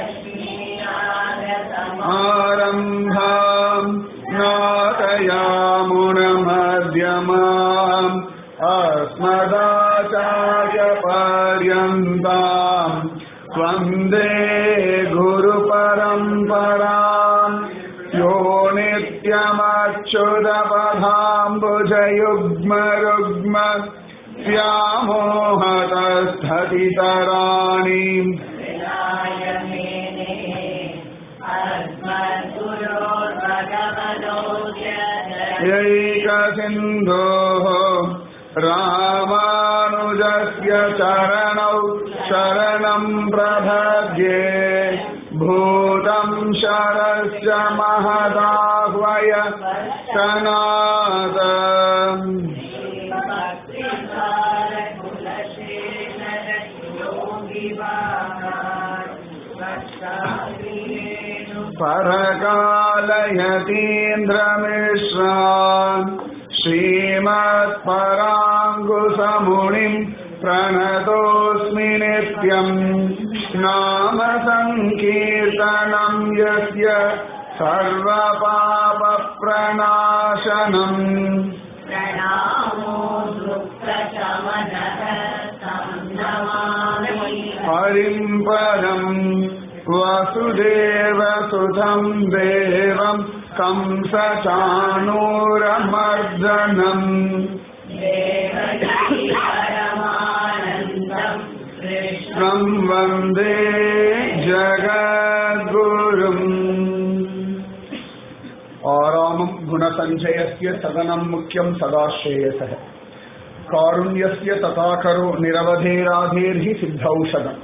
आरम्भाम् नाटयामुनमध्यमाम् अस्मदाचार्यपर्यन्ताम् वन्दे गुरुपरम्पराम् यो नित्यमच्युतपथाम्बुजयुग्मरुग्म व्यामोहतस्थतितराणि यैकसिन्धोः रामानुजस्य चरणौ शरणम् प्रपद्ये भूतम् शरस्य महदाह्वय सनात परकालयतीन्द्रमिश्रा श्रीमत्पराङ्कुशमुनिम् प्रणतोऽस्मि नित्यम् नाम सङ्कीर्तनम् यस्य सर्वपापप्रणाशनम् प्रणामो दुःखशमनः संनमामि हरिम् परम् वसुदेवसुधम् देवम् कंसचाणूरमर्दनम् देवकी परमानन्दम् कृष्णम् म् वन्दे जगद्गुरुम् आरामम् गुणसञ्चयस्य सदनम् मुख्यम् सदाश्रेयसः कारुण्यस्य तथाकरो निरवधेराधेर्हि सिद्धौषधम्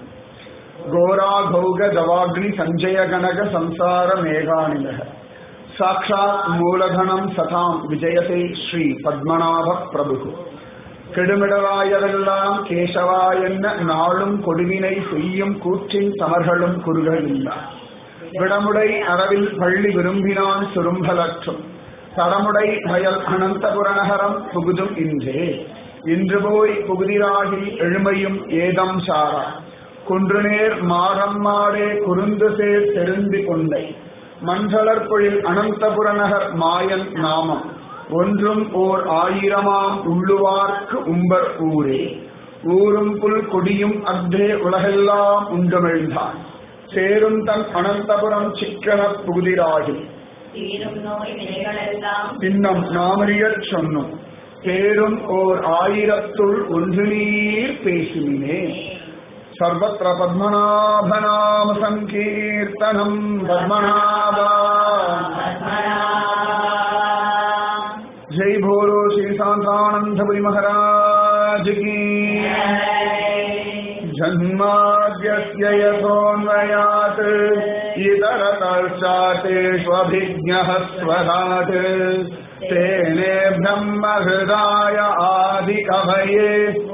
घोराघौगदवाग्निसञ्जयगणग संसारमेघानिलः साक्षात् मूलधनम् सताम् विजयते श्रीपद्मनाभः प्रभुः கெடுமிடவாயதெல்லாம் கேசவா என்ன நாளும் கொடுவினை செய்யும் கூற்றின் தமர்களும் குறுகளில்லா விடமுடை அறவில் பள்ளி விரும்பினான் சுரும்பலற்றும் தடமுடை வயல் அனந்தபுரநகரம் புகுதும் இன்றே இன்று போய் புகுதிராகி எழுமையும் ஏதம் சாரா குன்றுநேர் மாறம்மாடே குறுந்து சேர் தெரிந்து கொண்டை மஞ்சளர் பொழில் அனந்தபுரநகர் மாயன் நாமம் ஒன்றும் ஓர் ஆயிரமாம் உள்ளுவார்க்கு உம்பர் ஊரே ஊரும் புல் கொடியும் அக்தே உலகெல்லாம் உண்டமிழ்ந்தான் சேரும் தன் அனந்தபுரம் சிக்கனப் புகுதிராகி தீரும் நோய் வினைகளெல்லாம் பின்னம் நாமறியற் சொன்னும் பேரும் ஓர் ஆயிரத்துள் ஒன்று நீர் பேசுமினே சர்வத்திர பத்மநாபநாம சங்கீர்த்தனம் பத்மநாபா ஜெய் போலோ ஸ்ரீ சாந்தானந்தபுரி மகாராஜ் கி जन्माद्यस्य यथोऽन्वयात् इतरतश्चातेष्वभिज्ञः स्वरात् तेने ब्रह्महृदाय आदिकवये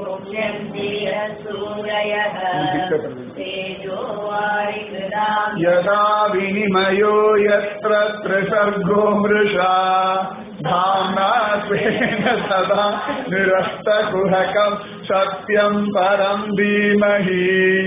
सूरयः तेजो वारिकृदाम् यदा विनिमयो यत्र त्रिसर्गो मृषा धाम्ना स्वेन सदा निरस्तकुहकम् सत्यम् परम् धीमहि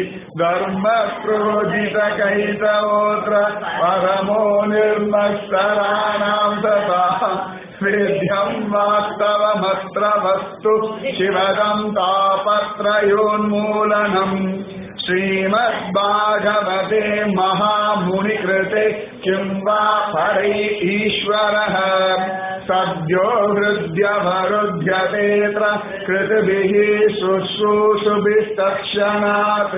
धर्मक्रोधितकैतवोऽत्र परमो निर्मत्सराणाम् तथा स्वेद्यम् वास्तवमत्र वस्तु शिवदम् तापत्रयोन्मूलनम् श्रीमद्भागवते महामुनिकृते किं वा परै ईश्वरः सद्यो हृद्यवरुध्यतेऽत्र कृतभिः शुश्रूषुभिस्तक्षणात्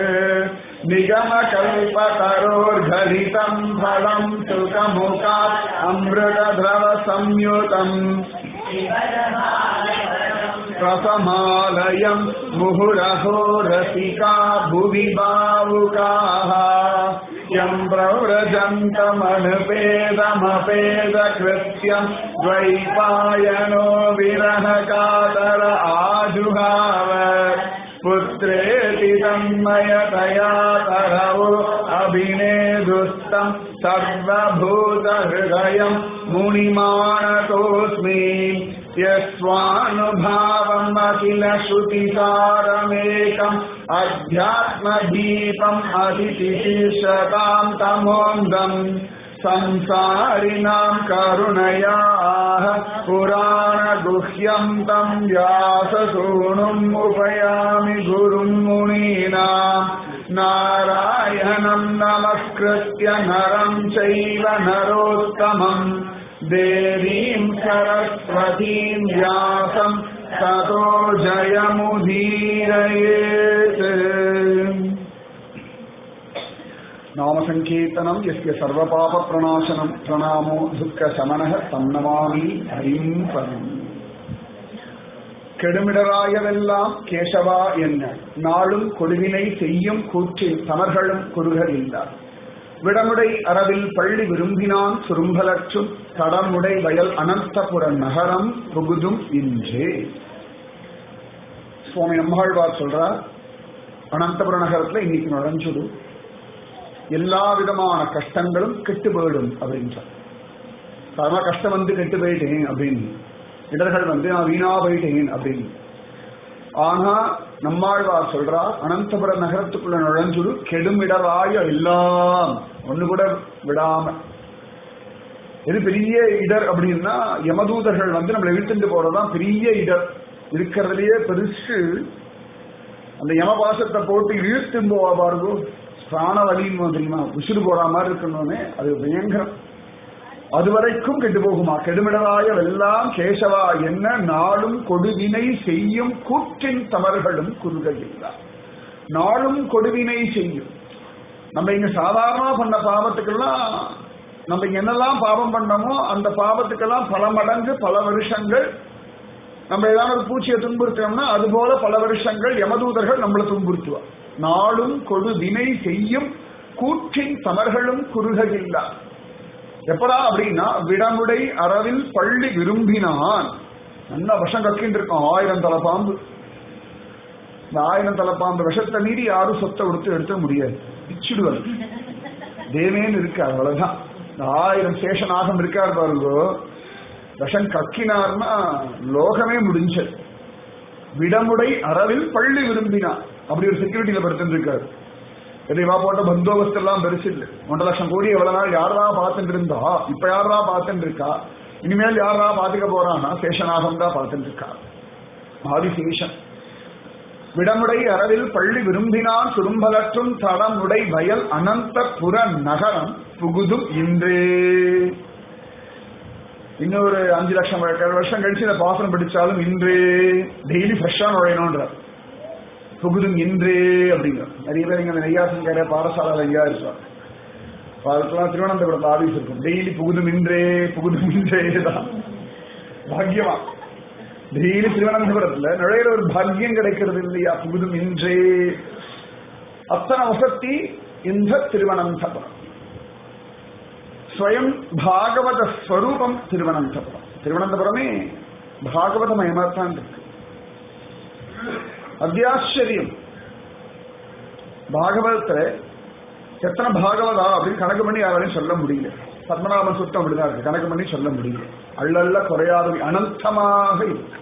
निगमकल्पतरोर्घलितम् फलम् सुखमुखात् अमृतद्रवसंयुतम् रसमालयम् मुहुरहो रसिका भुवि बावुकाः यम् प्रव्रजन्तमनुपेदमपेदकृत्यम् द्वैपायनो विरहकातर आजुहाव पुत्रेति तन्मयतया तरवो अभिनेदुस्तम् सर्वभूतहृदयम् मुनिमानतोऽस्मि यस्वानुभावम् अखिल श्रुतिसारमेकम् अध्यात्मदीपम् अतितिशीर्षताम् तमोन्दम् संसारिणाम् करुणयाः पुराणगुह्यम् तम् व्याससूनुम् उपयामि गुरुम् मुनीनाम् नारायणम् नमस्कृत्य नरम् चैव नरोत्तमम् देवीम् सरस्वतीम् व्यासम् ततो जयमुदीरयेत् नामसङ्कीर्तनम् यस्य सर्वपापप्रणाशनम् प्रणामो दुःखशमनः तन्नमामि हरिम् परम् கெடுமிடராயவெல்லாம் கேசவா என்ன நாளும் கொடுவினை செய்யும் கூற்றில் தமர்களும் குறுகலில்லார் விடமுடை அறவில் பள்ளி விரும்பினான் சுரும்பலற்றும் தடமுடை வயல் அனந்தபுர நகரம் புகுதும் இன்றே சுவாமி நம்மாழ்வார் சொல்றார் அனந்தபுர நகரத்துல இன்னைக்கு நுழைஞ்சுடும் எல்லா விதமான கஷ்டங்களும் கெட்டு போயிடும் அப்படின்றார் சாதாரண கஷ்டம் வந்து கெட்டு போயிட்டேன் அப்படின்னு இடர்கள் வந்து நான் வீணா போயிட்டேன் அப்படின்னு ஆனா நம்மாழ்வார் சொல்றா அனந்தபுர நகரத்துக்குள்ள நுழைஞ்சுடு கெடுமிடராய எல்லாம் ஒண்ணு கூட விடாம எது பெரிய இடர் அப்படின்னா யமதூதர்கள் வந்து நம்மளை இழுத்துட்டு போறதுதான் பெரிய இடர் இருக்கிறதுலயே பெருசு அந்த யமபாசத்தை போட்டு இழுத்தும் போவா பாருங்கோ பிராண வலின்னு தெரியுமா உசுறு போற மாதிரி இருக்கணும்னே அது பயங்கரம் அது வரைக்கும் கெட்டு போகுமா கெடுமிடராய எல்லாம் கேசவா என்ன நாளும் கொடுவினை செய்யும் கூற்றின் தவறுகளும் குறுகையில்லா நாளும் கொடுவினை செய்யும் நம்ம இங்க சாதாரணமா பண்ண பாவத்துக்கெல்லாம் நம்ம இங்க என்னெல்லாம் பாவம் பண்ணமோ அந்த பாவத்துக்கெல்லாம் பல மடங்கு பல வருஷங்கள் நம்ம ஏதாவது ஒரு பூச்சியை துன்புறுத்தோம்னா அது போல பல வருஷங்கள் யமதூதர்கள் நம்மளை துன்புறுத்துவா நாளும் கொடு வினை செய்யும் கூற்றின் தமர்களும் குறுகையில்லா எப்படா அப்படின்னா விடமுடை அறவில் பள்ளி விரும்பினான் நல்ல விஷம் கக்கின்னு இருக்கும் ஆயிரம் தலை பாம்பு இந்த ஆயிரம் தலை பாம்பு விஷத்தை மீறி யாரும் சொத்தை கொடுத்து எடுக்க முடியாது பிச்சுடுவது தேவேன்னு இருக்காது அவ்வளவுதான் இந்த ஆயிரம் சேஷநாகம் இருக்காரு பாருங்கோ விஷம் கக்கினார்னா லோகமே முடிஞ்சது விடமுடை அறவில் பள்ளி விரும்பினான் அப்படி ஒரு செக்யூரிட்டியில படுத்துருக்காரு எதைவா போட்ட பந்தோபஸ்து எல்லாம் பெருசு இல்லை ஒன்றரை லட்சம் கோடி எவ்வளவு நாள் யாரா பார்த்துட்டு இருந்தா இப்ப யாரா பார்த்துட்டு இருக்கா இனிமேல் யாரா பாத்துக்க போறான்னா சேஷநாகம் தான் பார்த்துட்டு இருக்கா ஆதிசேஷன் விடமுடை அறவில் பள்ளி விரும்பினான் சுரும்பலற்றும் தடமுடை வயல் அனந்தபுர நகரம் புகுதும் இன்றே இன்னொரு அஞ்சு லட்சம் வருஷம் கழிச்சு இந்த பாசனம் படிச்சாலும் இன்றே டெய்லி ஃப்ரெஷ்ஷா நுழையணும்ன்ற புகுதும் இன்றே அப்படிங்கிற நிறைய பேர் இங்க நெய்யாசங்கர பாடசாலை ஐயா இருப்பார் அதுக்கெல்லாம் திருவனந்தபுரத்தில் ஆபீஸ் இருக்கும் டெய்லி புகுதும் இன்றே புகுதும் இன்றே தான் பாக்கியமா டெய்லி திருவனந்தபுரத்துல நுழையிற ஒரு பாக்கியம் கிடைக்கிறது இல்லையா புகுதும் இன்றே அத்தனை வசதி இந்த திருவனந்தபுரம் ஸ்வயம் பாகவத ஸ்வரூபம் திருவனந்தபுரம் திருவனந்தபுரமே பாகவதமயமாத்தான் இருக்கு அத்தியாச்சரியம் பாகவதத்துல எத்தனை பாகவதா அப்படின்னு கணக்கு பண்ணி யாராலையும் சொல்ல முடியல பத்மநாபன் சுத்தம் அப்படிதான் இருக்கு கணக்கு பண்ணி சொல்ல முடியல அள்ளல்ல குறையாத அனந்தமாக இருக்கு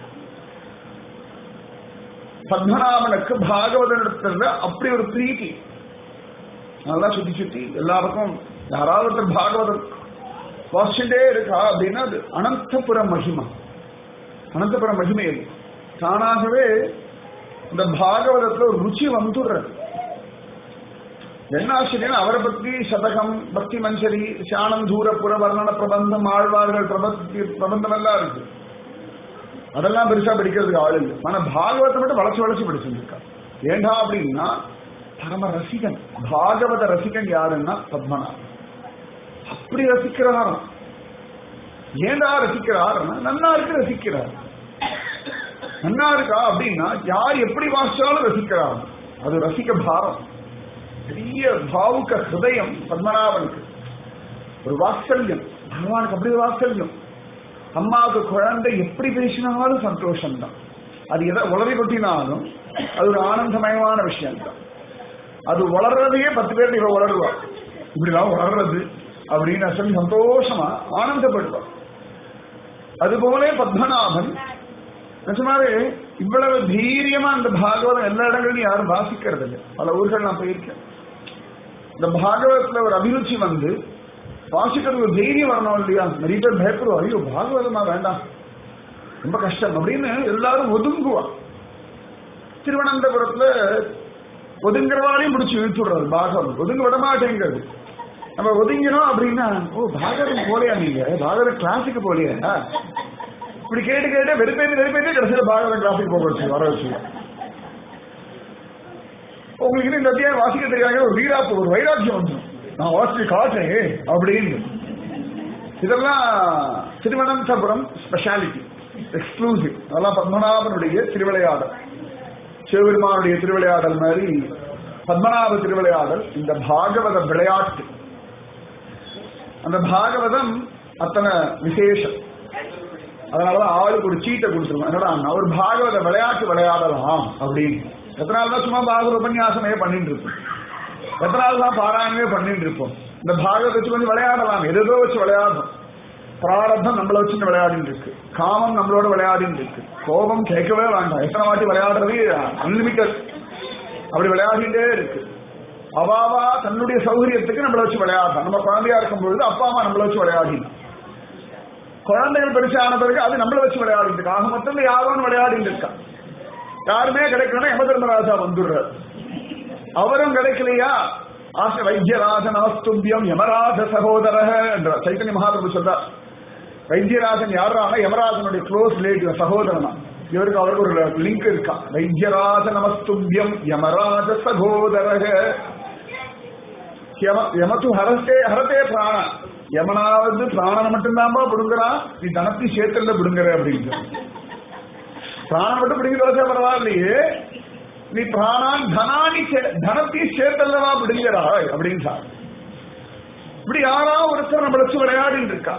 பத்மநாபனுக்கு பாகவதனிடத்துல அப்படி ஒரு பிரீத்தி நல்லா சுத்தி சுத்தி எல்லாருக்கும் யாராவது ஒருத்தர் பாகவதம் வாசிச்சுட்டே இருக்கா அப்படின்னா அது அனந்தபுர மகிமா அனந்தபுர மகிமை அது தானாகவே இந்த பாகவதத்துல ஒரு ருச்சி வந்துடுறது என்ன ஆச்சரியம் அவரை பத்தி சதகம் பக்தி மஞ்சரி சாணம் தூரப்புற வர்ணன பிரபந்தம் ஆழ்வார்கள் பிரபத்தி பிரபந்தம் எல்லாம் இருக்கு அதெல்லாம் பெருசா படிக்கிறதுக்கு ஆள் இல்லை ஆனா பாகவத்தை மட்டும் வளர்ச்சி வளர்ச்சி படிச்சிருக்கா ஏண்டா அப்படின்னா பரம ரசிகன் பாகவத ரசிகன் யாருன்னா பத்மநாபன் அப்படி ரசிக்கிறாராம் ஏண்டா ரசிக்கிறாருன்னா நன்னா இருக்கு ரசிக்கிறார் நன்னா இருக்கா அப்படின்னா யார் எப்படி வாசிச்சாலும் ரசிக்கிறார் அது ரசிக்க பாரம் பெரிய பாவுக்க ஹிருதயம் பத்மநாபனுக்கு ஒரு வாத்சல்யம் பகவானுக்கு அப்படி ஒரு வாத்சல்யம் அம்மாவுக்கு குழந்தை எப்படி பேசினாலும் சந்தோஷம் தான் அது எதை உளறி கொட்டினாலும் அது ஒரு ஆனந்தமயமான விஷயம் தான் அது வளர்றதையே பத்து பேர் இவ வளருவா இப்படிலாம் வளர்றது அப்படின்னு சொல்லி சந்தோஷமா ஆனந்தப்படுவார் அதுபோல பத்மநாபன் நிஜமாவே இவ்வளவு தீரியமா அந்த பாகவதம் எல்லா இடங்களிலும் யாரும் வாசிக்கிறது இல்லை பல ஊர்கள் நான் போயிருக்கேன் இந்த பாகவதத்துல ஒரு அபிருச்சி வந்து வாசிக்கிறது ஒரு தைரியம் வரணும் இல்லையா நிறைய பேர் பயப்படுவோம் ஐயோ பாகவதமா வேண்டாம் ரொம்ப கஷ்டம் அப்படின்னு எல்லாரும் ஒதுங்குவா திருவனந்தபுரத்துல ஒதுங்குறவாலையும் பிடிச்சி இழுத்துடுறாரு பாகவதம் ஒதுங்க விட மாட்டேங்கிறது நம்ம ஒதுங்கினோம் அப்படின்னா ஓ பாகவதம் போலையா நீங்க பாகவதம் கிளாஸுக்கு போலியா இப்படி கேட்டு கேட்டு வெறுப்பேந்து வெறுப்பேந்து கடைசியில பாகவதம் கிளாஸுக்கு போக வச்சு வர வச்சு உங்களுக்கு இன்னும் இந்த அத்தியாயம் வாசிக்க தெரியாத ஒரு வீராப்பு ஒரு வைராக்கியம் வந்துடும் நான் வாசிச்சு காட்டுறேன் அப்படின்னு இதெல்லாம் திருவனந்தபுரம் ஸ்பெஷாலிட்டி எக்ஸ்க்ளூசிவ் அதெல்லாம் பத்மநாபனுடைய திருவிளையாடல் சிவபெருமானுடைய திருவிளையாடல் மாதிரி பத்மநாப திருவிளையாடல் இந்த பாகவத விளையாட்டு அந்த பாகவதம் அத்தனை விசேஷம் அதனாலதான் ஆளுக்கு ஒரு சீட்டை கொடுத்துருவோம் என்னடா ஒரு பாகவத விளையாட்டு விளையாடலாம் அப்படின்னு எத்தனை தான் சும்மா பாகவத உபன்யாசமே பண்ணிட்டு இருப்போம் எத்தனை நாள் தான் பாராயணமே பண்ணிட்டு இருப்போம் இந்த பாகவத வச்சு கொஞ்சம் விளையாடலாம் எதோ வச்சு விளையாடணும் பிராரத்தம் நம்மளை வச்சு விளையாடிட்டு இருக்கு காமம் நம்மளோட விளையாடிட்டு இருக்கு கோபம் கேட்கவே வேண்டாம் எத்தனை வாட்டி விளையாடுறது அன்லிமிட்டட் அப்படி விளையாடிட்டே இருக்கு அவாவா தன்னுடைய சௌகரியத்துக்கு நம்மளை வச்சு விளையாடலாம் நம்ம குழந்தையா இருக்கும் பொழுது அப்பா அம்மா நம்மளை வச்சு விளையாடினா குழந்தைகள் பெருசான பிறகு அது நம்மளை வச்சு விளையாடிட்டு இருக்கு ஆக மொத்தம் யாரோன்னு விளையாடிட்டு இருக்கா யாருமே கிடைக்கலன்னா யம தர்மராஜா வந்துடுறார் அவரும் கிடைக்கலையா ஆச வைத்தியராஜ நமஸ்துபியம் யமராஜ சகோதர என்ற சைத்தன்ய மகாபிரபு சொல்றார் வைத்தியராஜன் யாரான யமராஜனுடைய க்ளோஸ் ரிலேட்டிவ் சகோதரனா இவருக்கு அவருக்கு ஒரு லிங்க் இருக்கா வைத்தியராஜ நமஸ்துபியம் யமராஜ சகோதரக யமத்து ஹரத்தே ஹரத்தே பிராண யமனாவது பிராணனை மட்டும்தான்பா பிடுங்குறான் நீ தனத்தி சேர்த்தல்ல பிடுங்குற அப்படின்னு பிராணம் மட்டும் பிடிங்கிட்டு வச்சா பரவாயில்லையே நீ பிராணான் தனானி தனத்தை சேர்த்தல்லவா பிடுங்கிறாய் அப்படின்னு சார் இப்படி யாரா ஒருத்தர் நம்மள வச்சு விளையாடிட்டு இருக்கா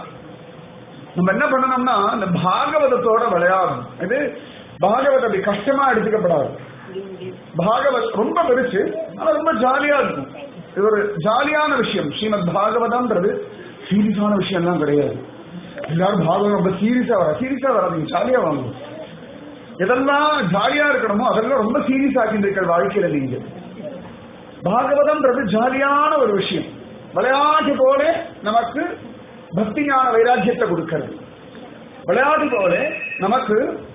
நம்ம என்ன பண்ணணும்னா இந்த பாகவதத்தோட விளையாடணும் இது பாகவத அப்படி கஷ்டமா எடுத்துக்கப்படாது பாகவத் ரொம்ப பெருசு ஆனா ரொம்ப ஜாலியா இருக்கும் இது ஒரு ஜாலியான விஷயம் ஸ்ரீமத் பாகவதம்ன்றது சீரியஸான விஷயம் எல்லாம் கிடையாது எல்லாரும் பாகவதம் ரொம்ப சீரியஸா வர சீரியஸா வராதீங்க ஜாலியா வாங்கணும் எதெல்லாம் ஜாலியா இருக்கணுமோ அதெல்லாம் ரொம்ப சீரியஸ் ஆக்கிட்டு வாழ்க்கையில நீங்க பாகவதம்ன்றது ஜாலியான ஒரு விஷயம் விளையாட்டு போல நமக்கு பக்தி ஞான வைராக்கியத்தை கொடுக்கிறது விளையாட்டு போல நமக்கு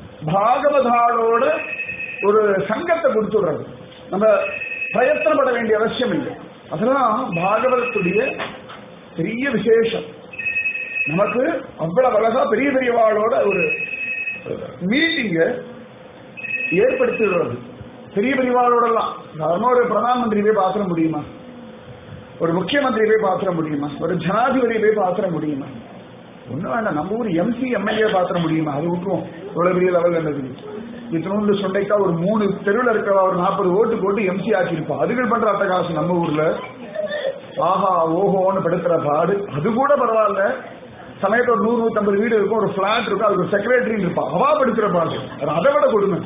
பாகவதாளோட ஒரு சங்கத்தை கொடுத்துடுறது நம்ம பிரயத்தனப்பட வேண்டிய அவசியம் இல்லை அதெல்லாம் பாகவதத்துடைய பெரிய விசேஷம் நமக்கு அவ்வளவு அழகா பெரிய பெரியவாளோட ஒரு மீட்டிங்க ஏற்படுத்தி விடுறது பெரிய பெரியவாளோடலாம் சாதாரண ஒரு பிரதான் மந்திரி போய் பாத்திர முடியுமா ஒரு முக்கியமந்திரி போய் பாத்திர முடியுமா ஒரு ஜனாதிபதி போய் பாத்திர முடியுமா ஒண்ணு வேண்டாம் நம்ம ஊர் எம்சி எம்எல்ஏ பாத்திர முடியுமா அது விட்டுருவோம் இவ்வளவு பெரிய லெவல் என்னது இத்தனோண்டு சொன்னைக்கா ஒரு மூணு தெருவில் இருக்கிற ஒரு நாற்பது ஓட்டு போட்டு எம்சி ஆக்கியிருப்போம் அதுகள் பண்ற அட்டகாசம் நம்ம ஊர்ல ஆஹா ஓஹோன்னு படுத்துற பாடு அது கூட பரவாயில்ல சமயத்துல ஒரு நூறு நூத்தம்பது வீடு இருக்கும் ஒரு பிளாட் இருக்கும் அதுக்கு ஒரு செக்ரட்டரி இருப்பான் அவா படுத்துற பாடு அது அதை விட கொடுமை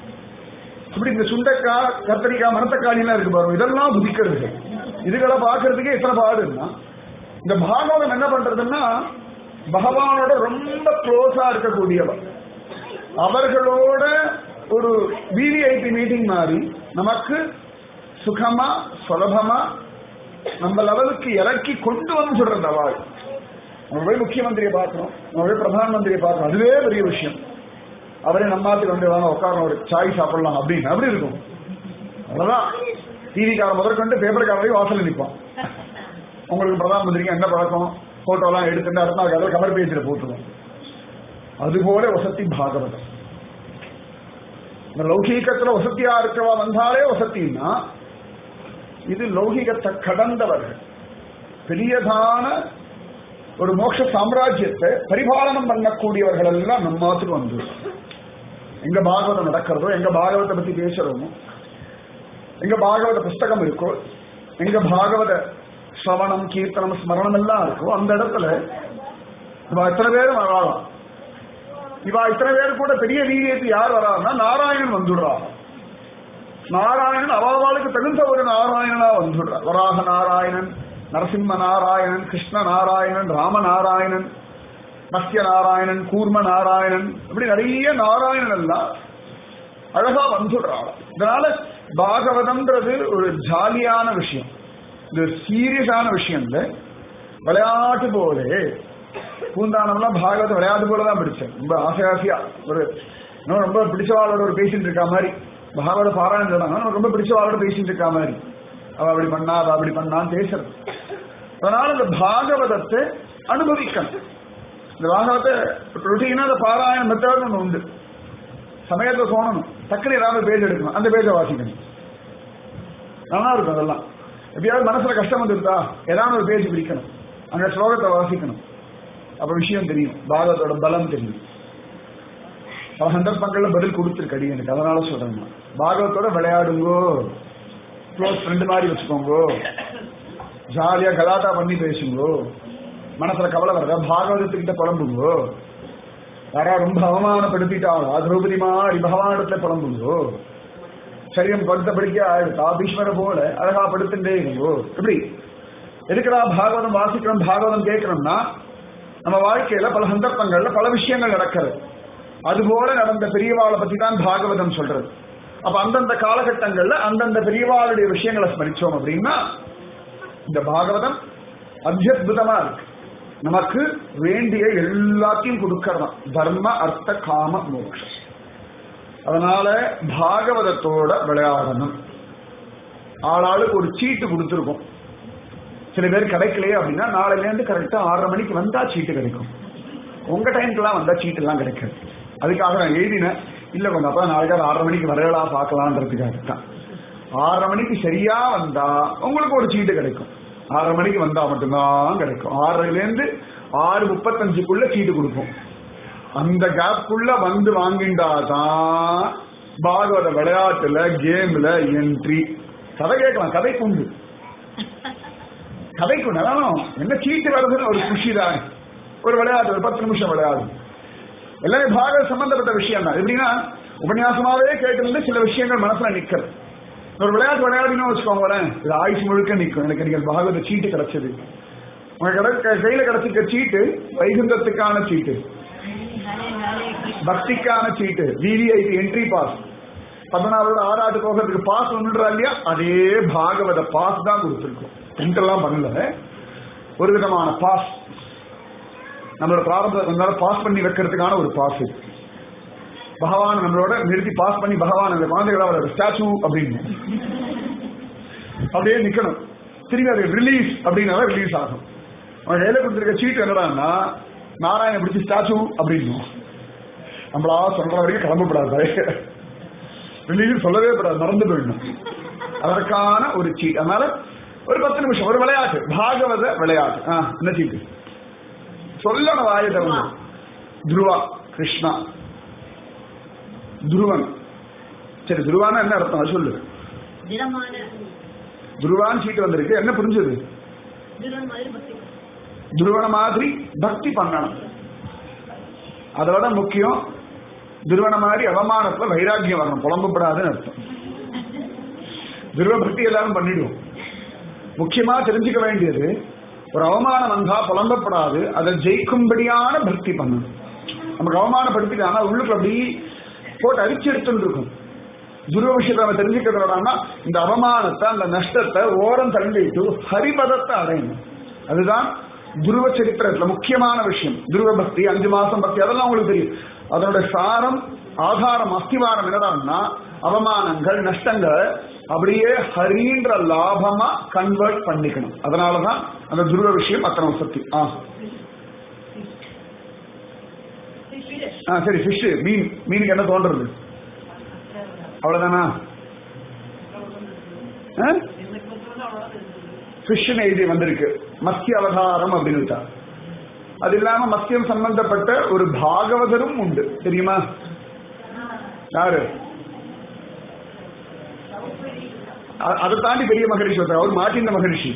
இப்படி இந்த சுண்டைக்காய் கத்தரிக்காய் மரத்தக்காளி எல்லாம் இருக்கு பாருங்க இதெல்லாம் புதிக்கிறது இதுகளை பாக்குறதுக்கே இத்தனை பாடுன்னா இந்த பாகவதம் என்ன பண்றதுன்னா பகவானோட ரொம்ப க்ளோஸா இருக்கக்கூடியவர் அவர்களோட ஒரு விவிஐபி மீட்டிங் மாதிரி நமக்கு சுகமா சுலபமா நம்ம லெவலுக்கு இறக்கி கொண்டு வந்து சொல்றது அவள் நம்ம போய் முக்கியமந்திரியை பார்க்கணும் நம்ம போய் பிரதான மந்திரியை பார்க்கணும் அதுவே பெரிய விஷயம் அவரே நம்மாத்துக்கு வந்து வாங்க உட்காரணும் ஒரு சாய் சாப்பிடலாம் அப்படின்னு அப்படி இருக்கும் அவ்வளவுதான் டிவிக்காரன் முதற்கொண்டு பேப்பர்காரன் வாசல் நிற்பான் உங்களுக்கு பிரதான மந்திரிக்கு என்ன பழக்கம் போட்டோ எல்லாம் எடுத்துட்டு அடுத்த நாள் கதை கவர் பேஜில் போட்டுருவோம் அதுபோல வசதி பாகவதம் இந்த லௌகீகத்துல வசதியா இருக்கவா வந்தாலே வசத்தின்னா இது லௌகிகத்தை கடந்தவர்கள் பெரியதான ஒரு மோட்ச சாம்ராஜ்யத்தை பரிபாலனம் பண்ணக்கூடியவர்கள் எல்லாம் நம்ம மாத்துக்கு வந்து எங்க பாகவதம் நடக்கிறதோ எங்க பாகவத்தை பத்தி பேசுறோமோ எங்க பாகவத புஸ்தகம் இருக்கோ எங்க பாகவத ஸ்ரவணம் கீர்த்தனம் ஸ்மரணம் எல்லாம் இருக்கோ அந்த இடத்துல இவா இத்தனை பேரும் வராலாம் இவா இத்தனை பேர் கூட பெரிய வீரியத்து யார் வராருன்னா நாராயணன் வந்துடுறா நாராயணன் அவாவாளுக்கு தகுந்த ஒரு நாராயணனா வந்துடுறா வராக நாராயணன் நரசிம்ம நாராயணன் கிருஷ்ண நாராயணன் ராம நாராயணன் மத்திய நாராயணன் கூர்ம நாராயணன் இப்படி நிறைய நாராயணன் எல்லாம் அழகா வந்துடுறாள் இதனால பாகவதம்ன்றது ஒரு ஜாலியான விஷயம் இது சீரியஸான விஷயம் இல்லை விளையாட்டு போலே பூந்தானம்லாம் பாகவதம் விளையாட்டு போல தான் பிடிச்சேன் ரொம்ப ஆசை ஆசையா ஒரு இன்னும் ரொம்ப பிடிச்சவாளோட ஒரு பேசிட்டு இருக்கா மாதிரி பாகவத பாராயணம் சொன்னாங்க ரொம்ப பிடிச்சவாளோட பேசிட்டு இருக்கா மாதிரி அவ அப்படி பண்ணா அவ அப்படி பண்ணான்னு பேசுறது அதனால இந்த பாகவதத்தை அனுபவிக்கணும் இந்த பாகவத்தை ரொட்டீனா அந்த பாராயண மெத்தட் ஒன்று உண்டு சமயத்தை தோணணும் டக்குனு ஏதாவது பேஜ் எடுக்கணும் அந்த பேஜை வாசிக்கணும் நல்லா இருக்கும் அதெல்லாம் எப்படியாவது மனசுல கஷ்டம் வந்துருந்தா ஏதாவது ஒரு பேஜ் பிடிக்கணும் அந்த ஸ்லோகத்தை வாசிக்கணும் அப்ப விஷயம் தெரியும் பாகவத்தோட பலம் தெரியும் பல சந்தர்ப்பங்கள்ல பதில் கொடுத்துருக்கு அடி எனக்கு அதனால சொல்றேன் நான். பாகவத்தோட விளையாடுங்கோ க்ளோஸ் ஃப்ரெண்டு மாதிரி வச்சுக்கோங்கோ ஜாலியா கலாட்டா பண்ணி பேசுங்கோ மனசுல கவலை வர்ற பாகவதத்துக்கிட்ட புலம்புங்கோ யாரா ரொம்ப அவமானப்படுத்திட்டாளா திரௌபதி மாதிரி பகவானிடத்துல புலம்புங்கோ சரீரம் படுத்த படிக்க ஆயிடுத்தா பீஷ்மர போல அழகா படுத்துட்டே இருங்கோ எப்படி எதுக்குடா பாகவதம் வாசிக்கிறோம் பாகவதம் கேட்கிறோம்னா நம்ம வாழ்க்கையில பல சந்தர்ப்பங்கள்ல பல விஷயங்கள் நடக்கிறது அதுபோல நடந்த பெரியவாளை பத்தி தான் பாகவதம் சொல்றது அப்ப அந்தந்த காலகட்டங்கள்ல அந்தந்த பெரியவாளுடைய விஷயங்களை ஸ்மரிச்சோம் அப்படின்னா இந்த பாகவதம் அத்தியுதமா இருக்கு நமக்கு வேண்டிய எல்லாத்தையும் கொடுக்கறதாம் தர்ம அர்த்த காம மோட்சம் அதனால பாகவதத்தோட விளையாடணும் ஆளாளுக்கு ஒரு சீட்டு கொடுத்துருக்கோம் சில பேர் கிடைக்கலையே அப்படின்னா நாளையில இருந்து கரெக்டா ஆறரை மணிக்கு வந்தா சீட்டு கிடைக்கும் உங்க டைம்க்குலாம் வந்தா சீட்டு எல்லாம் கிடைக்காது அதுக்காக நான் எழுதினேன் இல்ல கொஞ்சம் அப்ப நாளைக்கு ஆறரை மணிக்கு வரலா பார்க்கலான்றதுக்காக தான் ஆறரை மணிக்கு சரியா வந்தா உங்களுக்கு ஒரு சீட்டு கிடைக்கும் ஆறரை மணிக்கு வந்தா மட்டும்தான் கிடைக்கும் ஆறரைல இருந்து ஆறு முப்பத்தஞ்சுக்குள்ள சீட்டு கொடுப்போம் அந்த கேப்புக்குள்ள வந்து வாங்கிண்டாதான் பாகவத விளையாட்டுல கேம்ல என்ட்ரி கதை கேட்கலாம் கதைக்கு உண்டு கதைக்கு உண்டு அதான் என்ன சீட்டு வருதுன்னு ஒரு குஷி தான் ஒரு விளையாட்டு ஒரு பத்து நிமிஷம் விளையாடு எல்லாமே பாகவத சம்பந்தப்பட்ட விஷயம் தான் எப்படின்னா உபன்யாசமாவே கேட்டிருந்து சில விஷயங்கள் மனசுல நிக்கிறது ஒரு விளையாட்டு விளையாடினு வச்சுக்கோங்களேன் இது ஆயுஷ் முழுக்க நிற்கும் எனக்கு நீங்கள் பாகவத சீட்டு கிடைச்சது உங்க கிடைக்க கையில கிடைச்சிருக்க சீட்டு வைகுந்தத்துக்கான சீட்டு பக்திக்கான சீட்டு விவிஐபி என்ட்ரி பாஸ் பத்மநாபோட ஆறாட்டு போகிறதுக்கு பாஸ் ஒன்றுன்றா இல்லையா அதே பாகவத பாஸ் தான் கொடுத்துருக்கோம் பிரிண்ட் எல்லாம் பண்ணல ஒரு விதமான பாஸ் நம்மளோட பிராரம்பத்தை கொஞ்ச பாஸ் பண்ணி வைக்கிறதுக்கான ஒரு பாஸ் இது பகவான் நம்மளோட நிறுத்தி பாஸ் பண்ணி பகவான் அந்த குழந்தைகளோட ஸ்டாச்சு அப்படின்னு அப்படியே நிக்கணும் திரும்பி அது ரிலீஸ் அப்படின்னா ரிலீஸ் ஆகும் அவன் கையில கொடுத்துருக்க சீட்டு என்னடான்னா நாராயண பிடிச்சி ஸ்டாச்சு அப்படின்னு நம்மளா சொல்ற வரைக்கும் கிளம்பப்படாது ரிலீஸ் சொல்லவே கூடாது மறந்து போயிடணும் அதற்கான ஒரு சீட் அதனால ஒரு பத்து நிமிஷம் ஒரு விளையாட்டு பாகவத விளையாட்டு ஆ, என்ன சீட்டு சொல்லணும் வாயை திறந்து துருவா கிருஷ்ணா துருவன் சரி துருவானா என்ன அர்த்தம் அது சொல்லு திடமான துருவான் சீட்டு வந்திருக்கு என்ன புரிஞ்சது திடன் மாதிரி பக்தி துருவன மாதிரி பக்தி பண்ணணும் அதோட முக்கியம் துருவன மாதிரி அவமானத்துல வைராக்கியம் வரணும் புலம்பப்படாதுன்னு அர்த்தம் துருவ பக்தி எல்லாரும் பண்ணிடுவோம் முக்கியமா தெரிஞ்சுக்க வேண்டியது ஒரு அவமானம் வந்தா புலம்பப்படாது அதை ஜெயிக்கும்படியான பக்தி பண்ணணும் நமக்கு அவமானப்படுத்திட்டு ஆனா உள்ளுக்கு அப்படி போட்டு அரிச்சு எடுத்துட்டு இருக்கும் துருவ விஷயத்தை நம்ம தெரிஞ்சுக்கிறதோடனா இந்த அவமானத்தை அந்த நஷ்டத்தை ஓரம் தள்ளிட்டு ஹரிபதத்தை அடையணும் அதுதான் துருவ சரித்திரத்துல முக்கியமான விஷயம் துருவ பக்தி அஞ்சு மாசம் பக்தி அதெல்லாம் உங்களுக்கு தெரியும் அதனோட சாரம் ஆதாரம் அஸ்திவாரம் என்னடான்னா அவமானங்கள் நஷ்டங்கள் அப்படியே ஹரின்ற லாபமா கன்வெர்ட் பண்ணிக்கணும் அதனாலதான் அந்த துருவ விஷயம் அத்தனை சக்தி ஆ ஆ சரி ஃபிஷ் மீன் மீனுக்கு என்ன தோன்றது அவ்வளவுதானா ஃபிஷ்னு எழுதி வந்திருக்கு மத்திய அவதாரம் அப்படின்னு விட்டா அது இல்லாம மத்தியம் சம்பந்தப்பட்ட ஒரு பாகவதரும் உண்டு தெரியுமா யாரு அ- அதை தாண்டி பெரிய மகரிஷி ஒருத்தர் அவர் மாட்டிந்த மகரிஷி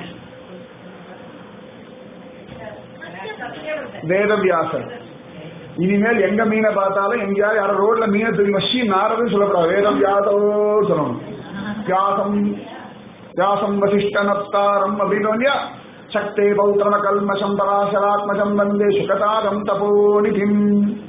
வேதவியாசர் இனிமேல் எங்க மீனை பார்த்தாலும் எங்கேயாவது யாரோ ரோட்ல மீனை தூக்கி வச்சு நாரதுன்னு சொல்லக்கூடாது வேதம் வியாசோ சொல்லணும் வியாசம் வியாசம் வசிஷ்ட நப்தாரம் அப்படின்னு இல்லையா சக்தே பௌத்திரம கல்மஷம் பராசராத்மஜம் வந்தே சுகதாரம் தபோநிதிம்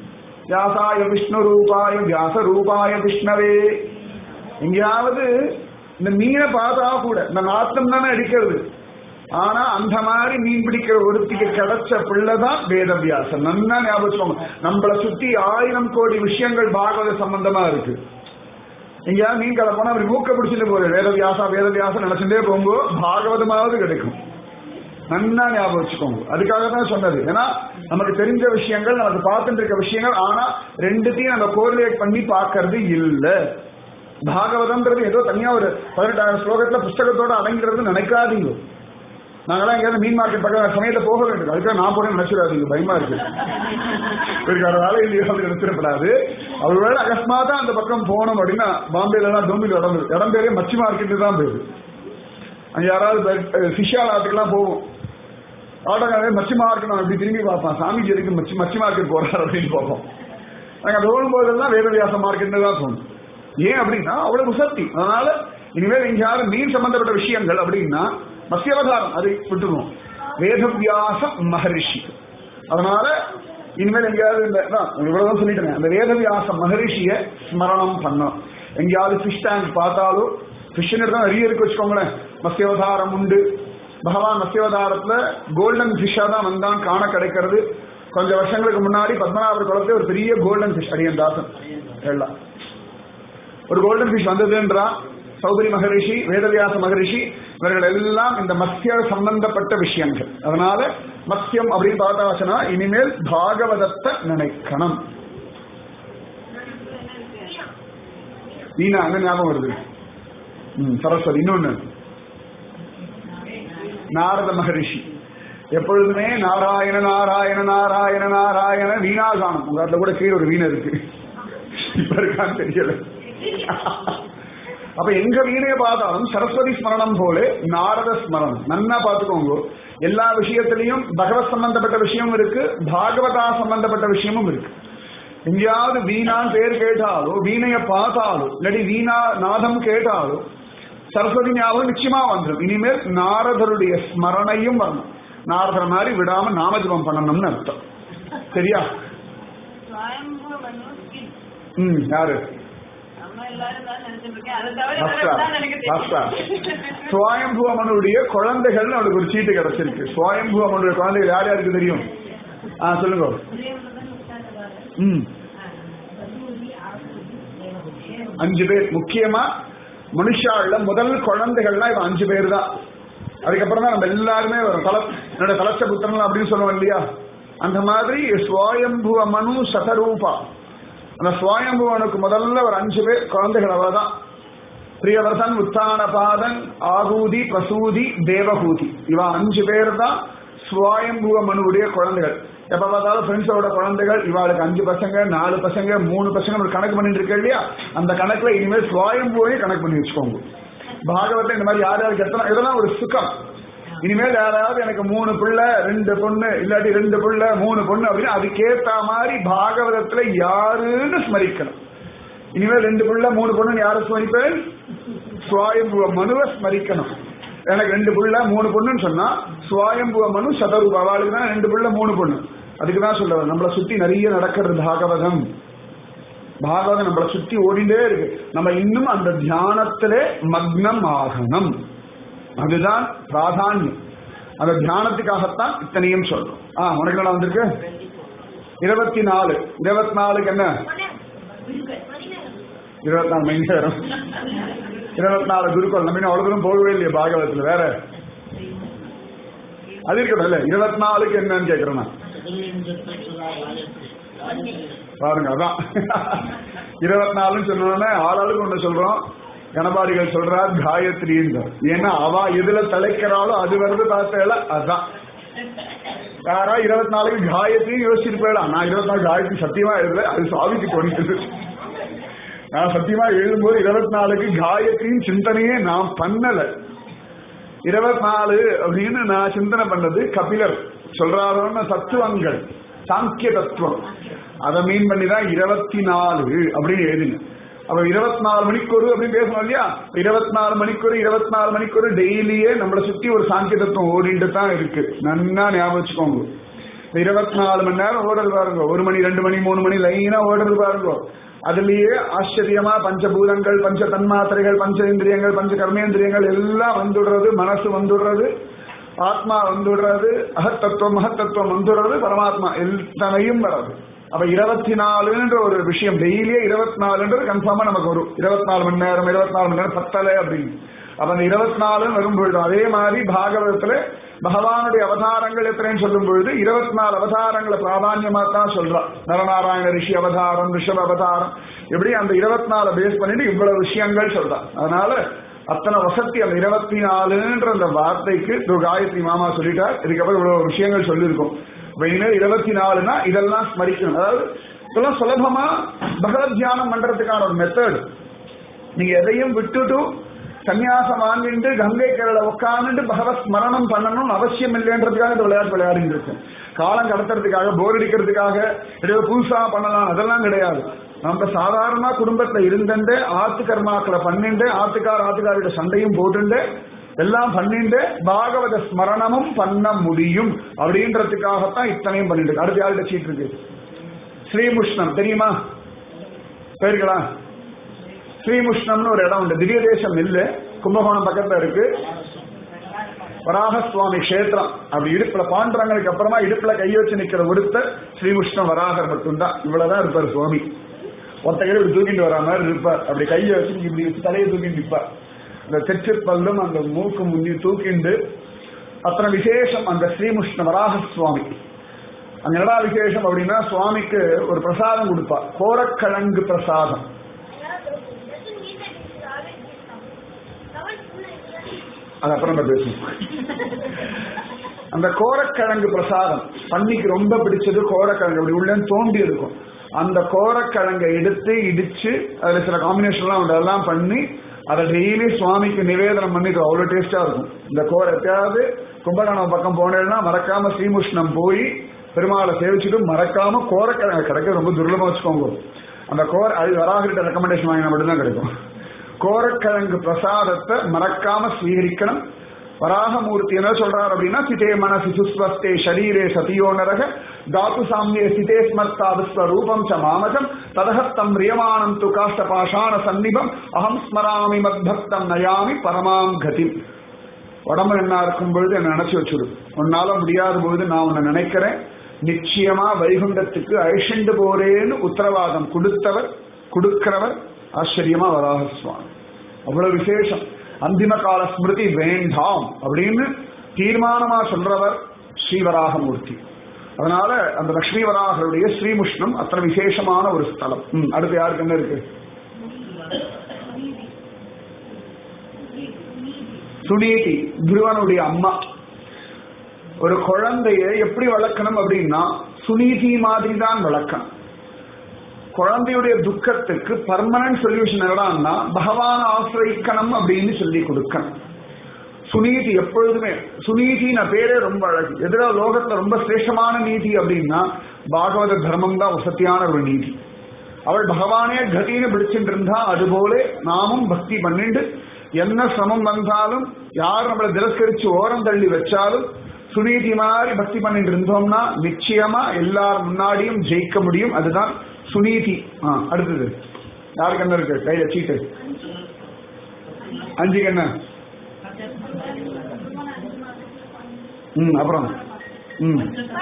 வியாசாய விஷ்ணு ரூபாய வியாச ரூபாய விஷ்ணவே எங்கேயாவது இந்த மீனை பார்த்தா கூட இந்த நாத்தம் தானே அடிக்கிறது ஆனா அந்த மாதிரி மீன் பிடிக்கிற ஒருத்திக்கு கிடைச்ச பிள்ளைதான் வேதவியாசம் நல்லா ஞாபகம் வச்சுக்கோங்க. நம்மளை சுத்தி ஆயிரம் கோடி விஷயங்கள் பாகவத சம்பந்தமா இருக்கு எங்கேயாவது மீன் கடை போனா அப்படி மூக்க பிடிச்சிட்டு போகுது வேதவியாசா வேதவியாசம் நினைச்சுட்டே போகும்போது பாகவதமாவது கிடைக்கும் நன்னா ஞாபகம் வச்சுக்கோங்க அதுக்காக தான் சொன்னது ஏன்னா நமக்கு தெரிஞ்ச விஷயங்கள் நமக்கு பார்த்துட்டு இருக்க விஷயங்கள் ஆனா ரெண்டுத்தையும் நம்ம கோரிலேட் பண்ணி பார்க்கறது இல்ல பாகவதம்ன்றது ஏதோ தனியா ஒரு பதினெட்டாயிரம் ஸ்லோகத்துல புஸ்தகத்தோட அடங்கிறது நினைக்காதீங்க நாங்களாம் எங்கேயாவது மீன் மார்க்கெட் பக்கம் சமயத்துல போக வேண்டும் அதுக்காக நான் போறேன் நினைச்சிடாதீங்க பயமா இருக்கு இருக்கார வேலை இல்லையோ அப்படி நினைச்சிடப்படாது ஒருவேளை அகஸ்மாத்தா அந்த பக்கம் போனோம் அப்படின்னா பாம்பேல எல்லாம் டோம்பில் இடம் இருக்கு. இடம் பேரே மச்சி மார்க்கெட்டு தான் போயிடுது அங்க யாராவது ஃபிஷால் ஆட்டுக்கெல்லாம் போவோம் ஆட்டோக்காரே மச்சி மார்க்கெட் நான் இப்படி திரும்பி பார்ப்பேன் சாமிஜி எதுக்கு மச்சி மச்சி மார்க்கெட் போறாரு அப்படின்னு பார்ப்போம் நாங்க அது ஓடும்போதெல்லாம் வேதவியாச மார்க்கெட்னு தான் தோணும் ஏன் அப்படின்னா அவ்வளவு சக்தி அதனால இனிமேல் எங்கேயாவது மீன் சம்பந்தப்பட்ட விஷயங்கள் அப்படின்னா மத்தியவதாரம் அதை விட்டுருவோம் வேதவியாச மகரிஷி அதனால இனிமேல் எங்கேயாவது இந்த நான் இவ்வளவுதான் சொல்லிட்டேன் அந்த வேதவியாச மகரிஷிய ஸ்மரணம் பண்ணோம் எங்கேயாவது ஃபிஷ் டேங்க் பார்த்தாலோ ஃபிஷ் தான் நிறைய இருக்கு வச்சுக்கோங்களேன் மத்தியவதாரம் உண்டு பகவான் மத்தியவதாரத்துல கோல்டன் ஃபிஷ்ஷா தான் வந்தான் காண கிடைக்கிறது கொஞ்சம் வருஷங்களுக்கு முன்னாடி பத்மநாபர் குளத்துல ஒரு பெரிய கோல்டன் ஃபிஷ் அடியன் தாசன் எல்லாம் ஒரு கோல்டன் ஃபிஷ் வந்ததுன்றா சௌதரி மகரிஷி வேதவியாச மகரிஷி இவர்கள் எல்லாம் இந்த மத்திய சம்பந்தப்பட்ட விஷயங்கள் அதனால மத்தியம் அப்படின்னு பார்த்தாச்சுன்னா இனிமேல் பாகவதத்தை நினைக்கணும் வீணா என்ன ஞாபகம் வருது ம் சரஸ்வதி இன்னொன்னு நாரத மகரிஷி எப்பொழுதுமே நாராயண நாராயண நாராயண நாராயண வீணா காணும் உங்க அதுல கூட கீழே ஒரு வீணை இருக்கு இப்ப இருக்கான்னு தெரியல அப்ப எங்க வீணைய பார்த்தாலும் சரஸ்வதி ஸ்மரணம் போல நாரத ஸ்மரணம் நன்னா பார்த்துக்கோங்க எல்லா விஷயத்திலையும் பகவத் சம்பந்தப்பட்ட விஷயமும் இருக்கு பாகவதா சம்பந்தப்பட்ட விஷயமும் இருக்கு எங்கேயாவது வீணான் பேர் கேட்டாலோ வீணைய பார்த்தாலோ இல்லாட்டி வீணா நாதம் கேட்டாலோ சரஸ்வதி ஞாபகம் நிச்சயமா வந்துடும் இனிமேல் நாரதருடைய ஸ்மரணையும் வரணும் நாரதர் மாதிரி விடாம நாமஜபம் பண்ணணும்னு அர்த்தம் சரியா ஸ்வயம்பு மனு ஸ்கின். ம் யாரு நம்ம எல்லாரும் தான் நினைச்சிட்டு இருக்கேன். அதை தவிர வேற மாஸ்டா எல்லாம் எனக்கு மாஸ்டா தெரியும். சுவாயம்புவமனுடைய குழந்தைகள் அவளுக்கு ஒரு சீட்டு கிடைச்சிருக்கு சுவாயம்புவமனுடைய குழந்தைகள் யார் யாருக்கு தெரியும் ஆ சொல்லுங்க ம் அஞ்சு பேர் முக்கியமா மனுஷால முதல் குழந்தைகள்லாம் இவன் அஞ்சு பேர் தான் அதுக்கப்புறம் தான் நம்ம எல்லாருமே வரும் தல என்னோட கலச்ச புத்திரங்கள் அப்படின்னு சொல்லுவோம் இல்லையா அந்த மாதிரி சுவாயம்புவ மனு சதரூபா அந்த சுவாயம்புவனுக்கு முதல்ல ஒரு அஞ்சு பேர் குழந்தைகள் அவ்வளவுதான் பிரியவர்தன் உத்தானபாதன் ஆகூதி பிரசூதி தேவகூதி இவ அஞ்சு பேர் தான் சுவாயம்புவ மனுவுடைய குழந்தைகள் எப்ப பார்த்தாலும் ஃப்ரெண்ட்ஸோட குழந்தைகள் இவாளுக்கு அஞ்சு பசங்க நாலு பசங்க மூணு பசங்க ஒரு கணக்கு பண்ணிட்டு இருக்க இல்லையா அந்த கணக்குல இனிமேல் சுவாயம்புவையும் கணக்கு பண்ணி வச்சுக்கோங்க பாகவத்தை இந்த மாதிரி யார் யாருக்கு எத்தனை இதெல்லாம் ஒரு சுகம் இனிமேல் யாராவது எனக்கு மூணு பிள்ளை ரெண்டு பொண்ணு இல்லாட்டி ரெண்டு பிள்ளை மூணு பொண்ணு அப்படின்னு அதுக்கேத்த மாதிரி பாகவதத்துல யாருன்னு ஸ்மரிக்கணும் இனிமேல் ரெண்டு புள்ள மூணு பொண்ணு யாரை ஸ்மரிப்பேன் சுவாயம்புவ மனுவை ஸ்மரிக்கணும் எனக்கு ரெண்டு புள்ள மூணு பொண்ணுன்னு சொன்னா சுவாயம்புவ மனு சதரூப அவளுக்கு தான் ரெண்டு புள்ள மூணு பொண்ணு அதுக்கு தான் சொல்ல நம்மளை சுத்தி நிறைய நடக்கிறது பாகவதம் பாகவதம் நம்மளை சுத்தி ஓடிண்டே இருக்கு நம்ம இன்னும் அந்த தியானத்திலே மக்னம் ஆகணும் அதுதான் பிராதானியம் அந்த தியானத்துக்காகத்தான் இத்தனையும் சொல்றோம் ஆ உனக்கு என்ன வந்திருக்கு இருபத்தி நாலு இருபத்தி நாலுக்கு என்ன இருபத்தி நாலு மணி நேரம் இருபத்தி நாலு குருக்கள் நம்ம இன்னும் அவ்வளவு தூரம் போகவே இல்லையா பாகவதத்துல வேற அது இருக்கட்டும் இல்ல இருபத்தி நாலுக்கு என்னன்னு கேக்குறேன் நான் பாருங்க அதான் இருபத்தி நாலுன்னு சொன்னோடனே ஆளாளுக்கு ஒண்ணு சொல்றோம் கணபாடிகள் சொல்றார் காயத்ரின்னு ஏன்னா அவ எதுல தலைக்கிறாளோ அது வருது பார்த்தேல அதான் யாரா இருபத்தி நாலுக்கு காயத்ரி யோசிச்சிருப்பேடா நான் இருபத்தி நாலு காயத்ரி சத்தியமா எழுதல அது சுவாமிக்கு தோணிட்டு நான் சத்தியமா எழுதும்போது இருபத்தி நாலுக்கு காயத்ரியின் சிந்தனையே நான் பண்ணல இருபத்தி நாலு அப்படின்னு நான் சிந்தனை பண்ணது கபிலர் சொல்றாரோன்னு தத்துவங்கள் சாங்கிய தத்துவம் அதை மீன் பண்ணி தான் இருபத்தி நாலு அப்படின்னு எழுதினேன் அப்ப இருபத்தி நாலு மணிக்கொரு அப்படின்னு பேசணும் இல்லையா இருபத்தி நாலு மணிக்கொரு இருபத்தி நாலு மணிக்கொரு டெய்லியே நம்மளை சுத்தி ஒரு சாங்கிய தத்துவம் ஓடிட்டு தான் இருக்கு நன்னா ஞாபகம் வச்சுக்கோங்க இந்த இருபத்தி நாலு மணி நேரம் ஓடுறது பாருங்க ஒரு மணி ரெண்டு மணி மூணு மணி லைனா ஓடுறது பாருங்க அதுலயே ஆச்சரியமா பஞ்சபூதங்கள் பஞ்ச தன்மாத்திரைகள் பஞ்ச இந்திரியங்கள் பஞ்ச கர்மேந்திரியங்கள் எல்லாம் வந்துடுறது மனசு வந்துடுறது ஆத்மா வந்துடுறது அகத்தத்துவம் மகத்தத்துவம் வந்துடுறது பரமாத்மா எத்தனையும் வர்றது அப்ப இருபத்தி நாலுன்ற ஒரு விஷயம் டெய்லியே இருபத்தி நாலுன்றது கன்ஃபார்மா நமக்கு வரும் இருபத்தி நாலு மணி நேரம் இருபத்தி நாலு மணி நேரம் பத்தலை அப்படின்னு அப்ப அந்த இருபத்தி நாலு வரும் பொழுது அதே மாதிரி பாகவதத்துல பகவானுடைய அவதாரங்கள் எத்தனைன்னு சொல்லும் பொழுது இருபத்தி நாலு அவதாரங்களை பிராதான்யமா தான் சொல்றான் நரநாராயண ரிஷி அவதாரம் ரிஷப அவதாரம் எப்படி அந்த இருபத்தி நாலு பேஸ் பண்ணிட்டு இவ்வளவு விஷயங்கள் சொல்றான் அதனால அத்தனை வசதி அந்த இருபத்தி நாலுன்ற அந்த வார்த்தைக்கு திரு காயத்ரி மாமா சொல்லிட்டார் இதுக்கப்புறம் இவ்வளவு விஷயங்கள் சொல்லியிருக்கோம் இனிமேல் இருபத்தி நாலுனா இதெல்லாம் ஸ்மரிக்கணும் அதாவது இதெல்லாம் சுலபமா பகவத் தியானம் பண்றதுக்கான ஒரு மெத்தட் நீங்க எதையும் விட்டுட்டு சன்னியாசம் வாங்கிட்டு கங்கை கரையில உட்காந்துட்டு பகவத் ஸ்மரணம் பண்ணணும்னு அவசியம் இல்லைன்றதுக்காக இந்த விளையாட்டு விளையாடிட்டு இருக்கேன் காலம் கடத்துறதுக்காக போர் அடிக்கிறதுக்காக ஏதோ புதுசா பண்ணலாம் அதெல்லாம் கிடையாது நம்ம சாதாரண குடும்பத்துல இருந்துட்டு ஆத்து கர்மாக்களை பண்ணிட்டு ஆத்துக்கார் ஆத்துக்காரோட சண்டையும் போட்டுண்டு எல்லாம் பண்ணிட்டு பாகவத ஸ்மரணமும் பண்ண முடியும் அப்படின்றதுக்காகத்தான் இத்தனையும் பண்ணிட்டு இருக்கு. அடுத்து யார்கிட்ட சீட் இருக்கு ஸ்ரீமுஷ்ணம் தெரியுமா போயிருக்கலாம் ஸ்ரீமுஷ்ணம்னு ஒரு இடம் உண்டு திவ்ய தேசம் இல்ல கும்பகோணம் பக்கத்துல இருக்கு வராக சுவாமி கஷேத்திரம் அப்படி இடுப்புல பாண்டரங்களுக்கு அப்புறமா இடுப்புல கை வச்சு நிக்கிற ஒருத்தர் ஸ்ரீமுஷ்ணம் வராகர் மட்டும்தான் இவ்வளவுதான் இருப்பார் சுவாமி ஒருத்த கையில இப்படி தூக்கிட்டு வரா மாதிரி இருப்பார் அப்படி கையை வச்சு இப்படி வச்சு தலையை தூக்கிட்டு நிற்பார் அந்த தெற்கு பல்லும் அந்த மூக்கு முன்னி தூக்கிண்டு அத்தனை விசேஷம் அந்த ஸ்ரீமுஷ்ண வராக சுவாமி அங்க என்னடா விசேஷம் அப்படின்னா சுவாமிக்கு ஒரு பிரசாதம் கொடுப்பா கோரக்கிழங்கு பிரசாதம் அது அப்புறம் நம்ம பேசுவோம் அந்த கோரக்கிழங்கு பிரசாதம் பன்னிக்கு ரொம்ப பிடிச்சது கோரக்கிழங்கு அப்படி உள்ள தோண்டி இருக்கும் அந்த கோரக்கிழங்கை எடுத்து இடிச்சு அதுல சில காம்பினேஷன்லாம் உண்டு அதெல்லாம் பண்ணி அதை டெய்லி சுவாமிக்கு நிவேதனம் பண்ணிட்டு அவ்வளவு டேஸ்டா இருக்கும் இந்த கோர எப்பயாவது கும்பகோணம் பக்கம் போனேன்னா மறக்காம ஸ்ரீமுஷ்ணம் போய் பெருமாளை சேவிச்சுட்டு மறக்காம கோரக்கிழங்கு கிடைக்க ரொம்ப துர்லபம் வச்சுக்கோங்க அந்த கோர அது வராகிட்ட ரெக்கமெண்டேஷன் வாங்கினா மட்டும்தான் கிடைக்கும் கோரக்கிழங்கு பிரசாதத்தை மறக்காம ஸ்வீகரிக்கணும் வராகமூர்த்தி என்ன சொல்றார் அப்படின்னா சிதே மனசி சுஸ்வஸ்தே ஷரீரே சதியோ நரக தாத்து சாமியே சிதே ஸ்மர்த்தா விஸ்வரூபம் ச மாமஜம் ததகத்தம் ரியமானம் து காஷ்ட பாஷாண சந்நிபம் அகம் ஸ்மராமி மத்பக்தம் நயாமி பரமாம் கதி உடம்பு என்ன இருக்கும் பொழுது என்ன நினைச்சு வச்சுடு உன்னால முடியாத பொழுது நான் உன்னை நினைக்கிறேன் நிச்சயமா வைகுண்டத்துக்கு அழிஷண்டு போறேன்னு உத்தரவாதம் கொடுத்தவர் கொடுக்கிறவர் ஆச்சரியமா வராக சுவாமி அவ்வளவு விசேஷம் அந்திம கால ஸ்மிருதி வேண்டாம் அப்படின்னு தீர்மானமா சொல்றவர் ஸ்ரீவராகமூர்த்தி அதனால அந்த லக்ஷ்மி வராகருடைய ஸ்ரீமுஷ்ணம் அத்தனை விசேஷமான ஒரு ஸ்தலம் ம், அடுத்து யாருக்கு என்ன இருக்கு சுனீதி துருவனுடைய அம்மா ஒரு குழந்தைய எப்படி வளர்க்கணும் அப்படின்னா சுனீதி மாதிரி தான் வளர்க்கணும் குழந்தையுடைய துக்கத்துக்கு பர்மனன்ட் சொல்யூஷன் என்னடான்னா பகவான் ஆசிரிக்கணும் அப்படின்னு சொல்லி கொடுக்கணும் சுனீதி எப்பொழுதுமே சுனீதி நான் பேரே ரொம்ப அழகு எதிராக லோகத்துல ரொம்ப சிரேஷ்டமான நீதி அப்படின்னா பாகவத தர்மம் தான் வசத்தியான ஒரு நீதி அவள் பகவானே கதின்னு பிடிச்சிட்டு இருந்தா அதுபோல நாமும் பக்தி பண்ணிட்டு என்ன சிரமம் வந்தாலும் யார் நம்மளை திரஸ்கரிச்சு ஓரம் தள்ளி வச்சாலும் சுனீதி மாதிரி பக்தி பண்ணிட்டு இருந்தோம்னா நிச்சயமா எல்லார் முன்னாடியும் ஜெயிக்க முடியும் அதுதான் சுனீதி ஆ அடுத்தது யாருக்கு என்ன இருக்கு கையில சீட்டு அஞ்சுக்கு என்ன ம் அப்புறம் ம்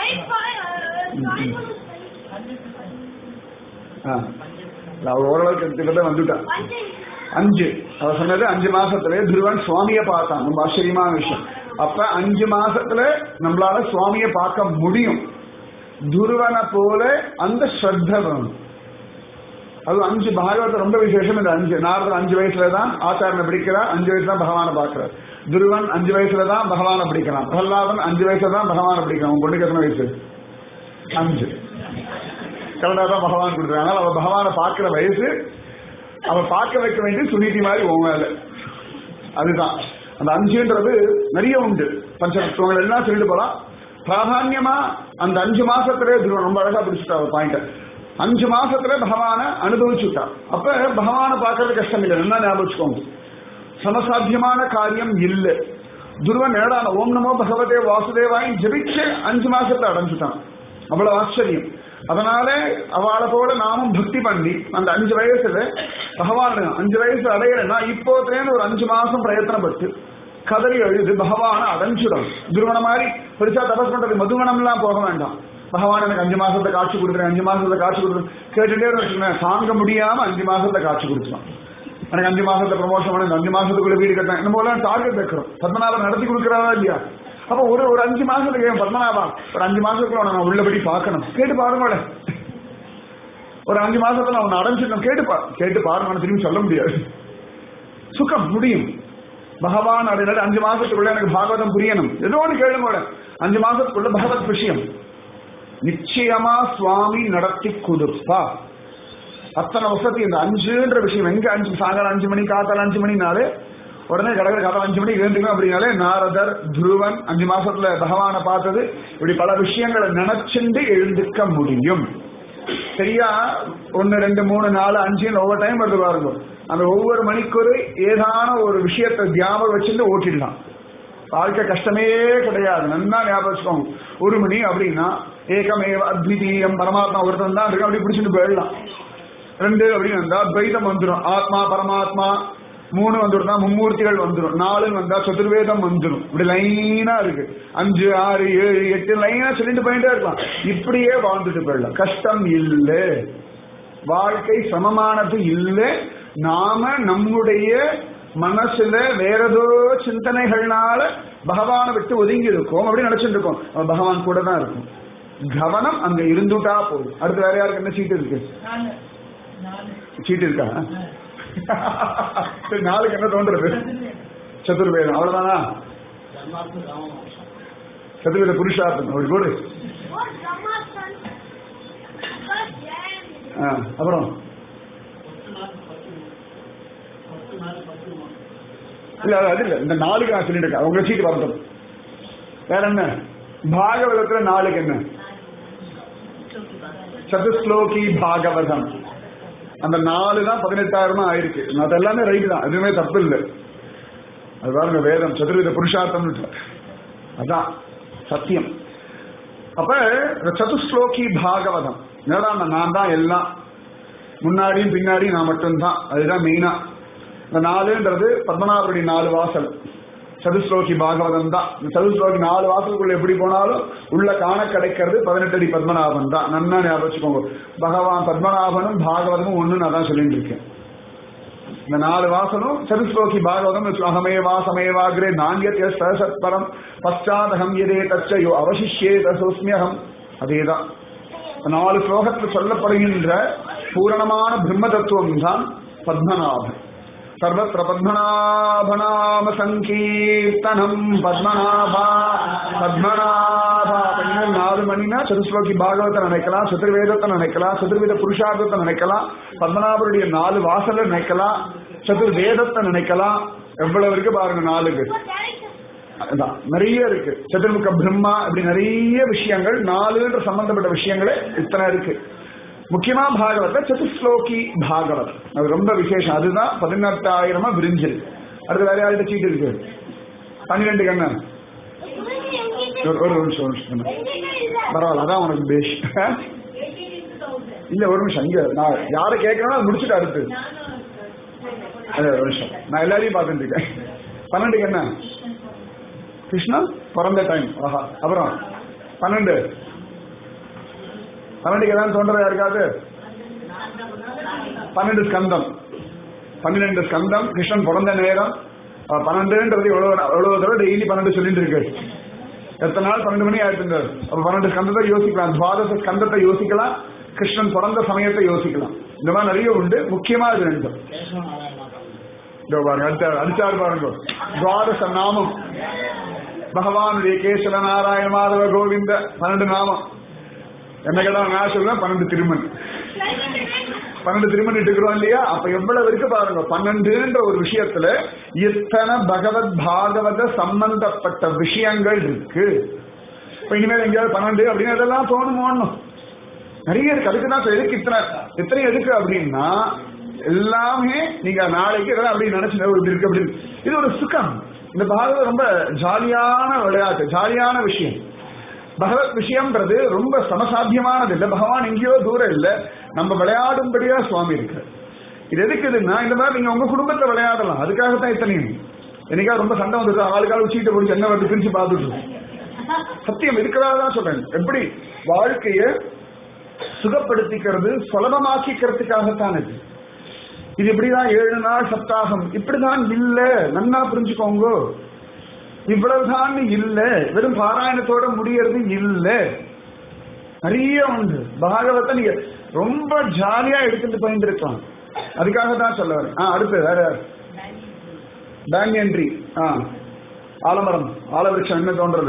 ஆ அவ ஓரளவுக்கு கிட்டத்தட்ட வந்துட்டான் அஞ்சு அவ சொன்னது அஞ்சு மாசத்துல துருவன் சுவாமிய பார்த்தான் ரொம்ப ஆச்சரியமான விஷயம் அப்ப அஞ்சு மாசத்துல நம்மளால சுவாமிய பார்க்க முடியும் துருவனை போல அந்த ஸ்ரத்த வேணும் அது அஞ்சு பாகவத ரொம்ப விசேஷம் இந்த அஞ்சு நாரதர் அஞ்சு வயசுல தான் ஆச்சாரனை பிடிக்கிறார் அஞ்சு வயசுல தான் பகவானை பார்க்கிறார் துருவன் அஞ்சு வயசுல தான் பகவானை பிடிக்கிறான் பிரகலாதன் அஞ்சு வயசுல தான் பகவானை பிடிக்கிறான் உன் பொண்ணுக்கு எத்தனை வயசு அஞ்சு கரெக்டா தான் பகவான் கொடுக்குறாங்க அவ பகவானை பார்க்கிற வயசு அவ பார்க்க வைக்க வேண்டிய சுனீதி மாதிரி உன் வேலை அதுதான் அந்த அஞ்சுன்றது நிறைய உண்டு பஞ்சரத்துவங்கள் எல்லாம் சொல்லிட்டு போலாம் பிராதான்யமா அந்த அஞ்சு மாசத்திலே துருவன் ரொம்ப அழகா பிடிச்சிட்டா ஒரு பாயிண்ட் அஞ்சு மாசத்துல பகவான அனுபவிச்சுட்டா அப்ப பகவானை பார்க்கறது கஷ்டம் இல்லை என்ன ஞாபகம் வச்சுக்கோங்க சமசாத்தியமான காரியம் இல்லை துருவன் நேடான ஓம் நமோ பகவதே வாசுதேவாயும் ஜபிச்சு அஞ்சு மாசத்தை அடைஞ்சுட்டான் அவ்வளவு ஆச்சரியம் அதனால அவளை போல நாமும் பக்தி பண்ணி அந்த அஞ்சு வயசுல பகவான் அஞ்சு வயசு அடையிறேன்னா இப்போதுலேருந்து ஒரு அஞ்சு மாசம் பிரயத்தனப்பட்டு கதறி எழுது பகவான அடைஞ்சிடும் துருவன மாதிரி பெருசா தபஸ் பண்றது மதுவனம் எல்லாம் போக வேண்டாம் பகவான் எனக்கு அஞ்சு மாசத்துல காட்சி கொடுக்குறேன் அஞ்சு மாசத்துல காட்சி கொடுக்குறேன் கேட்டுட்டே வச்சுக்கோங்க தாங்க முடியாம அஞ்சு மாசத்துல காட்சி கொடுத்துருவான் எனக்கு அஞ்சு மாசத்துல ப்ரமோஷன் பண்ண அஞ்சு மாசத்துக்குள்ள வீடு கட்டேன் இந்த போல டார்கெட் வைக்கிறோம் பத்மநாபன் நடத்தி கொடுக்குறாரா இல்லையா அப்ப ஒரு ஒரு அஞ்சு மாசத்துக்கு ஏன் பத்மநாபா ஒரு அஞ்சு மாசத்துக்குள்ள உன்னை நான் உள்ளபடி பார்க்கணும் கேட்டு பாருங்களேன் ஒரு அஞ்சு மாசத்துல அவனை அடைஞ்சிடணும் கேட்டு பா கேட்டு பாருங்க திரும்பி சொல்ல முடியாது சுகம் முடியும் பகவான் அப்படின்னாரு அஞ்சு மாசத்துக்குள்ள எனக்கு பாகவதம் புரியணும் ஏதோ ஒன்று கேளுங்க அஞ்சு மாசத்துக்குள்ள பகவத் விஷயம் நிச்சயமா சுவாமி நடத்தி கொடுப்பா அத்தனை வசதி இந்த அஞ்சுன்ற விஷயம் எங்க அஞ்சு சாயங்காலம் அஞ்சு மணி காத்தால அஞ்சு மணினாலே உடனே கடற்கரை காத்தால அஞ்சு மணிக்கு எழுந்துக்கணும் அப்படின்னாலே நாரதர் துருவன் அஞ்சு மாசத்துல பகவானை பார்த்தது இப்படி பல விஷயங்களை நினைச்சுண்டு எழுந்துக்க முடியும் சரியா ஒன்னு ரெண்டு மூணு நாலு அஞ்சுன்னு ஒவ்வொரு டைம் வருது பாருங்க அந்த ஒவ்வொரு மணிக்கூறு ஏதான ஒரு விஷயத்தை தியாபகம் வச்சுட்டு ஓட்டிடலாம் வாழ்க்கை கஷ்டமே கிடையாது நல்லா ஞாபகம் வச்சுக்கோங்க ஒரு மணி அப்படின்னா ஏகமேவ அத்விதீயம் பரமாத்மா ஒருத்தன் தான் இருக்கு அப்படி பிடிச்சிட்டு போயிடலாம் ரெண்டு அப்படின்னு வந்தா துவைதம் வந்துடும் ஆத்மா பரமாத்மா மூணு வந்துடும் மும்மூர்த்திகள் வந்துடும் நாலுன்னு வந்தா சதுர்வேதம் வந்துடும் இப்படி லைனா இருக்கு அஞ்சு ஆறு ஏழு எட்டு லைனா சொல்லிட்டு போயிட்டே இருக்கலாம் இப்படியே வாழ்ந்துட்டு போயிடலாம் கஷ்டம் இல்லை வாழ்க்கை சமமானது இல்லை நாம நம்முடைய மனசுல வேற ஏதோ சிந்தனைகள்னால பகவானை விட்டு ஒதுங்கி இருக்கோம் அப்படின்னு நினைச்சிட்டு இருக்கோம் அவன் பகவான் கூட தான் இருக்கும் கவனம் அங்க இருந்துட்டா போதும் அடுத்து வேற யாருக்கு என்ன சீட்டு இருக்கு சீட்டு இருக்கா சரி நாளுக்கு என்ன தோன்றது சதுர்வேதம் அவ்வளவுதானா சதுர்வேத புருஷார்த்தம் ஒரு கூடு ஆ, அப்புறம் இல்ல அது- அது இல்ல இந்த நாளுக்கு நான் சொல்லிட்டு இருக்கேன் உங்களை சீட்டு வரட்டும் வேற என்ன பாகவதத்துல நாளுக்கு என்ன சதுஸ்லோகி பாகவதம் அந்த நாலு தான் பதினெட்டாயிரமா ஆயிருக்கு அது எல்லாமே ரைட்டு தான் எதுவுமே தப்பு இல்லை அது பாருங்க வேதம் சதுர்வித புருஷார்த்தம் அதான் சத்தியம் அப்ப இந்த சதுஸ்லோகி பாகவதம் என்னடா நான் தான் எல்லாம் முன்னாடியும் பின்னாடியும் நான் மட்டும்தான் அதுதான் மெயினா இந்த நாலுன்றது பத்மநாபருடைய நாலு வாசல் சதுஸ்லோகி பாகவதம் தான் இந்த சதுஸ்லோகி நாலு வாசலுக்குள்ள எப்படி போனாலும் உள்ள காண கிடைக்கிறது பதினெட்டு அடி பத்மநாபன் தான் நன்னா ஞாபகம் வச்சுக்கோங்க பகவான் பத்மநாபனும் பாகவதமும் ஒண்ணு நான் தான் சொல்லிட்டு இருக்கேன் இந்த நாலு வாசனும் சதுஸ்லோகி பாகவதம் வச்சு அகமேவா சமேவாகிரே நாங்கிய சரசத்பரம் பశ్చాதகம் எதே தச்சையோ அவசிஷே தசோஸ்மியகம் அதேதான் நாலு ஸ்லோகத்தில் சொல்லப்படுகின்ற பூரணமான பிரம்ம தத்துவம் தான் பத்மநாபன் சர்வத்திர பத்மநாபநாம சங்கீர்த்தனம் பத்மநாபா பத்மநாபா அப்படின்னு நாலு மணினா சதுஸ்லோகி பாகவத்தை நினைக்கலாம் சதுர்வேதத்தை நினைக்கலாம் சதுர்வேத புருஷார்த்தத்தை நினைக்கலாம் பத்மநாபருடைய நாலு வாசல நினைக்கலாம் சதுர்வேதத்தை நினைக்கலாம் எவ்வளவு இருக்கு பாருங்க நாலுக்கு அதான் நிறைய இருக்கு சதுர்முக பிரம்மா இப்படி நிறைய விஷயங்கள் நாலுன்ற சம்பந்தப்பட்ட விஷயங்களே இத்தனை இருக்கு முக்கியமா பாகவத சதுஸ்லோகி பாகவத் அது ரொம்ப விசேஷம் அதுதான் பதினெட்டாயிரமா விரிஞ்சிரு அடுத்து வேற யார்கிட்ட சீட்டு இருக்கு பன்னிரெண்டு கண்ணா ஒரு ஒரு நிமிஷம் ஒரு நிமிஷம் பரவாயில்ல அதான் உனக்கு பேஷ் இல்ல ஒரு நிமிஷம் இங்க நான் யாரை கேட்கறேனோ அது முடிச்சுட்டு அடுத்து அது ஒரு நிமிஷம் நான் எல்லாரையும் பார்த்துட்டு இருக்கேன் பன்னெண்டுக்கு என்ன கிருஷ்ணா பிறந்த டைம் ஆஹா அப்புறம் பன்னெண்டு பன்னெண்டுக்கு ஏதாவது தோன்றதா யாருக்காவது பன்னெண்டு ஸ்கந்தம் பன்னிரெண்டு ஸ்கந்தம் கிருஷ்ணன் பிறந்த நேரம் அஹ், பன்னெண்டுன்றது எவ்வளவு எவ்வளவு தடவை டெய்லி பன்னெண்டு சொல்லிட்டு இருக்கு எத்தனை நாள் பன்னெண்டு மணி ஆயிட்டு அப்ப பன்னெண்டு ஸ்கந்தத்தை யோசிக்கலாம் துவாதச ஸ்கந்தத்தை யோசிக்கலாம் கிருஷ்ணன் பிறந்த சமயத்தை யோசிக்கலாம் இந்த மாதிரி நிறைய உண்டு முக்கியமா இது ரெண்டும் இதோ பாருங்க அடுத்த அடிச்சாரு பாருங்க துவாதச நாமம் பகவானுடைய கேசவ நாராயண மாதவ கோவிந்த பன்னெண்டு நாமம் என்ன கேட்டா நான் சொல்லுவேன் பன்னெண்டு திருமண் பன்னெண்டு திருமணம் இருக்கிறோம் இல்லையா அப்ப எவ்வளவு இருக்கு பாருங்க பன்னெண்டுன்ற ஒரு விஷயத்துல எத்தனை பகவத் பாகவத சம்பந்தப்பட்ட விஷயங்கள் இருக்கு இப்ப இனிமேல் எங்கேயாவது பன்னெண்டு அப்படின்னு அதெல்லாம் தோணும் ஓடணும் நிறைய இருக்கு அதுக்கு தான் சொல்ல, எதுக்கு இத்தனை எத்தனை எதுக்கு அப்படின்னா எல்லாமே நீங்க நாளைக்கு இதெல்லாம் அப்படி நினைச்சு இப்படி இருக்கு அப்படி இருக்கு. இது ஒரு சுகம் இந்த பாகவதம் ரொம்ப ஜாலியான விளையாட்டு ஜாலியான விஷயம் பகவத் விஷயம்ன்றது ரொம்ப சமசாத்தியமானது இல்லை பகவான் எங்கேயோ தூரம் இல்லை நம்ம விளையாடும்படியா சுவாமி இருக்கு இது எதுக்குதுன்னா இந்த மாதிரி நீங்க உங்க குடும்பத்தை விளையாடலாம் அதுக்காகத்தான் இத்தனையும் என்னைக்கா ரொம்ப சண்டை வந்துட்டு ஆளுக்கால உச்சிட்டு பிடிச்சி என்ன வந்து பிரிச்சு பார்த்துட்டு இருக்கோம். சத்தியம் இருக்கிறதா தான் சொல்றேன் எப்படி வாழ்க்கைய சுகப்படுத்திக்கிறது சுலபமாக்கிக்கிறதுக்காகத்தான் இது இது இப்படிதான் ஏழு நாள் சப்தாகம் இப்படிதான் இல்ல நன்னா புரிஞ்சுக்கோங்க இவ்வளவுதான் இல்ல வெறும் பாராயணத்தோட முடியறது இல்ல நிறைய உண்டு பாகவத்தை நீங்க ரொம்ப ஜாலியா எடுத்துட்டு போயிருந்திருக்கலாம் அதுக்காக தான் சொல்ல வரேன் ஆ அடுத்து வேற யார்? பேங்க் ஆ ஆலமரம் ஆலவிருஷம் என்ன தோன்றது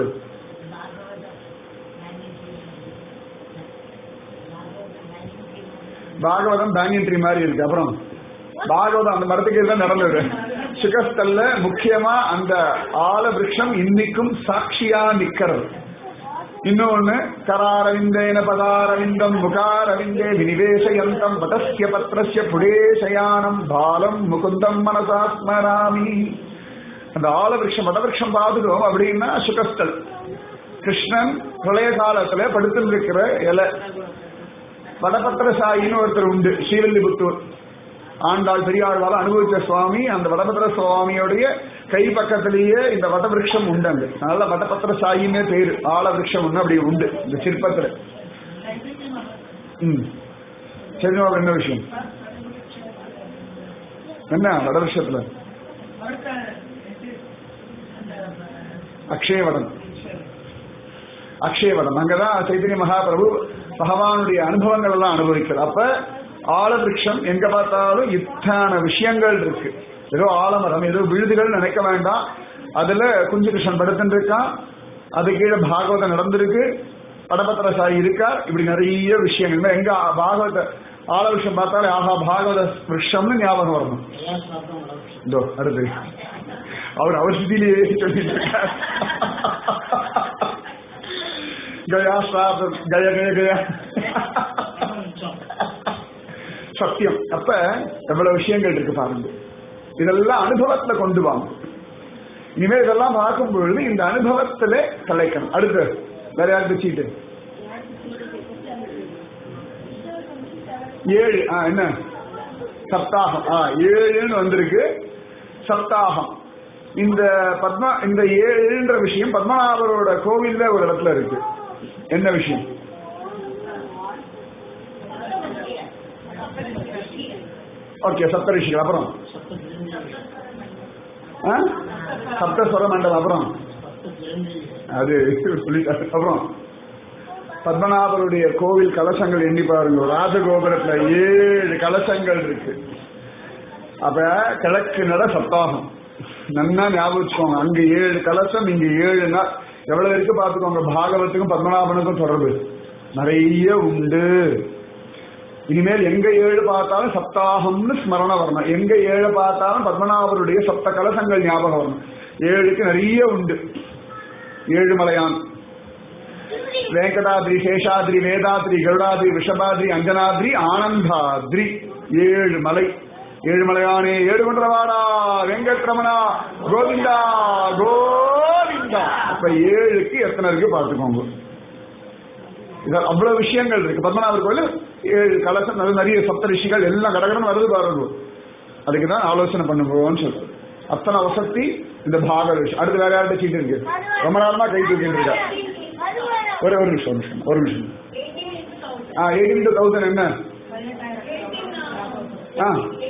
பாகவதம் பேங்க் மாதிரி இருக்கு அப்புறம் பாகவதம் அந்த மரத்துக்கு தான் நடந்தது சுகஸ்தல்ல முக்கியமா அந்த ஆல விருட்சம் இன்னைக்கும் சாட்சியா நிக்கிறது இன்னொன்னு கராரவிந்தேன பதாரவிந்தம் முகாரவிந்தே வினிவேசயந்தம் பதஸ்ய பத்ரஸ்ய புடேசயானம் பாலம் முகுந்தம் மனசா ஸ்மராமி அந்த ஆல விருட்சம் வடவிருட்சம் பார்த்துட்டோம் அப்படின்னா சுகஸ்தல் கிருஷ்ணன் பிரளய காலத்துல படுத்துட்டு இருக்கிற இலை வடபத்திர சாயின்னு ஒருத்தர் உண்டு ஸ்ரீவில்லிபுத்தூர் ஆண்டாள் பெரியாழ்வால அனுபவிச்ச சுவாமி அந்த வடபத்திர சுவாமியோடைய கை பக்கத்திலேயே இந்த வடவிருஷம் உண்டு அங்க அதனால வடபத்திர சாயின்னே பேரு ஆல விருஷம் ஒண்ணு அப்படி உண்டு இந்த சிற்பத்துல ம் சரி நோக்கு என்ன விஷயம் என்ன வடவிருஷத்துல அக்ஷயவடம் அக்ஷயவடம் அங்கதான் சைத்தன்ய மகாபிரபு பகவானுடைய அனுபவங்கள் எல்லாம் அனுபவிக்கிறது அப்ப ஆலவிருஷம் எங்க பார்த்தாலும் இத்தனை விஷயங்கள் இருக்கு ஏதோ ஆலமரம் ஏதோ விழுதுகள் நினைக்க வேண்டாம் அதுல குஞ்சு கிருஷ்ணன் படுத்துட்டு இருக்கான் அது கீழே பாகவதம் நடந்திருக்கு படபத்திர சாயி இருக்கார் இப்படி நிறைய விஷயங்கள் எங்க பாகவத ஆலவிருஷம் பார்த்தாலே ஆஹா பாகவத விருஷம்னு ஞாபகம் வரணும் இதோ அடுத்து அவர் அவர் ஸ்திதியிலேயே சொல்லிட்டு இருக்கார் கயா சாதம் கய கய கயா சத்தியம் அப்ப எவ்வளவு விஷயங்கள் இருக்கு பாருங்க இதெல்லாம் அனுபவத்துல கொண்டு வாங்க இனிமே இதெல்லாம் பார்க்கும் பொழுது இந்த அனுபவத்திலே கலைக்கணும் அடுத்து வேற யாருக்கு சீட்டு ஏழு ஆ என்ன சப்தாகம் ஆ ஏழுன்னு வந்திருக்கு சப்தாகம் இந்த பத்மா இந்த ஏழுன்ற விஷயம் பத்மநாபரோட கோவில்ல ஒரு இடத்துல இருக்கு என்ன விஷயம் ஓகே சப்தரிஷிகள் அப்புறம் ஆ? சப்தஸ்வர மண்டலம் அப்புறம் அது சொல்லிட்டாரு அப்புறம் பத்மநாபருடைய கோவில் கலசங்கள் எண்ணி பாருங்க ராஜகோபுரத்துல ஏழு கலசங்கள் இருக்கு அப்ப கிழக்கு நட சப்தாகம் நன்னா ஞாபகம் வச்சுக்கோங்க அங்க ஏழு கலசம் இங்க ஏழு நாள் எவ்வளவு இருக்கு பாத்துக்கோங்க பாகவத்துக்கும் பத்மநாபனுக்கும் தொடர்பு நிறைய உண்டு இனிமேல் எங்க ஏழு பார்த்தாலும் சப்தாகம்னு ஸ்மரணம் வரணும் எங்க ஏழு பார்த்தாலும் பத்மநாபருடைய சப்த கலசங்கள் ஞாபகம் வரணும் ஏழுக்கு நிறைய உண்டு ஏழுமலையான் வெங்கடாத்ரி சேஷாத்ரி வேதாத்ரி கருடாத்ரி விஷபாத்ரி அஞ்சனாத்ரி ஆனந்தாத்ரி ஏழு மலை ஏழுமலையானே ஏழு கொன்றவாடா வெங்கட்ரமணா கோவிந்தா கோவிந்தா அப்ப ஏழுக்கு எத்தனை இருக்கு பார்த்துக்கோங்க இது அவ்வளவு விஷயங்கள் இருக்கு பத்மநாபர் கோயில் ஏழு கலசம் நல்ல நிறைய சப்த ரிஷிகள் எல்லாம் கடகடன் வருது பாருங்க அதுக்கு தான் ஆலோசனை பண்ணுவோம்னு சொல்றது அத்தனை வசதி இந்த பாக விஷயம் அடுத்து வேற யார்கிட்ட சீட்டு இருக்கு ரொம்ப நேரமா கை தூக்கிட்டு இருக்கா ஒரே ஒரு நிமிஷம் ஒரு நிமிஷம் ஒரு நிமிஷம் ஆ எயிட்டீன் டூ தௌசண்ட் என்ன ஆ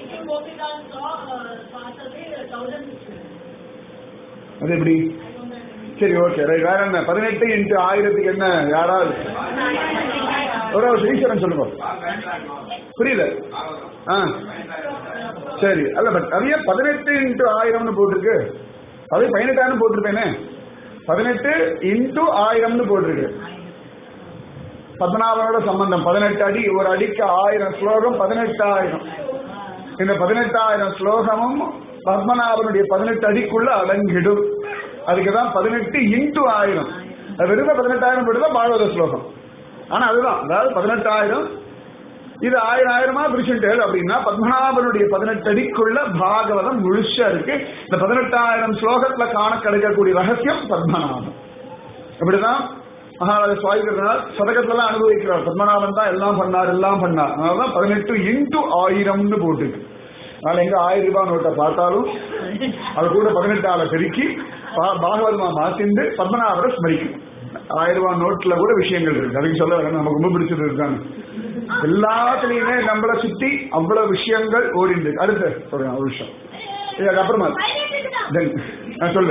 அது எப்படி சரி ஓகே ரைட் வேற என்ன பதினெட்டு இன்ட்டு ஆயிரத்துக்கு என்ன யாராவது ஒரு ஒரு ஈஸ்வரன் சொல்லுங்க புரியல ஆ சரி அல்ல பட் நிறைய பதினெட்டு இன்ட்டு ஆயிரம்னு போட்டிருக்கு அதே பதினெட்டாயிரம் போட்டிருப்பேனே பதினெட்டு இன்ட்டு ஆயிரம்னு போட்டிருக்கு பத்மநாபனோட சம்பந்தம் பதினெட்டு அடி ஒரு அடிக்கு ஆயிரம் ஸ்லோகம் பதினெட்டாயிரம் இந்த பதினெட்டாயிரம் ஸ்லோகமும் பத்மநாபனுடைய பதினெட்டு அடிக்குள்ள அடங்கிடும் அதுக்கு தான் பதினெட்டு இன்ட்டு ஆயிரம் அது வெறும் பதினெட்டாயிரம் போட்டுதான் பாகவத ஸ்லோகம் ஆனா அதுதான் அதாவது பதினெட்டாயிரம் இது ஆயிரம் ஆயிரமா பிரிச்சுட்டு அப்படின்னா பத்மநாபனுடைய பதினெட்டு அடிக்குள்ள பாகவதம் முழுசா இருக்கு இந்த பதினெட்டாயிரம் ஸ்லோகத்துல காண கிடைக்கக்கூடிய ரகசியம் பத்மநாபம் இப்படிதான் மகாராஜா சுவாமிக்கிறதுனால சதகத்துல எல்லாம் அனுபவிக்கிறார் பத்மநாபன் தான் எல்லாம் பண்ணார் எல்லாம் பண்ணார் அதனாலதான் பதினெட்டு இன்டு ஆயிரம்னு போட்டுருக்கு அதனால எங்க ஆயிரம் ரூபாய் நோட்டை பார்த்தாலும் அது கூட பதினெட்டு ஆளை பெருக்கி பா- பாகவதமா மாத்திண்டு பத்மநாபரை ஸ்மரிக்கும் ஆயிரம் ரூபாய் நோட்ல கூட விஷயங்கள் இருக்கு அதுக்கு சொல்ல வரேன் நமக்கு ரொம்ப பிடிச்சது இருக்காங்க எல்லாத்துலயுமே நம்மளை சுத்தி அவ்வளவு விஷயங்கள் ஓடிண்டு இருக்கு. அடுத்து சொல்றேன் ஒரு விஷயம் இதுக்கு அப்புறமா Then, ஆ, சொல்லு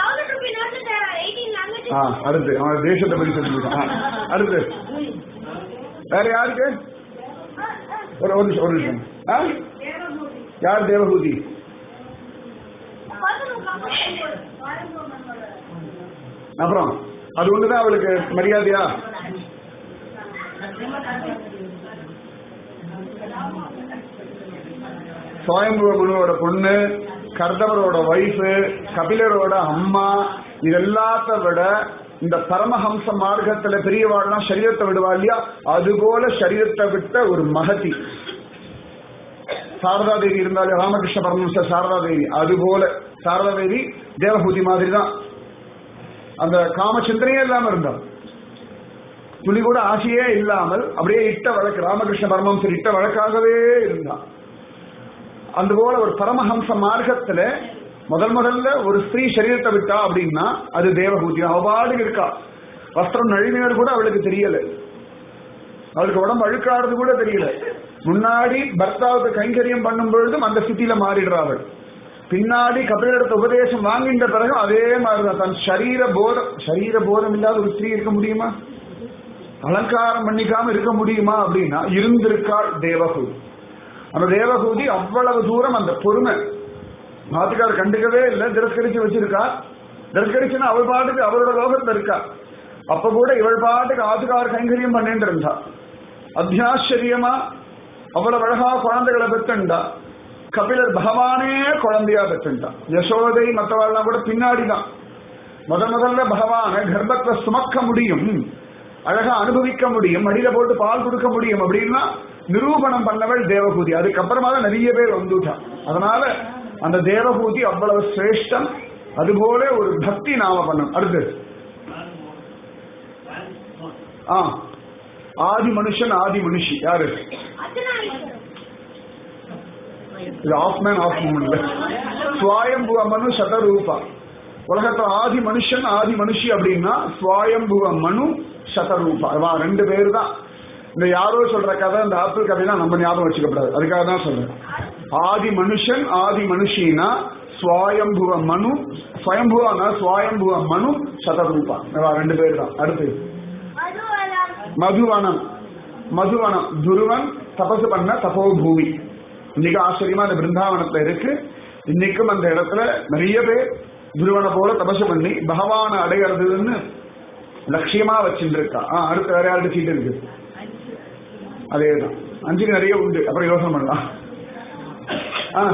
ஆ அடுத்து அவன் தேசத்தை பத்தி சொல்லிருக்கான் ஆ, அடுத்து வேற யாருக்கு ஒரு ஒரு நிமிஷம் ஒரு நிமிஷம் ஆ? யார் தேவகூதி அப்புறம் அது ஒண்ணுதான் அவளுக்கு மரியாதையா சுவயம்புவ மனுவோட பொண்ணு கர்தவரோட ஒய்ஃபு கபிலரோட அம்மா இது எல்லாத்த விட இந்த பரமஹம்ச மார்க்கத்துல பெரியவாள்லாம் சரீரத்தை விடுவா இல்லையா அதுபோல சரீரத்தை விட்ட ஒரு மகதி சாரதா தேவி இருந்தாலும் ராமகிருஷ்ண பரமஹம்ச சாரதா தேவி அதுபோல சாரதா தேவி தேவபூதி மாதிரி தான் அந்த காம சிந்தனையே இல்லாம இருந்தா துளி கூட ஆசையே இல்லாமல் அப்படியே இட்ட வழக்கு ராமகிருஷ்ண பரமஹம்சர் இட்ட வழக்காகவே இருந்தான் அதுபோல ஒரு பரமஹம்ச மார்க்கத்துல முதல் முதல்ல ஒரு ஸ்திரீ சரீரத்தை விட்டா அப்படின்னா அது தேவபூதி அவபாடு இருக்கா வஸ்திரம் நழுவினர் கூட அவளுக்கு தெரியல அவளுக்கு உடம்பு அழுக்காடுறது கூட தெரியல முன்னாடி பர்த்தாவுக்கு கைங்கரியம் பண்ணும் பொழுதும் அந்த ஸ்திதியில மாறிடுறா அவள் பின்னாடி கபிலரிடத்த உபதேசம் வாங்கின்ற பிறகு அதே மாதிரிதான் தன் சரீர போதம் சரீர போதம் இல்லாத ஒரு ஸ்திரீ இருக்க முடியுமா அலங்காரம் பண்ணிக்காம இருக்க முடியுமா அப்படின்னா இருந்திருக்காள் தேவகூதி அந்த தேவகூதி அவ்வளவு தூரம் அந்த பொறுமை மாத்துக்கார் கண்டுக்கவே இல்லை திரஸ்கரிச்சு வச்சிருக்கா திரஸ்கரிச்சுன்னா அவள் பாட்டுக்கு அவரோட லோகத்துல இருக்கா அப்ப கூட இவள் பாட்டுக்கு ஆத்துக்கார் கைங்கரியம் பண்ணிட்டு இருந்தா அத்தியாச்சரியமா அவ்வளவு அழகா குழந்தைகளை பெற்றுண்டா கபிலர் பகவானே குழந்தையா பெற்றுண்டா யசோதை மற்றவாள்லாம் கூட பின்னாடிதான் முத முதல்ல பகவான கர்ப்பத்தை சுமக்க முடியும் அழகா அனுபவிக்க முடியும் மடியில போட்டு பால் கொடுக்க முடியும் அப்படின்னா நிரூபணம் பண்ணவள் தேவபூதி அதுக்கப்புறமா தான் நிறைய பேர் வந்துட்டான் அதனால அந்த தேவபூதி அவ்வளவு சிரேஷ்டம் அதுபோல ஒரு பக்தி நாம பண்ணணும் அடுத்து ஆ ஆதி மனுஷன் ஆதி மனுஷி யாரு இது ஆஃப் மேன் ஆஃப் உமன் இல்ல சுவாயம்புவ மனு சதரூபா உலகத்துல ஆதி மனுஷன் ஆதி மனுஷி அப்படின்னா சுவாயம்புவ மனு சதரூபா அவா ரெண்டு பேர் தான் இந்த யாரோ சொல்ற கதை இந்த ஆப்பிள் கதையெல்லாம் நம்ம ஞாபகம் வச்சுக்கப்படாது அதுக்காக தான் சொல்றேன் ஆதி மனுஷன் ஆதி மனுஷினா சுவாயம்புவ மனு ஸ்வயம்புவானா சுவாயம்புவ மனு சதரூபா இவா ரெண்டு பேர் தான் அடுத்து மதுவனம் மதுவனம் துருவன் தபசு பண்ண தபோபூமி இன்னைக்கு ஆச்சரியமா அந்த பிருந்தாவனத்துல இருக்கு இன்னைக்கும் அந்த இடத்துல நிறைய பேர் துருவனை போல தபசு பண்ணி பகவானை அடைகிறதுன்னு லட்சியமா வச்சுட்டு இருக்கா ஆ, அடுத்து வேற யாருக்கு சீட் இருக்கு அதேதான் அஞ்சுக்கு நிறைய உண்டு அப்புறம் யோசனை பண்ணலாம் ஆ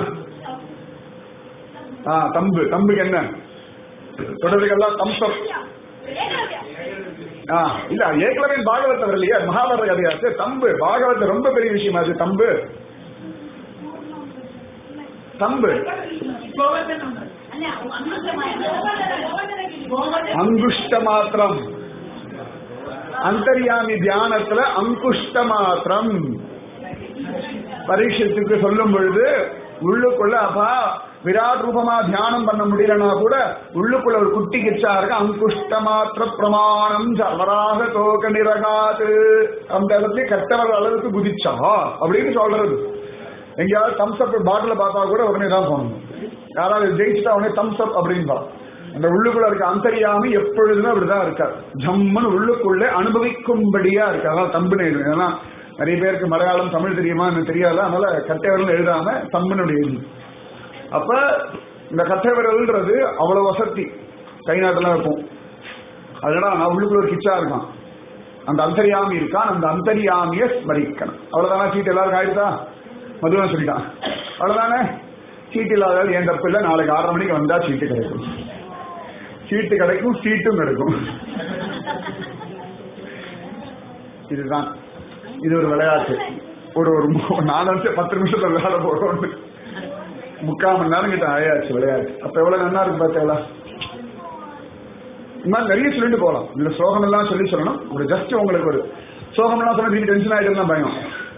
ஆ தம்பு தம்புக்கு என்ன தொடர்புகள்லாம் தம்சம் ஆ இல்ல ஏகலவன் பாகவத வரலையே மகாபாரத கதையாச்சு தம்பு பாகவத ரொம்ப பெரிய விஷயம் அது தம்பு தம்பு அங்குஷ்ட மாத்திரம் அந்தர்யாமி தியானத்துல அங்குஷ்ட மாத்திரம் பரீட்சத்துக்கு சொல்லும் பொழுது உள்ளுக்குள்ள அப்பா விராட் ரூபமா தியானம் பண்ண முடியலன்னா கூட உள்ளுக்குள்ள ஒரு குட்டி கிச்சா இருக்கு அங்குஷ்ட மாத்திர பிரமாணம் வராக தோக்க நிரகாது அந்த இடத்துல கட்டவர் அளவுக்கு குதிச்சா அப்படின்னு சொல்றது எங்கேயாவது தம்ஸ் அப் பாட்டில பார்த்தா கூட உடனே தான் போகணும் யாராவது ஜெயிச்சுட்டா உடனே தம்ஸ் அப் அப்படின்பா அந்த உள்ளுக்குள்ள இருக்க அந்தரியாமி எப்பொழுதுமே அப்படிதான் இருக்கார் ஜம்முன்னு உள்ளுக்குள்ளே அனுபவிக்கும்படியா இருக்கு அதான் தம்புன்னு எழுதுங்க ஏன்னா நிறைய பேருக்கு மலையாளம் தமிழ் தெரியுமா எனக்கு தெரியாது அதனால கட்டைவரல் எழுதாம தம்புன்னு எழுது அப்ப இந்த கட்டைவரல்ன்றது அவ்வளவு வசதி கை நாட்டெல்லாம் இருக்கும் அதனால நான் உள்ளுக்குள்ள ஒரு கிச்சா இருக்கான் அந்த அந்தரியாமி இருக்கான் அந்த அந்தரியாமிய ஸ்மரிக்கணும் அவ்வளவுதானா சீட்டு எல்லாருக்கும் ஆயிடுதா மதுவன் சொல்லிட்டான் அவ்வளவுதானே சீட்டு இல்லாத என் தப்பு இல்லை நாளைக்கு ஆறரை மணிக்கு வந்தா சீட்டு கிடைக்கும் சீட்டு கிடைக்கும் சீட்டும் கிடைக்கும் இதுதான் இது ஒரு விளையாட்டு ஒரு ஒரு மு- நாலு நிமிஷம் பத்து நிமிஷத்துல விளையாட போறோம் முக்கால் மணி நேரம் கிட்ட ஆயாச்சு விளையாட்டு அப்ப எவ்வளவு நல்லா இருக்கு பார்த்தீங்களா இந்த மாதிரி நிறைய சொல்லிட்டு போகலாம் இந்த ஸ்லோகம் எல்லாம் சொல்லி சொல்லணும் ஒரு ஜஸ்ட் உங்களுக்கு ஒரு ஸ்லோகம் எல்லாம் சொன்னா திருப்பி டென்ஷன் ஆயிடுதுன்னா பயம்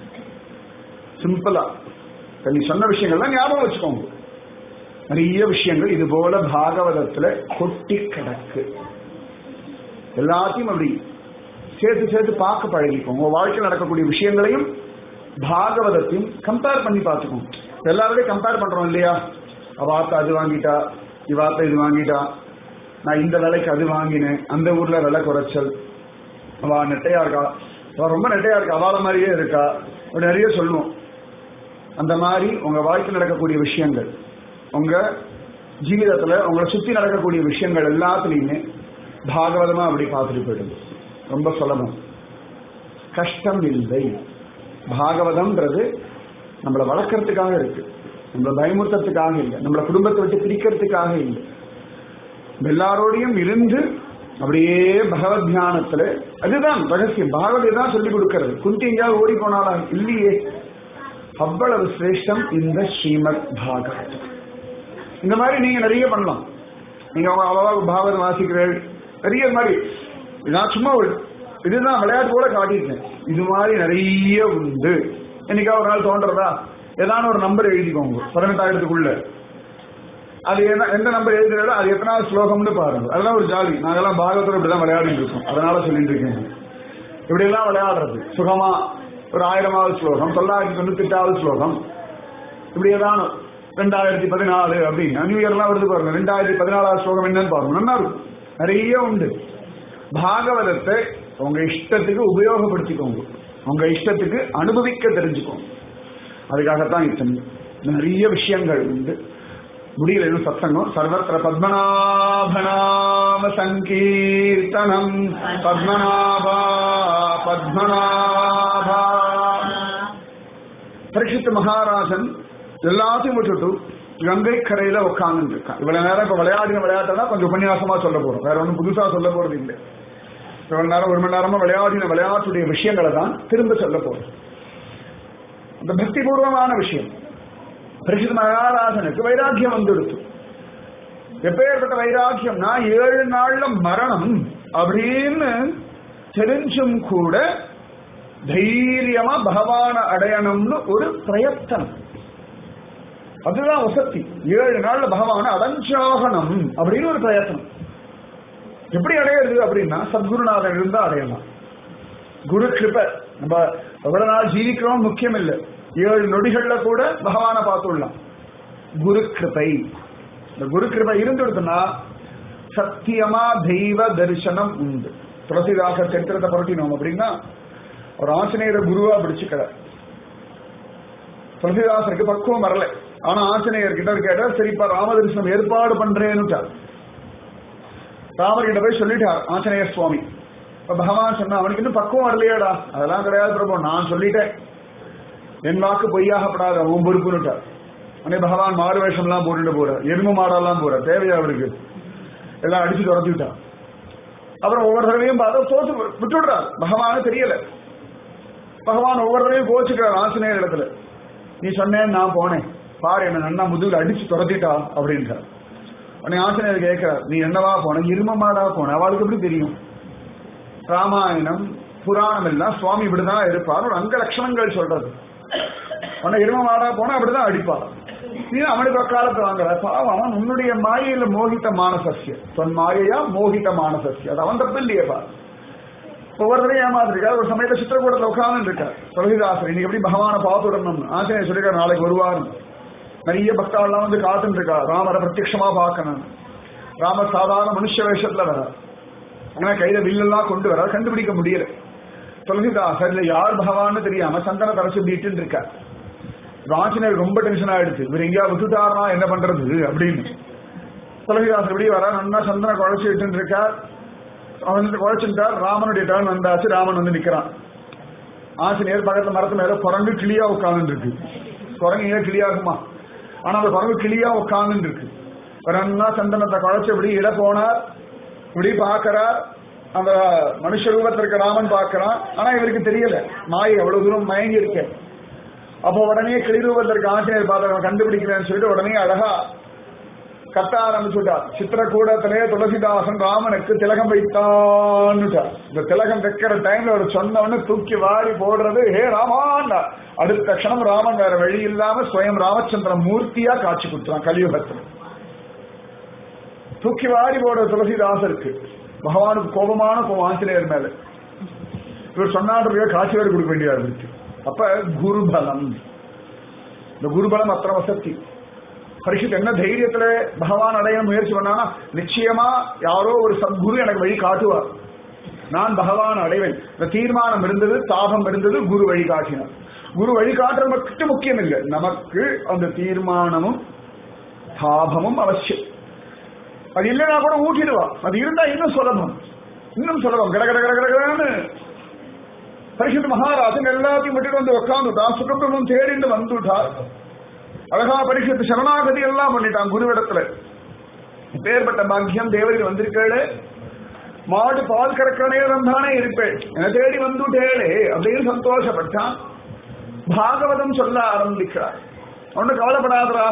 சிம்பிளா இப்ப நீ சொன்ன விஷயங்கள்லாம் ஞாபகம் வச்சுக்கோங்க நிறைய விஷயங்கள் இது போல பாகவதத்துல கொட்டி கிடக்கு எல்லாத்தையும் அப்படி சேர்த்து சேர்த்து பார்க்க பழகிக்கோங்க உங்க வாழ்க்கையில் நடக்கக்கூடிய விஷயங்களையும் பாகவதத்தையும் கம்பேர் பண்ணி பார்த்துக்கோங்க எல்லாரோடையும் கம்பேர் பண்றோம் இல்லையா அவாத்த அது வாங்கிட்டா இவாத்த இது வாங்கிட்டா நான் இந்த விலைக்கு அது வாங்கினேன் அந்த ஊர்ல விலை குறைச்சல் அவ நெட்டையா இருக்கா அவ ரொம்ப நெட்டையா இருக்கா அவாள மாதிரியே இருக்கா அப்படி நிறைய சொல்லுவோம் அந்த மாதிரி உங்க வாழ்க்கையில் நடக்கக்கூடிய விஷயங்கள் உங்க ஜீவிதத்துல உங்களை சுத்தி நடக்கக்கூடிய விஷயங்கள் எல்லாத்துலயுமே பாகவதமா அப்படி பார்த்துட்டு போயிடுது ரொம்ப சுலபம் கஷ்டம் இல்லை பாகவதம்ன்றது நம்மளை வளர்க்கறதுக்காக இருக்கு நம்மளை பயமுறுத்துறதுக்காக இல்லை நம்மளை குடும்பத்தை விட்டு பிரிக்கிறதுக்காக இல்லை நம்ம எல்லாரோடையும் இருந்து அப்படியே பகவத் தியானத்துல அதுதான் ரகசியம் பாகவதை தான் சொல்லிக் கொடுக்கிறது குந்தி எங்கேயாவது ஓடி போனாலா இல்லையே அவ்வளவு சிரேஷ்டம் இந்த ஸ்ரீமத் பாகவதம் இந்த மாதிரி நீங்க நிறைய பண்ணலாம் நீங்க அவங்க அவ்வளவா பாகவதம் வாசிக்கிறீர்கள் நிறைய மாதிரி நான் சும்மா ஒரு இதுதான் விளையாட்டு கூட காட்டியிருக்கேன் இது மாதிரி நிறைய உண்டு என்னைக்கா ஒரு நாள் தோன்றதா ஏதான ஒரு நம்பர் எழுதிக்கோங்க பதினெட்டாயிரத்துக்குள்ள அது என்ன எந்த நம்பர் எழுதுறதோ அது எத்தனாவது ஸ்லோகம்னு பாருங்க அதெல்லாம் ஒரு ஜாலி நாங்கெல்லாம் பாகவத்தில் இப்படிதான் விளையாடிட்டு இருக்கோம் அதனால சொல்லிட்டு இருக்கேன் இப்படி எல்லாம் விளையாடுறது சுகமா ஒரு ஆயிரமாவது ஸ்லோகம் தொள்ளாயிரத்தி தொண்ணூத்தி எட்டாவது ஸ்லோகம் இப்படி ஏதான ரெண்டாயிரத்தி பதினாலு அப்படின்னு நியூ இயர்லாம் வருது பாருங்க ரெண்டாயிரத்தி பதினாலாவது ஸ்லோகம் என்னன்னு பாருங்க நல்லா இருக்கும் நிறைய உண்டு பாகவதத்தை உங்க இஷ்டத்துக்கு உபயோகப்படுத்திக்கோங்க உங்க இஷ்டத்துக்கு அனுபவிக்க தெரிஞ்சுக்கோங்க அதுக்காகத்தான் இத்தனை நிறைய விஷயங்கள் உண்டு முடியல இன்னும் சத்தங்கம் சர்வத்திர பத்மநாபநாம சங்கீர்த்தனம் பத்மநாபா பத்மநாபா பரிசுத்த மகாராஜன் எல்லாத்தையும் விட்டுட்டு கங்கை கரையில உட்கார்ந்து இருக்கான் இவ்வளவு நேரம் இப்ப விளையாடின விளையாட்டை கொஞ்சம் உபன்யாசமா சொல்ல போறோம் வேற ஒன்றும் புதுசா சொல்ல போறது இல்லை இவ்வளவு நேரம் ஒரு மணி நேரமா விளையாடின விளையாட்டுடைய விஷயங்களை தான் திரும்ப சொல்ல போறோம் அந்த பக்தி பூர்வமான விஷயம் பரிசுத்த மகாராஜனுக்கு வைராக்கியம் வந்துடுச்சு எப்பேற்பட்ட வைராக்கியம்னா ஏழு நாள்ல மரணம் அப்படின்னு தெரிஞ்சும் கூட தைரியமா பகவான அடையணும்னு ஒரு பிரயத்தனம் அதுதான் வசதி ஏழு நாள்ல பகவான அடைஞ்சாகணும் அப்படின்னு ஒரு பிரயத்தனம் எப்படி அடையிறது அப்படின்னா சத்குருநாதன் இருந்தா அடையலாம் குரு கிருப நம்ம எவ்வளவு நாள் ஜீவிக்கிறோம் முக்கியம் இல்லை ஏழு நொடிகள்ல கூட பகவான பார்த்துடலாம் குரு கிருபை இந்த குரு கிருபை இருந்துடுதுன்னா சத்தியமா தெய்வ தரிசனம் உண்டு துளசிதாசர் சரித்திரத்தை புரட்டினோம் அப்படின்னா ஒரு ஆஞ்சநேயரை குருவா பிடிச்சுக்கல துளசிதாசருக்கு பக்குவம் வரல ஆனா ஆஞ்சநேயர் கிட்ட கேட்டார் சரிப்பா ராம தரிசனம் ஏற்பாடு பண்றேன்னுட்டார் ராமர் கிட்ட போய் சொல்லிட்டார் ஆஞ்சநேயர் சுவாமி இப்ப பகவான் சொன்னா அவனுக்கு இன்னும் பக்குவம் வரலையாடா அதெல்லாம் கிடையாது பிரபு நான் சொல்லிட்டேன் என் வாக்கு பொய்யாகப்படாத உன் பொறுப்புன்னுட்டார் உடனே பகவான் மாறு வேஷம் எல்லாம் போட்டுட்டு போறார் எருமை மாடெல்லாம் போறார் தேவையா அவருக்கு எல்லாம் அடிச்சு துரத்தி விட்டான் அப்புறம் ஒவ்வொரு தடவையும் பார்த்தா தோத்து விட்டுடுறார் பகவானு தெரியல பகவான் ஒவ்வொரு தடவையும் கோச்சுக்கிறார் ஆசிரியர் இடத்துல நீ சொன்னேன் நான் போனேன் பாரு என்ன நன்னா முதுகுல அடிச்சு துரத்திட்டா அப்படின்றார் உடனே ஆசிரியர் கேட்கிறார் நீ என்னவா போன இரும மாடா போன அவளுக்கு எப்படி தெரியும் ராமாயணம் புராணம் எல்லாம் சுவாமி இப்படிதான் இருப்பார் ஒரு அங்க லட்சணங்கள் சொல்றது உன்னை இரும மாடா போனா அப்படிதான் அடிப்பார் நீ அவனுக்கு வக்காலத்து வாங்குற பாவம் அவன் உன்னுடைய மாயையில மோகித்த மானசஸ்ய தொன் மாயையா மோகித்த மானசஸ்ய அது அவன் தப்பு இல்லையப்பா ஒவ்வொருத்தரையும் ஏமாத்திருக்காரு ஒரு சமயத்துல சித்திரக்கூடத்துல உட்கார்ந்து இருக்கார் துளசிதாசர் இன்னைக்கு எப்படி பகவான பார்த்துடணும் ஆசிரியர் சொல்லிருக்காரு நாளைக்கு வருவார் நிறைய பக்தாள்லாம் வந்து காத்துட்டு இருக்கா ராமரை பிரத்யட்சமா பார்க்கணும் ராமர் சாதாரண மனுஷ வேஷத்துல வர ஆனா கையில வில்லெல்லாம் கொண்டு வர கண்டுபிடிக்க முடியல துளசிதாசர் இல்ல யார் பகவான்னு தெரியாம சந்தன தரச்சு பீட்டு இருக்கார் ராஜினர் ரொம்ப டென்ஷன் ஆயிடுச்சு இவர் எங்கேயா விட்டுட்டாரா என்ன பண்றது அப்படின்னு துளசிதாசர் எப்படி வர நல்லா சந்தன குழைச்சி விட்டு இருக்கார் அவன் வந்து குழைச்சுட்டார் ராமனுடைய டர்ன் வந்தாச்சு ராமன் வந்து நிக்கிறான் ஆஞ்சநேயர் பக்கத்துல மரத்து மேல குரங்கு கிளியா உட்கார்ந்து இருக்கு குரங்கு ஏன் கிளியாகுமா ஆனா அந்த குரங்கு கிளியா உட்கார்ந்து இருக்கு ரன்னா சந்தனத்தை குழைச்சு இப்படி இட போனார் இப்படி பாக்குறார் அந்த மனுஷ ரூபத்திற்கு ராமன் பார்க்கறான் ஆனா இவருக்கு தெரியல மாயை எவ்வளவு தூரம் மயங்கி இருக்கேன் அப்போ உடனே கிளிரூபத்திற்கு ஆசிரியர் பார்த்து கண்டுபிடிக்கிறேன்னு சொல்லிட்டு உடனே அழகா கத்த ஆரம்பிச்சுட்டா சித்திரக்கூடத்திலே துளசிதாசன் ராமனுக்கு திலகம் வைத்தான்னுட்டா இந்த திலகம் வைக்கிற டைம்ல ஒரு சொன்னவொன்னு தூக்கி வாரி போடுறது ஹே ராமான் அடுத்த க்ஷணம் ராமன் வேற வழி இல்லாம ஸ்வயம் ராமச்சந்திர மூர்த்தியா காட்சி கொடுத்துறான் கலியுகத்தில் தூக்கி வாரி போடுற துளசிதாசருக்கு பகவானுக்கு கோபமான கோபம் ஆஞ்சநேயர் மேல இவர் சொன்னாட்டு காட்சி வேறு கொடுக்க வேண்டியதா இருக்கு அப்ப குருபலம் இந்த குருபலம் அத்தனை வசதி பரிசுத்த என்ன தைரியத்துல பகவான் அடைய முயற்சி பண்ணானா நிச்சயமா யாரோ ஒரு சத்குரு எனக்கு வழி காட்டுவார் நான் பகவான் அடைவேன் இந்த தீர்மானம் இருந்தது தாபம் இருந்தது குரு வழி காட்டினார் குரு வழி காட்டுறது மட்டும் முக்கியம் இல்லை நமக்கு அந்த தீர்மானமும் தாபமும் அவசியம் அது இல்லைன்னா கூட ஊட்டிடுவா அது இருந்தா இன்னும் சுலபம் இன்னும் சுலபம் கட கட கட கடன்னு பரிசுத்த மகாராஜன் எல்லாத்தையும் விட்டுட்டு வந்து உட்காந்துட்டான் சுகப்பிரமம் தேடிண்டு வந்துட்டார் அழகா பரிசுத்த சரணாகதி எல்லாம் பண்ணிட்டான் குருவிடத்துல பேர்பட்ட பாக்கியம் தேவரில் வந்திருக்கேளே மாடு பால் கறக்கிற நேரம் தானே இருப்பேன் என தேடி வந்துட்டேளே அப்படின்னு சந்தோஷப்பட்டான் பாகவதம் சொல்ல ஆரம்பிக்கிறார் ஒண்ணு கவலைப்படாதரா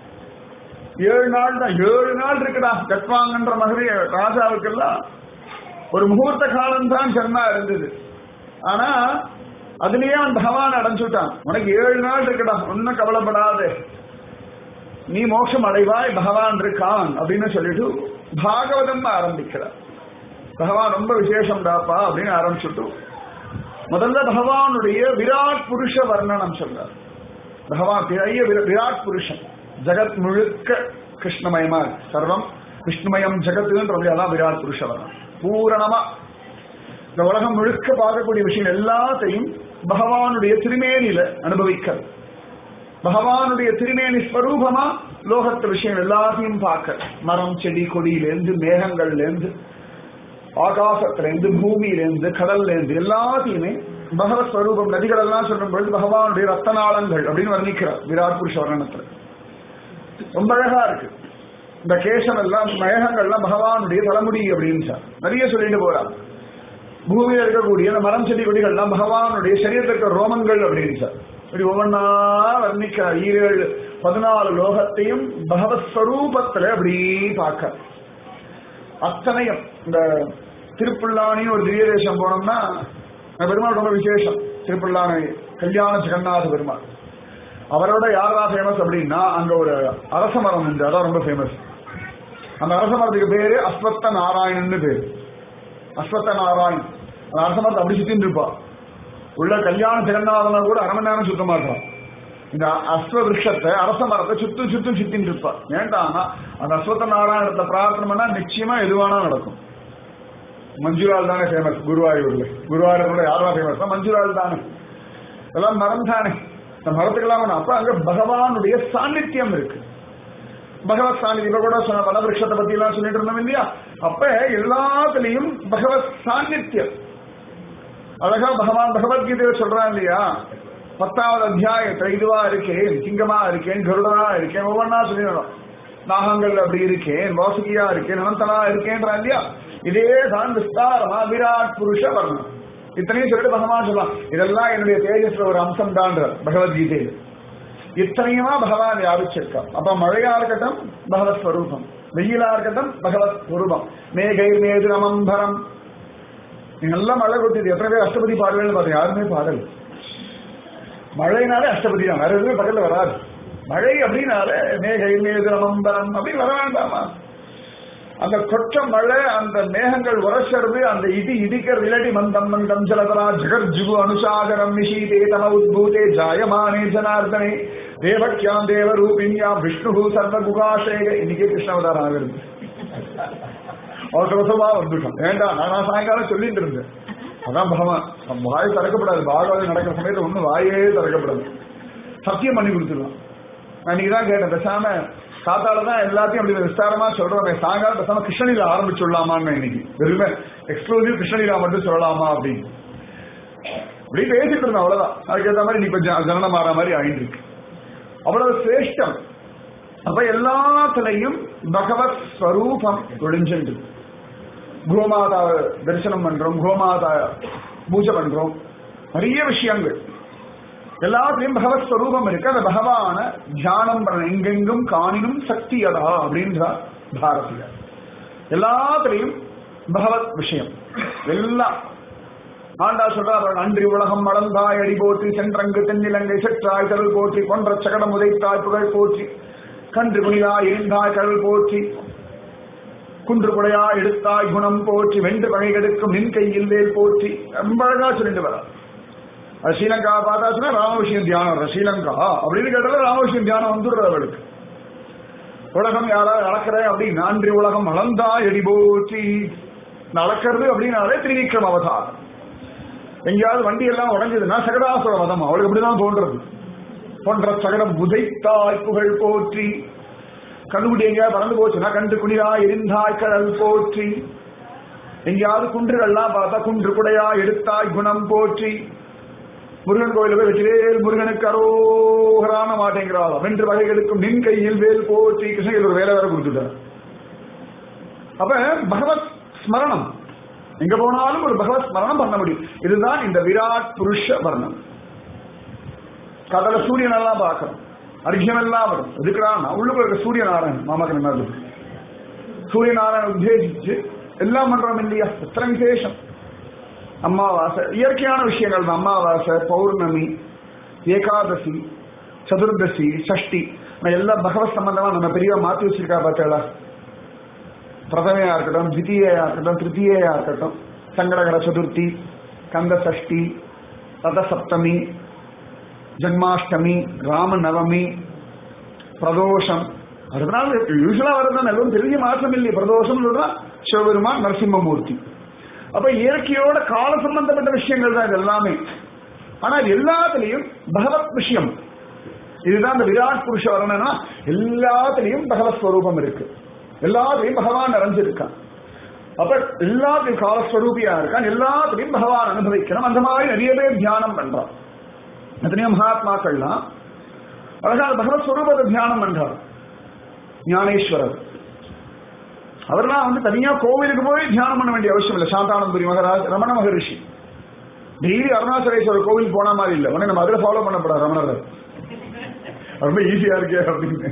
ஏழு நாள் தான் ஏழு நாள் இருக்குடா கட்வாங்கன்ற மகரி ராஜாவுக்கெல்லாம் ஒரு முகூர்த்த காலம் தான் ஜன்மா இருந்தது ஆனா அதுலயே அவன் பகவான் அடைஞ்சுட்டான் உனக்கு ஏழு நாள் இருக்குடா ஒன்னும் கவலைப்படாதே நீ மோட்சம் அடைவாய் பகவான் இருக்கான் அப்படின்னு சொல்லிட்டு பாகவதம் ஆரம்பிக்கிறார் பகவான் ரொம்ப விசேஷம் டாப்பா அப்படின்னு ஆரம்பிச்சுட்டு முதல்ல பகவானுடைய விராட் புருஷ வர்ணனம் சொல்றார் பகவான் பெரிய விர- விராட் புருஷன் ஜகத் முழுக்க கிருஷ்ணமயமா இருக்கு. சர்வம் விஷ்ணுமயம் ஜெகத்துன்றது அதான் விராட் புருஷ வர்ணம் பூரணமா இந்த உலகம் முழுக்க பார்க்கக்கூடிய விஷயம் எல்லாத்தையும் பகவானுடைய திருமேனியில அனுபவிக்கிறது பகவானுடைய திருமேனி ஸ்வரூபமா லோகத்து விஷயம் எல்லாத்தையும் பார்க்க மரம் செடி கொடியிலேருந்து மேகங்கள்லேருந்து ஆகாசத்திலேருந்து பூமியிலேருந்து கடல்லேருந்து எல்லாத்தையுமே பகவத் ஸ்வரூபம் நதிகள் எல்லாம் சொல்லும் பொழுது பகவானுடைய ரத்தநாளங்கள் அப்படின்னு வர்ணிக்கிறார் விராட் புருஷ வர்ணனத்துல ரொம்ப அழகா இருக்கு இந்த கேசம் எல்லாம் மேகங்கள்லாம் பகவானுடைய தலைமுடி அப்படின்னு சார் நிறைய சொல்லிட்டு போறார் பூமியில இருக்கக்கூடிய அந்த மரம் செடி கொடிகள்லாம் பகவானுடைய சரீரத்தில் இருக்கிற ரோமங்கள் அப்படின்னு சார் இப்படி ஒவ்வொன்னா வர்ணிக்கிறார் ஈரேழு பதினாலு லோகத்தையும் பகவத் ஸ்வரூபத்துல அப்படி பார்க்க அத்தனையும் இந்த திருப்புல்லானியும் ஒரு திவ்ய தேசம் போனோம்னா அந்த பெருமாள் ரொம்ப விசேஷம் திருப்புல்லானி கல்யாண ஜெகநாத பெருமாள் அவரோட யாரா ஃபேமஸ் அப்படின்னா அங்க ஒரு அரச மரம் உண்டு அதான் ரொம்ப ஃபேமஸ் அந்த அரச மரத்துக்கு பேரு அஸ்வத்த நாராயணன்னு பேரு அஸ்வத்த நாராயண் அந்த அரச மரத்தை அப்படி சுத்தின்னு இருப்பா உள்ள கல்யாண ஜெகநாதனா கூட அரை மணி நேரம் சுத்தமா இருப்பான் இந்த அஸ்வ விருஷத்தை அரச மரத்தை சுத்து சுத்தும் சுத்தின்னு இருப்பா ஏன்டானா அந்த அஸ்வத்த நாராயணத்தை பிரார்த்தனை பண்ணா நிச்சயமா எதுவானா நடக்கும் மஞ்சுரால் தானே ஃபேமஸ் குருவாயூர்ல குருவாயூர்ல யாரா ஃபேமஸ் மஞ்சுரால் தானே எல்லாம் மரம் தானே இந்த மரத்துக்கெல்லாம் வேணும். அப்ப அங்க பகவானுடைய சாநித்தியம் இருக்கு பகவத் சாநித்தியம் இப்ப கூட சொன்ன வனவிருஷத்தை பத்தி எல்லாம் சொல்லிட்டு இருந்தோம் இல்லையா அப்ப எல்லாத்துலயும் பகவத் சாநித்தியம் அழகா பகவான் பகவத்கீதையில சொல்றான் இல்லையா பத்தாவது அத்தியாயத்துல இதுவா இருக்கேன் சிங்கமா இருக்கேன் கருடனா இருக்கேன் ஒவ்வொன்னா சொல்லிடணும் நாகங்கள் அப்படி இருக்கேன் வாசுகியா இருக்கேன் அனந்தனா இருக்கேன்றான் இல்லையா இதே தான் விஸ்தாரமா விராட் புருஷ வர்ணம் இத்தனையும் சொல்லிட்டு பகவான் சொல்லலாம் இதெல்லாம் என்னுடைய தேஜஸ்ல ஒரு அம்சம் தான் பகவத்கீதையில் இத்தனையுமா பகவான் வியாபிச்சிருக்கான் அப்ப மழையா இருக்கட்டும் பகவத் ஸ்வரூபம் வெயிலா இருக்கட்டும் பகவத் ஸ்வரூபம் மேகை மேது நமம்பரம் நீங்க நல்லா மழை கொட்டுது எத்தனை பேர் அஷ்டபதி பாடுவேன்னு பாருங்க யாருமே பாடல் மழைனாலே அஷ்டபதி தான் வேற எதுவுமே பக்கத்துல வராது மழை அப்படின்னாலே மேகை மேது நமம்பரம் அப்படின்னு வர வேண்டாமா அந்த கொற்ற மழை அந்த மேகங்கள் உரசறது அந்த இடி இடிக்கிறது இல்லாட்டி மந்தம் மந்தம் ஜலதரா ஜகர்ஜுகு அனுசாகரம் நிஷீதே தம உத்பூதே ஜாயமானே ஜனார்தனே தேவக்கியாம் தேவரூபிணியாம் விஷ்ணு சர்வகுகாசேக இன்னைக்கே கிருஷ்ணவதாரம் ஆகிறது அவசர அவசரமா வந்துட்டோம் வேண்டாம் நான் சாயங்காலம் சொல்லிட்டு இருந்தேன் அதான் பகவான் நம்ம வாய் திறக்கப்படாது பாகவதம் நடக்கிற சமயத்துல ஒண்ணும் வாயே திறக்கப்படாது சத்தியம் பண்ணி கொடுத்துருவான் நான் இன்னைக்கு தான் கேட்டேன் பேசாம காத்தால தான் எல்லாத்தையும் அப்படி விஸ்தாரமா சொல்றோம் சாயங்காலம் பேசாம கிருஷ்ணலீலா ஆரம்பிச்சுடலாமான்னு இன்னைக்கு வெறுமே எக்ஸ்க்ளூசிவ் கிருஷ்ணலீலா மட்டும் சொல்லலாமா அப்படின்னு அப்படி பேசிட்டு இருந்தோம் அவ்வளவுதான் அதுக்கேற்ற மாதிரி நீ இப்ப ஜ- ஜனனம் மாற மாதிரி ஆயிட்டு இருக்கு அவ்வளவு சிரேஷ்டம் அப்ப எல்லாத்துலயும் பகவத் ஸ்வரூபம் ஒளிஞ்சிருக்கு கோமாதா தரிசனம் பண்றோம் கோமாதா பூஜை பண்றோம் நிறைய விஷயங்கள் எல்லாத்துலயும் பகவத் ஸ்வரூபம் இருக்கு அந்த பகவான தியானம் பண்ண எங்கெங்கும் காணினும் சக்தியதா அப்படின்றார் பாரதியார் எல்லாத்துலயும் பகவத் விஷயம் எல்லாம் ஆண்டா சொல்றார் அன்றி உலகம் மலர்ந்தாய் அடி போற்றி சென்றங்கு தென்னிலங்கை செற்றாய் கடல் போற்றி கொன்ற சகடம் உதைத்தாய் புகழ் போற்றி கன்று குனிதாய் இருந்தாய் கடல் போற்றி குன்று குடையா எடுத்தாய் குணம் போற்றி வென்று பகை கெடுக்கும் நின் கையில் வேல் போற்றி ரொம்ப அழகா சொல்லிட்டு வர அது ஸ்ரீலங்கா பார்த்தாச்சுன்னா ராமவிஷயம் தியானம் வரும். ஸ்ரீலங்கா அப்படின்னு கேட்டாலும் ராமவிஷயம் தியானம் வந்துடுறது அவளுக்கு உலகம் யாராவது அளக்கிறேன் அப்படின்னு அன்றி உலகம் அளந்தாய் அடி போற்றி இந்த அளக்கிறது அப்படின்னாலே திரிவிக்ரம் அவதாரம் எங்கேயாவது வண்டி எல்லாம் உடஞ்சதுன்னா சகடாசுர வதம் அவளுக்கு அப்படிதான் தோன்றது போன்ற சகடம் உதைத்தாய் புகழ் போற்றி கண்ணுக்குட்டி எங்கேயாவது பறந்து போச்சுன்னா கண்டு குடியா எரிந்தாய் கடல் போற்றி எங்கேயாவது குன்றுகள்லாம் பார்த்தா குன்று குடையா எடுத்தாய் குணம் போற்றி முருகன் கோயில போய் வெற்றிவேல் முருகனுக்கு அரோகரான மாட்டேங்கிறாள் வென்று வகைகளுக்கும் நின் கையில் வேல் போற்றி கிருஷ்ணகிரி ஒரு வேலை வேற கொடுத்துட்டார் அப்ப பகவத் ஸ்மரணம் எங்க போனாலும் ஒரு பகவத் ஸ்மரணம் பண்ண முடியும் இதுதான் இந்த விராட் புருஷ வர்ணம் கடல சூரியன் எல்லாம் பார்க்கணும் அர்க்கியம் எல்லாம் வரும் எதுக்குடா உள்ளுக்குள்ள இருக்க சூரிய நாராயணன் மாமாக்கு என்ன சூரிய நாராயணன் உத்தேசிச்சு எல்லாம் பண்றோம் இல்லையா எத்தனை விசேஷம் அமாவாசை இயற்கையான விஷயங்கள் தான் அமாவாசை பௌர்ணமி ஏகாதசி சதுர்தசி சஷ்டி நான் எல்லாம் பகவத் சம்பந்தமா நம்ம பெரியவா மாத்தி வச்சிருக்கா பார்த்தேளா பிரதமையா இருக்கட்டும் தித்தியா இருக்கட்டும் திருத்தியா இருக்கட்டும் சங்கடகர சதுர்த்தி கந்த சஷ்டி ரத சப்தமி ஜன்மாஷ்டமி ராம நவமி பிரதோஷம் அதனால யூஸ்வலா வரதான் எல்லாம் பெரிய மாற்றம் இல்லையே பிரதோஷம் சொல்றா சிவபெருமான் நரசிம்மமூர்த்தி அப்ப இயற்கையோட கால சம்பந்தப்பட்ட விஷயங்கள் தான் இது எல்லாமே ஆனா இது எல்லாத்துலயும் பகவத் விஷயம் இதுதான் இந்த விராட் புருஷ வரணும்னா எல்லாத்துலயும் பகவத் ஸ்வரூபம் இருக்கு எல்லாத்துலயும் பகவான் நிறைஞ்சிருக்கான் அப்ப எல்லாத்தையும் காலஸ்வரூபியா இருக்கான் எல்லாத்துலயும் பகவான் அனுபவிக்கணும் அந்த மாதிரி நிறைய பேர் தியானம் பண்றான் எத்தனையோ மகாத்மாக்கள்லாம் அழகா பகவத் ஸ்வரூபத்தை தியானம் பண்றார் ஞானேஸ்வரர் அவர்லாம் வந்து தனியா கோவிலுக்கு போய் தியானம் பண்ண வேண்டிய அவசியம் இல்லை சாந்தானந்தபுரி மகராஜ் ரமண மகரிஷி டெய்லி அருணாச்சலேஸ்வரர் கோவில் போன மாதிரி இல்லை உடனே நம்ம அதில் ஃபாலோ பண்ணப்படாது ரமணர் ரொம்ப ஈஸியா இருக்கே அப்படின்னு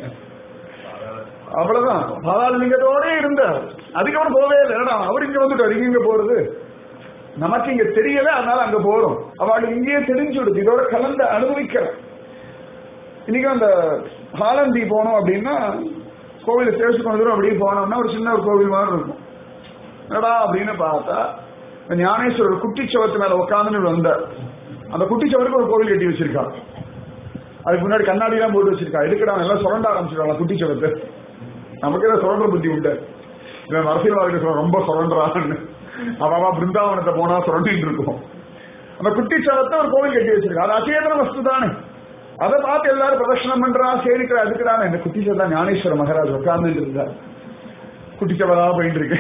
அவ்வளவுதான் பாதாளலிங்கத்தோட இருந்தார் அதுக்கப்புறம் போவே இல்லை என்னடா அவர் இங்க வந்துட்டார் இங்க இங்க போறது நமக்கு இங்க தெரியல அதனால அங்க போறோம் அவளுக்கு இங்கேயே தெரிஞ்சு விடுது இதோட கலந்து அனுபவிக்கிற இன்னைக்கு அந்த ஹாலந்தி போனோம் அப்படின்னா கோவில் சேவிச்சு கொஞ்ச தூரம் அப்படியே போனோம்னா ஒரு சின்ன ஒரு கோவில் மாதிரி இருக்கும் என்னடா அப்படின்னு பார்த்தா இந்த ஞானேஸ்வரர் குட்டிச்சவத்து மேல உட்காந்துன்னு வந்தார் அந்த குட்டிச்சவருக்கு ஒரு கோவில் கட்டி வச்சிருக்கா அதுக்கு முன்னாடி கண்ணாடி எல்லாம் போட்டு வச்சிருக்கா எதுக்குடா எல்லாம் சுரண்ட ஆரம்பிச்சிருக்காங்க குட்டிச்சவத்தை நமக்கு ஏதாவது சுரண்ட புத்தி உண்டு இவன் அரசியல்வாதிகள் சொல்ல ரொம்ப சுரண்டான்னு அவ பிருந்தாவனத்தை போனா சுரண்டிட்டு இருக்கும் அந்த குட்டிச்சவத்தை ஒரு கோவில் கட்டி வச்சிருக்கா அது அச்சேதன வஸ்து தானே அதை பார்த்து எல்லாரும் பிரதர்ஷனம் பண்றா சேவிக்கிறா அதுக்குதான் இந்த குட்டிச்சவதான் ஞானேஸ்வர மகாராஜ் உட்கார்ந்து இருந்தார் குட்டிச்சவரா போயிட்டு இருக்கு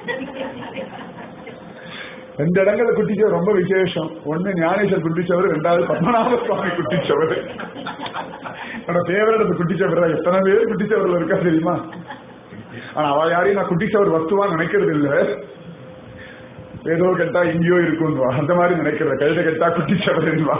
ரெண்டு இடங்கள்ல குட்டிச்சவர் ரொம்ப விசேஷம் ஒண்ணு ஞானேஸ்வர் குட்டிச்சவர் ரெண்டாவது பத்மநாப சுவாமி குட்டிச்சவர் என்னோட பேவரட் குட்டிச்சவர் எத்தனை பேர் குட்டிச்சவர்ல இருக்கா தெரியுமா ஆனா அவ யாரையும் நான் குட்டிச்சவர் வஸ்துவா நினைக்கிறது இல்ல ஏதோ கெட்டா எங்கேயோ இருக்கும்வா அந்த மாதிரி நினைக்கிறத கழுத கெட்டா குட்டிச்சவர்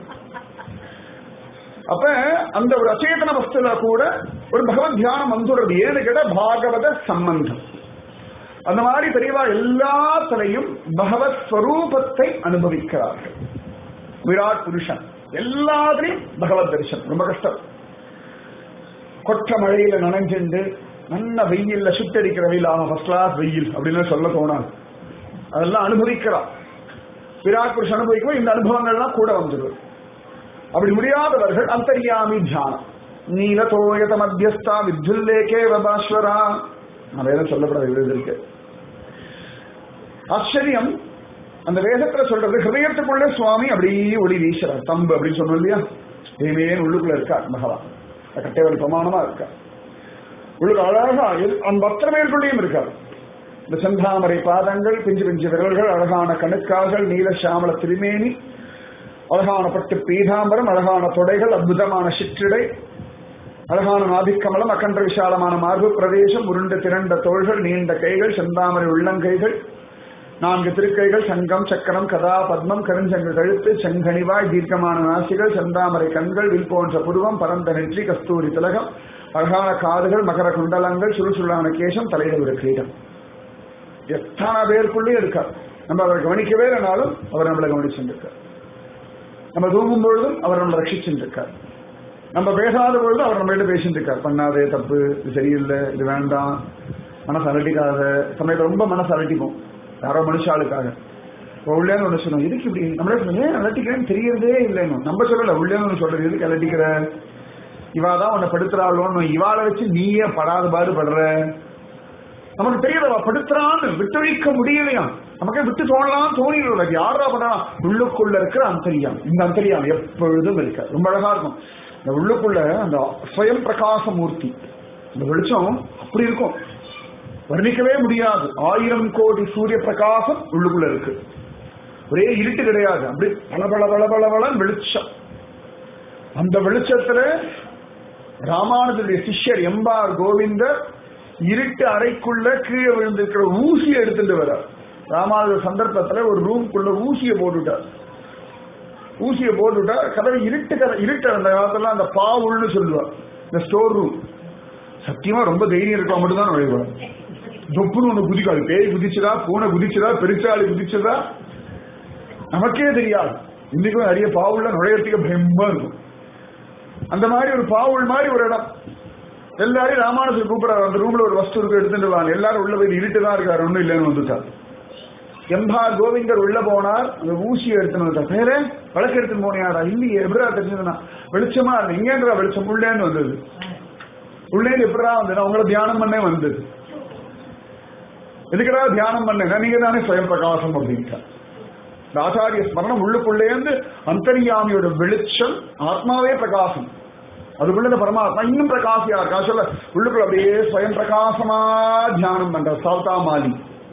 அப்ப அந்த ஒரு அச்சேதன வஸ்துல கூட ஒரு பகவத் தியானம் வந்துடுறது ஏன்னு கேட்டா பாகவத சம்பந்தம் அந்த மாதிரி பெரியவா எல்லாத்திலையும் பகவத் ஸ்வரூபத்தை அனுபவிக்கிறார்கள் விராட் புருஷன் எல்லாத்திலையும் பகவத் தரிசனம் ரொம்ப கஷ்டம் கொற்ற மழையில நனைஞ்சுண்டு நல்ல வெயில்ல சுட்டடிக்கிற வெயில் ஆகும் ஃபர்ஸ்ட் கிளாஸ் வெயில் அப்படின்னு சொல்ல தோணாது அதெல்லாம் அனுபவிக்கிறான் விராட் புருஷன் அனுபவிக்கும் இந்த அனுபவங்கள்லாம் கூட வந்துடும் அப்படி முடியாதவர்கள் அந்தரியாமி தியானம் நீல தோயத மத்தியஸ்தா வித்யுல்லேகே வபாஸ்வரா நான் வேதம் சொல்லப்படாது எழுதிருக்கு ஆச்சரியம் அந்த வேதத்துல சொல்றது ஹிருதயத்துக்குள்ள சுவாமி அப்படியே ஒளி வீசுறார் தம்பு அப்படின்னு சொன்னோம் இல்லையா தேவேன் உள்ளுக்குள்ள இருக்கார் பகவான் கட்டைவல் பிரமாணமா இருக்கார் உள்ளுக்கு அழகா அந்த பத்திரமேற்குள்ளேயும் இருக்கார் இந்த செந்தாமரை பாதங்கள் பிஞ்சு பிஞ்சு விரல்கள் அழகான கணுக்கால்கள் நீல சாமல திருமேனி அழகான பட்டு பீதாம்பரம் அழகான தொடைகள் அற்புதமான சிற்றிடை அழகான நாபிக்கமலம் அகன்ற விசாலமான மார்பு பிரதேசம் உருண்ட திரண்ட தோள்கள் நீண்ட கைகள் செந்தாமரை உள்ளங்கைகள் நான்கு திருக்கைகள் சங்கம் சக்கரம் கதா பத்மம் கருஞ்சங்கு கழுத்து செங்கனிவாய் தீர்க்கமான நாசிகள் செந்தாமரை கண்கள் வில் போன்ற புருவம் பரந்த நெற்றி கஸ்தூரி திலகம் அழகான காதுகள் மகர குண்டலங்கள் சுறுசுள்ளான கேசம் தலையில ஒரு கிரீடம் எத்தனை பேருக்குள்ளே இருக்கார் நம்ம அவரை கவனிக்கவே இல்லைனாலும் அவர் நம்மளை கவனிச்சுருக்கார் நம்ம தூங்கும் பொழுதும் அவர் நம்மளை ரட்சிச்சுருக்கார் நம்ம பேசாத பொழுது அவர் நம்ம பேசிட்டு இருக்கார் பண்ணாதே தப்பு இது சரியில்லை இது வேண்டாம் மனசு அலட்டிக்காத சமயத்தில் ரொம்ப மனசு அலட்டிக்கும் யாரோ மனுஷாளுக்காக இப்போ உள்ளேன்னு ஒன்று சொன்னோம் எதுக்கு இப்படி நம்மளே சொன்னோம் ஏன் அலட்டிக்கிறேன்னு தெரியறதே இல்லைன்னு நம்ம சொல்லல உள்ளேன்னு ஒன்று சொல்றது எதுக்கு அலட்டிக்கிற இவா தான் உன்னை படுத்துறாளோன்னு இவாளை வச்சு நீயே படாத பாடு படுற நமக்கு தெரியல படுத்துறான்னு விட்டொழிக்க முடியலையா நமக்கே விட்டு தோணலாம் தோணிடுறது யாரா பண்ணா உள்ளுக்குள்ள இருக்கிற அந்தரியாம் இந்த அந்தரியாம் எப்பொழுதும் இருக்க ரொம்ப அழகா இருக்கும் இந்த உள்ளுக்குள்ள அந்த ஸ்வயம் பிரகாச மூர்த்தி இந்த வெளிச்சம் அப்படி இருக்கும் வர்ணிக்கவே முடியாது ஆயிரம் கோடி சூரிய பிரகாசம் உள்ளுக்குள்ள இருக்கு ஒரே இருட்டு கிடையாது அப்படி பல பல பல பல பல வெளிச்சம் அந்த வெளிச்சத்துல ராமானுஜருடைய சிஷ்யர் எம்பார் கோவிந்தர் இருட்டு அறைக்குள்ள கீழே விழுந்திருக்கிற ஊசியை எடுத்துட்டு வர்றார் ராமானுஜர் சந்தர்ப்பத்துல ஒரு ரூம்குள்ள ஊசியை போட்டுட்டார் ஊசியை போட்டுட்டா கதவை இருட்டு கதை இருட்டு அந்த காலத்துல அந்த பாவுள்னு சொல்லுவா இந்த ஸ்டோர் ரூம் சத்தியமா ரொம்ப தைரியம் இருக்கா மட்டும்தான் நுழைவார் தொப்புன்னு ஒண்ணு குதிக்காது பேய் குதிச்சதா பூனை குதிச்சதா பெருச்சாளி குதிச்சதா நமக்கே தெரியாது இன்னைக்கும் நிறைய பாவுள்ள நுழையறதுக்கு பயமா இருக்கும் அந்த மாதிரி ஒரு பாவுள் மாதிரி ஒரு இடம் எல்லாரையும் ராமானுஜர் கூப்பிடுறாரு அந்த ரூம்ல ஒரு வஸ்து இருக்கு எடுத்துட்டு வாங்க எல்லாரும் உள்ள போய் இருட்டு தான் இருக்காரு ஒண்ணும் இல்லைன்னு வந்துட்டார் எம்பார் கோவிந்தர் உள்ள போனார் அந்த ஊசியை எடுத்துன்னு வந்தார் பேரே வழக்கு எடுத்துன்னு போனியாடா இல்லையே எப்படா தெரிஞ்சதுன்னா வெளிச்சமா இருக்கு இங்கேன்றா வெளிச்சம் உள்ளேன்னு வந்தது உள்ளேன்னு எப்படா வந்தது உங்களை தியானம் பண்ணே வந்தது எதுக்குடா தியானம் பண்ணுங்க நீங்க தானே சுயம் பிரகாசம் அப்படின்ட்டார் இந்த ஆச்சாரிய ஸ்மரணம் உள்ளுக்குள்ளேந்து அந்தரியாமியோட வெளிச்சம் ஆத்மாவே பிரகாசம் அதுக்குள்ள இந்த பரமாத்மா இன்னும் பிரகாசியா இருக்கா சொல்ல உள்ளுக்குள்ள அப்படியே சுயம் பிரகாசமா தியானம் பண்ற சாவ்தா மாலி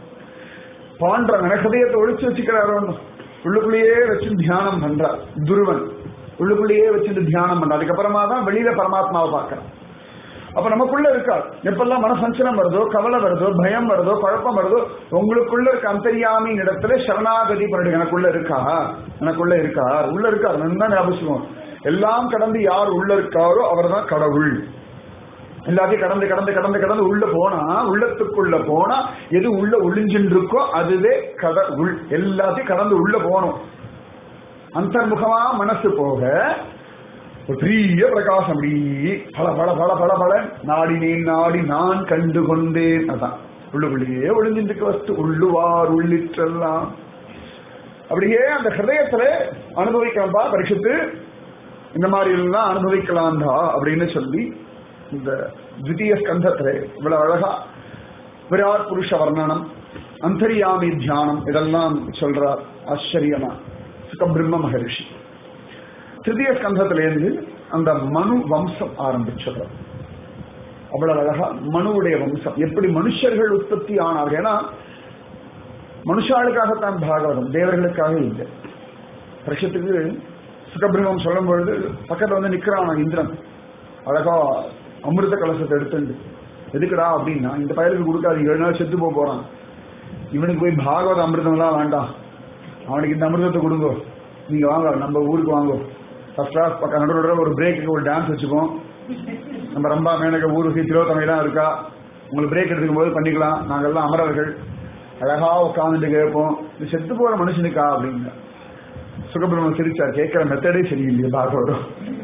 பாண்ட ஹதயத்தை ஒழிச்சு வச்சுக்கிறாரு உள்ளுக்குள்ளேயே வச்சு தியானம் பண்றார் துருவன் உள்ளுக்குள்ளேயே வச்சுட்டு தியானம் பண்றார் அதுக்கப்புறமா தான் வெளியில பரமாத்மாவை பார்க்கறான் அப்ப நமக்குள்ள இருக்கா எப்பெல்லாம் மனசஞ்சலம் வருதோ கவலை வருதோ பயம் வருதோ குழப்பம் வருதோ உங்களுக்குள்ள இருக்க அந்தரியாமி இடத்துல சரணாகதி பண்ணிடு எனக்குள்ள இருக்கா எனக்குள்ள இருக்கா உள்ள இருக்கார் நல்லா ஞாபகம் எல்லாம் கடந்து யார் உள்ள இருக்காரோ அவர் தான் கடவுள் எல்லாத்தையும் கடந்து கடந்து கடந்து கடந்து உள்ள போனா உள்ளத்துக்குள்ள போனா எது உள்ள ஒளிஞ்சுட்டு இருக்கோ அதுவே கத உள் எல்லாத்தையும் கடந்து உள்ள போகணும் அந்தர்முகமா மனசு போக ஒரு பெரிய பிரகாசம் அப்படி பல பல பல பல பல நாடினேன் நாடி நான் கண்டு கொண்டேன் அதான் உள்ளுக்குள்ளேயே ஒளிஞ்சிருக்கு வஸ்து உள்ளுவார் உள்ளிற்றெல்லாம் அப்படியே அந்த ஹிருதயத்துல அனுபவிக்கலாம்பா பரிசுத்து இந்த மாதிரி எல்லாம் அனுபவிக்கலாம்டா அப்படின்னு சொல்லி இந்த தித்திய ஸ்கந்தத்துல இவ்வளவு அழகா விராட் புருஷ வர்ணனம் அந்தரியாமி தியானம் இதெல்லாம் சொல்றார் ஆச்சரியமா சுகபிரம்ம மகரிஷி திருதிய ஸ்கந்தத்திலேருந்து அந்த மனு வம்சம் ஆரம்பிச்சது அவ்வளவு அழகா மனுவுடைய வம்சம் எப்படி மனுஷர்கள் உற்பத்தி ஆனார்கள் ஏன்னா மனுஷாளுக்காகத்தான் பாகவதம் தேவர்களுக்காக இல்லை வருஷத்துக்கு சுகபிரம்மம் சொல்லும் பொழுது பக்கத்துல வந்து நிக்கிறான் இந்திரன் அழகா அமிர்த கலசத்தை எடுத்துண்டு எதுக்குடா அப்படின்னா இந்த பயலுக்கு கொடுக்காது ஏழு நாள் செத்து போக போறான் இவனுக்கு போய் பாகவத அமிர்தம் எல்லாம் வேண்டாம் அவனுக்கு இந்த அமிர்தத்தை கொடுங்க நீங்க வாங்க நம்ம ஊருக்கு வாங்க ஃபர்ஸ்ட் கிளாஸ் பக்கம் நடுவில் ஒரு பிரேக்கு ஒரு டான்ஸ் வச்சுப்போம் நம்ம ரம்பா மேனக ஊருக்கு திரோத்தமையெல்லாம் இருக்கா உங்களுக்கு பிரேக் எடுத்துக்கும் போது பண்ணிக்கலாம் நாங்கெல்லாம் அமரர்கள் அழகா உட்காந்துட்டு கேட்போம் இது செத்து போற மனுஷனுக்கா அப்படிங்க சுகபிரமன் சிரிச்சார் கேட்கிற மெத்தடே சரியில்லையே பாகவதம்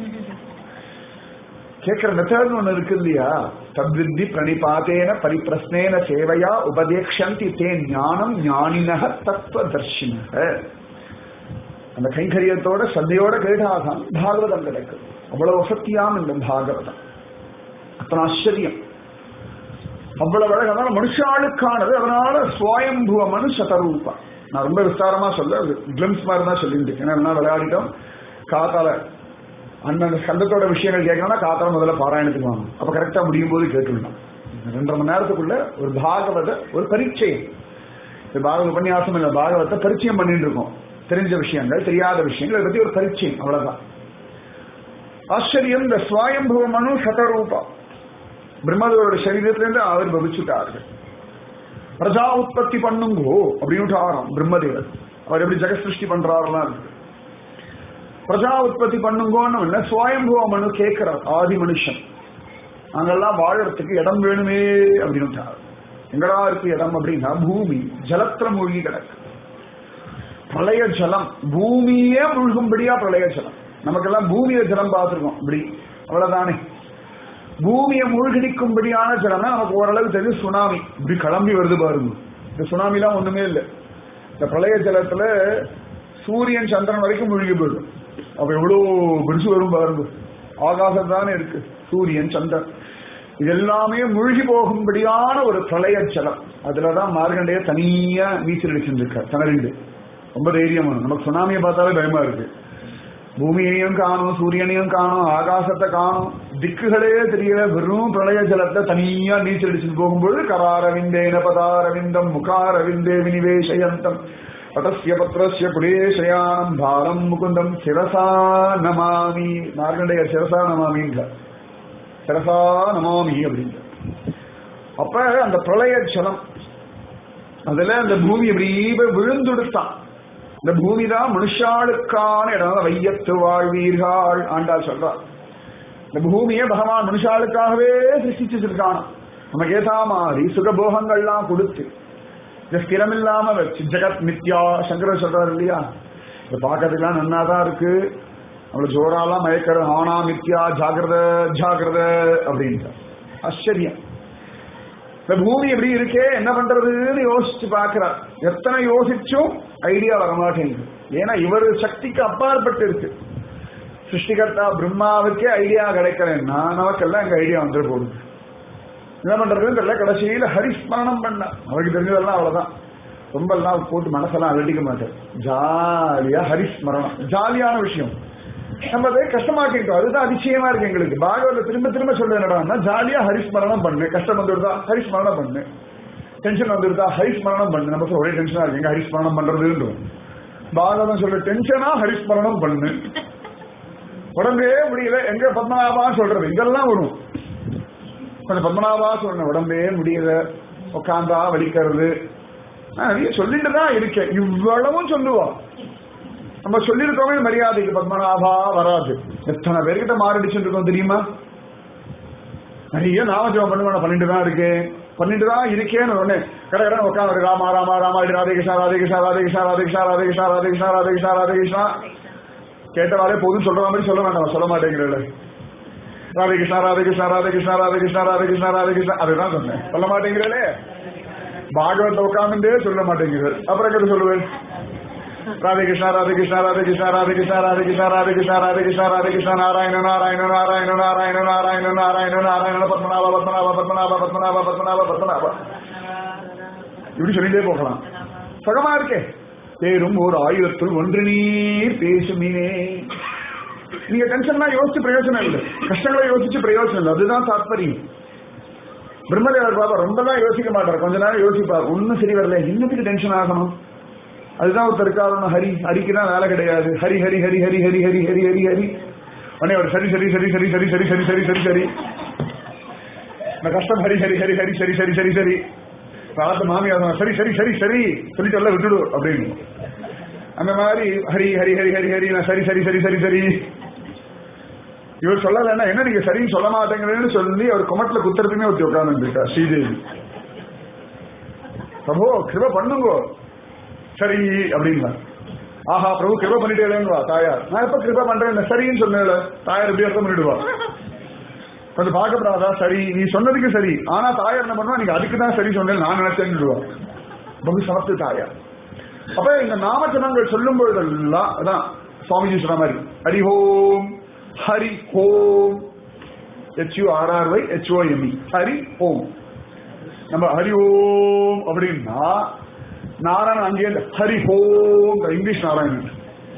கேட்கிற மெத்தட் ஒண்ணு இருக்கு இல்லையா தத்வித்தி பிரணிபாத்தேன பரிப்பிரஸ்னேன சேவையா உபதேக்ஷந்தி தே ஞானம் ஞானினக தத்துவதர்ஷினக அந்த கைங்கரியத்தோட சந்தையோட கேட்டாதான் பாகவதம் கிடைக்கும் அவ்வளவு வசத்தியாம் இந்த பாகவதம் அத்தனை ஆச்சரியம் அவ்வளவு அழகான மனுஷாளுக்கானது அதனால சுவயம்புவ மனு சதரூபா நான் ரொம்ப விஸ்தாரமா சொல்ல கிளிம்ஸ் மாதிரி தான் சொல்லிட்டு ஏன்னா விளையாடிட்டோம் காத்தால அந்தந்த சந்தத்தோட விஷயங்கள் கேட்கணும்னா காத்தால முதல்ல பாராயணத்துக்கு வாங்க அப்ப கரெக்டா முடியும் போது கேட்டுடலாம் ரெண்டரை மணி நேரத்துக்குள்ள ஒரு பாகவத ஒரு பரீட்சையம் இது பாகவத உபன்யாசம் இல்ல பாகவத்தை பரிச்சயம் பண்ணிட்டு இருக்கோம் தெரிஞ்ச விஷயங்கள் தெரியாத விஷயங்கள் இதை பத்தி ஒரு பரிச்சயம் அவ்வளவுதான் ஆச்சரியம் இந்த சுவாயம்புவ மனு சதரூபா பிரம்மதேவரோட சரீரத்திலிருந்து அவர் பவிச்சுட்டார்கள் பிரஜா உற்பத்தி பண்ணுங்கோ அப்படின்னு ஆரம் பிரம்மதேவர் அவர் எப்படி ஜெக சிருஷ்டி பண்றாருலாம் இருக்கு பிரஜா உற்பத்தி பண்ணுங்கோன்னு இல்ல சுவயம்புவ மனு கேட்கிறார் ஆதி மனுஷன் நாங்கெல்லாம் வாழறதுக்கு இடம் வேணுமே அப்படின்னு எங்கடா இருக்கு இடம் அப்படின்னா பூமி ஜலத்துல மூழ்கி கிடக்கு பிரளய ஜலம் பூமியே முழுகும்படியா பிரளய ஜலம் நமக்கெல்லாம் பூமியில ஜலம் பார்த்துருக்கோம் இப்படி அவ்வளவுதானே பூமியை மூழ்கடிக்கும்படியான ஜலம்னா நமக்கு ஓரளவு தெரியும் சுனாமி இப்படி கிளம்பி வருது பாருங்க இந்த சுனாமிலாம் ஒண்ணுமே இல்லை இந்த பிரளய ஜலத்துல சூரியன் சந்திரன் வரைக்கும் மூழ்கி போயிடும் அப்ப எவ்வளவு பெருசு வரும் பாருங்க ஆகாசம் தானே இருக்கு சூரியன் சந்திரன் இது எல்லாமே மூழ்கி போகும்படியான ஒரு பிரளய ஜலம் அதுலதான் மார்கண்டைய தனியா நீச்சல் அடிச்சிருக்கார் திணறிண்டு ரொம்ப தைரியமான நமக்கு சுனாமியை பார்த்தாலே பயமா இருக்கு பூமியையும் காணும் சூரியனையும் காணும் ஆகாசத்தை காணும் திக்குகளே தெரியல வெறும் பிரளய ஜலத்தை தனியா நீச்சல் அடிச்சுட்டு போகும்போது கராரவிந்தேன பதாரவிந்தம் முகாரவிந்தே வினிவேஷயந்தம் பட்டஸ்ய பத்ரஸ்ய புரேஷயானம் பாலம் முகுந்தம் சிரசா நமாமி மார்கண்டைய சிரசா நமாமின்ற சிரசா நமாமி அப்படின்ற அப்ப அந்த பிரளய ஜலம் அதுல அந்த பூமி இப்படி விழுந்துடுத்தான் இந்த பூமி தான் மனுஷாளுக்கான இடம் வையத்து வாழ்வீர்கள் ஆண்டாள் சொல்றார் இந்த பூமியை பகவான் மனுஷாளுக்காகவே சிருஷ்டிச்சிருக்கான் நமக்கு ஏதா மாதிரி சுகபோகங்கள்லாம் கொடுத்து இந்த ஸ்திரம் இல்லாம வச்சு ஜெகத் மித்யா சங்கரர் சொல்றாரு இல்லையா இதை பார்க்கறதுக்கெல்லாம் நன்னாதான் இருக்கு அவ்வளவு ஜோராலாம் மயக்கிற ஆனா மித்யா ஜாகிரத ஜாகிரத அப்படின்ட்டு ஆச்சரியம் இந்த பூமி எப்படி இருக்கே என்ன பண்றதுன்னு யோசிச்சு பாக்குறார் எத்தனை யோசிச்சும் ஐடியா வரமாட்டேங்குது ஏன்னா இவர் சக்திக்கு அப்பாற்பட்டு இருக்கு சிருஷ்டிகர்த்தா பிரம்மாவுக்கே ஐடியா கிடைக்கலன்னா நமக்கெல்லாம் எங்க ஐடியா வந்துட்டு போகுது என்ன பண்றதுன்னு தெரியல கடைசியில ஹரிஸ்மரணம் பண்ண அவருக்கு தெரிஞ்சதெல்லாம் அவ்வளவுதான் ரொம்ப எல்லாம் போட்டு மனசெல்லாம் அலட்டிக்க மாட்டேன் ஜாலியா ஹரிஸ்மரணம் ஜாலியான விஷயம் நம்ம அதை கஷ்டமாக்கிட்டோம் அதுதான் அதிசயமா இருக்கு எங்களுக்கு பாகவத திரும்ப திரும்ப சொல்ல என்னடா ஜாலியா ஹரிஸ்மரணம் பண்ணு கஷ்டம் வந்துடுதா ஹரிஸ்மரணம் பண்ணு டென்ஷன் வந்துடுதா ஹரிஸ்மரணம் பண்ணு நம்ம சொல்ல ஒரே டென்ஷனா இருக்கு எங்க ஹரிஸ்மரணம் பண்றதுன்றோம் பாகவதம் சொல்ற டென்ஷனா ஹரிஸ்மரணம் பண்ணு உடம்பே முடியல எங்க பத்மநாபான்னு சொல்றது இதெல்லாம் வரும் கொஞ்சம் பத்மநாபா சொன்ன உடம்பே முடியல உட்காந்தா வலிக்கிறது நான் நிறைய சொல்லிட்டு தான் இருக்கேன் இவ்வளவும் சொல்லுவா நம்ம சொல்லியிருக்கோமே மரியாதைக்கு பத்மநாபா வராது எத்தனை பேர்கிட்ட மாறிடுச்சுன்னு இருக்கோம் தெரியுமா நிறைய நாமஜபம் பண்ணுவேன் பண்ணிட்டு தான் இருக்கேன் பண்ணிட்டு தான் இருக்கேன்னு ஒண்ணு கடை கடை உட்காந்து ராமா ராமா ராமா இது ராதே கிருஷ்ணா ராதே கிருஷ்ணா ராதே கிருஷ்ணா ராதே கிருஷ்ணா ராதே கிருஷ்ணா ராதே கிருஷ்ணா ராதே கிருஷ்ணா ராதே கிருஷ்ணா கேட்டவாறே போதும் சொல்ற மாதிரி சொல்ல வேண்டாம் சொல்ல மாட்டேங்கிறல ராதே கிருஷ்ணா ராதே கிருஷ்ணா ராதே கிருஷ்ணா ராதே கிருஷ்ணா ராதே கிருஷ்ணா ராதே கிருஷ்ணா அதுதான் சொன்னேன் சொல்ல மாட்டேங்கிறே பாகவத உட்காந்துட்டே சொல்ல மாட்டேங்கிறது அப்புறம் கேட்டு சொல்லுவேன் ராதே கிருஷ்ணா ராதே கிருஷ்ணா ராதே கிருஷ்ணா ராதே கிருஷ்ணா ராதே கிருஷ்ணா ராதே கிருஷ்ணா ராதே கிருஷ்ணா ராதே கிருஷ்ணா நாராயண நாராயண நாராயண நாராயண நாராயண நாராயண நாராயண பத்மநாப பத்மநாப பத்மநாப பத்மநாப பத்மநாப பத்மநாப இப்படி சொல்லிட்டே போகலாம் சுகமா இருக்கே பேரும் ஒரு ஆயுதத்துள் ஒன்று நீர் பேசுமினே நீங்க டென்ஷன்லாம் யோசிச்சு பிரயோஜனம் இல்லை கஷ்டங்களை யோசிச்சு பிரயோஜனம் இல்லை அதுதான் தாத்பரியம் பிரம்மதேவர் பாபா ரொம்பலாம் யோசிக்க மாட்டார் கொஞ்ச நேரம் யோசிப்பார் ஒன்னும் சரி வரல இன்னத்துக்கு டென்ஷன் ஆகணும் அதுதான் ஒருத்தர் காரணம் ஹரி ஹரிக்கு தான் வேலை கிடையாது ஹரி ஹரி ஹரி ஹரி ஹரி ஹரி ஹரி ஹரி ஹரி உடனே அவர் சரி சரி சரி சரி சரி சரி சரி சரி சரி சரி இந்த கஷ்டம் ஹரி ஹரி ஹரி ஹரி சரி சரி சரி சரி ராத்த மாமியார் சரி சரி சரி சரி சொல்லிட்டு எல்லாம் விட்டுடு அப்படின்னு அந்த மாதிரி ஹரி ஹரி ஹரி ஹரி ஹரி நான் சரி சரி சரி சரி சரி இவர் சொல்லலைன்னா என்ன நீங்க சரின்னு சொல்ல மாட்டேங்கிறேன்னு சொல்லி அவர் குமட்டில் குத்துறதுமே ஒருத்தி உட்கார்ந்துருக்கா ஸ்ரீதேவி பிரபு கிருப பண்ணுங்க சரி அப்படிங்களா ஆஹா பிரபு கிருப பண்ணிட்டேங்களா தாயார் நான் எப்ப கிருப பண்றேன் சரின்னு சொன்னேன் தாயார் எப்படி அர்த்தம் பண்ணிடுவா கொஞ்சம் பார்க்கப்படாதா சரி நீ சொன்னதுக்கு சரி ஆனா தாயார் என்ன பண்ணுவா நீங்க அதுக்கு தான் சரி சொன்னேன் நான் நினைச்சேன்னுடுவா பகு சமத்து தாயார் அப்ப இந்த நாமச்சனங்கள் சொல்லும் பொழுதெல்லாம் அதான் சுவாமிஜி சொன்ன மாதிரி hurry home hurry home H U R R Y H O M E Hari Om நம்ம ஹரி ஓம் அப்படின்னா நாராயணன் அங்கே ஹரி ஹோம் இங்கிலீஷ் நாராயணன்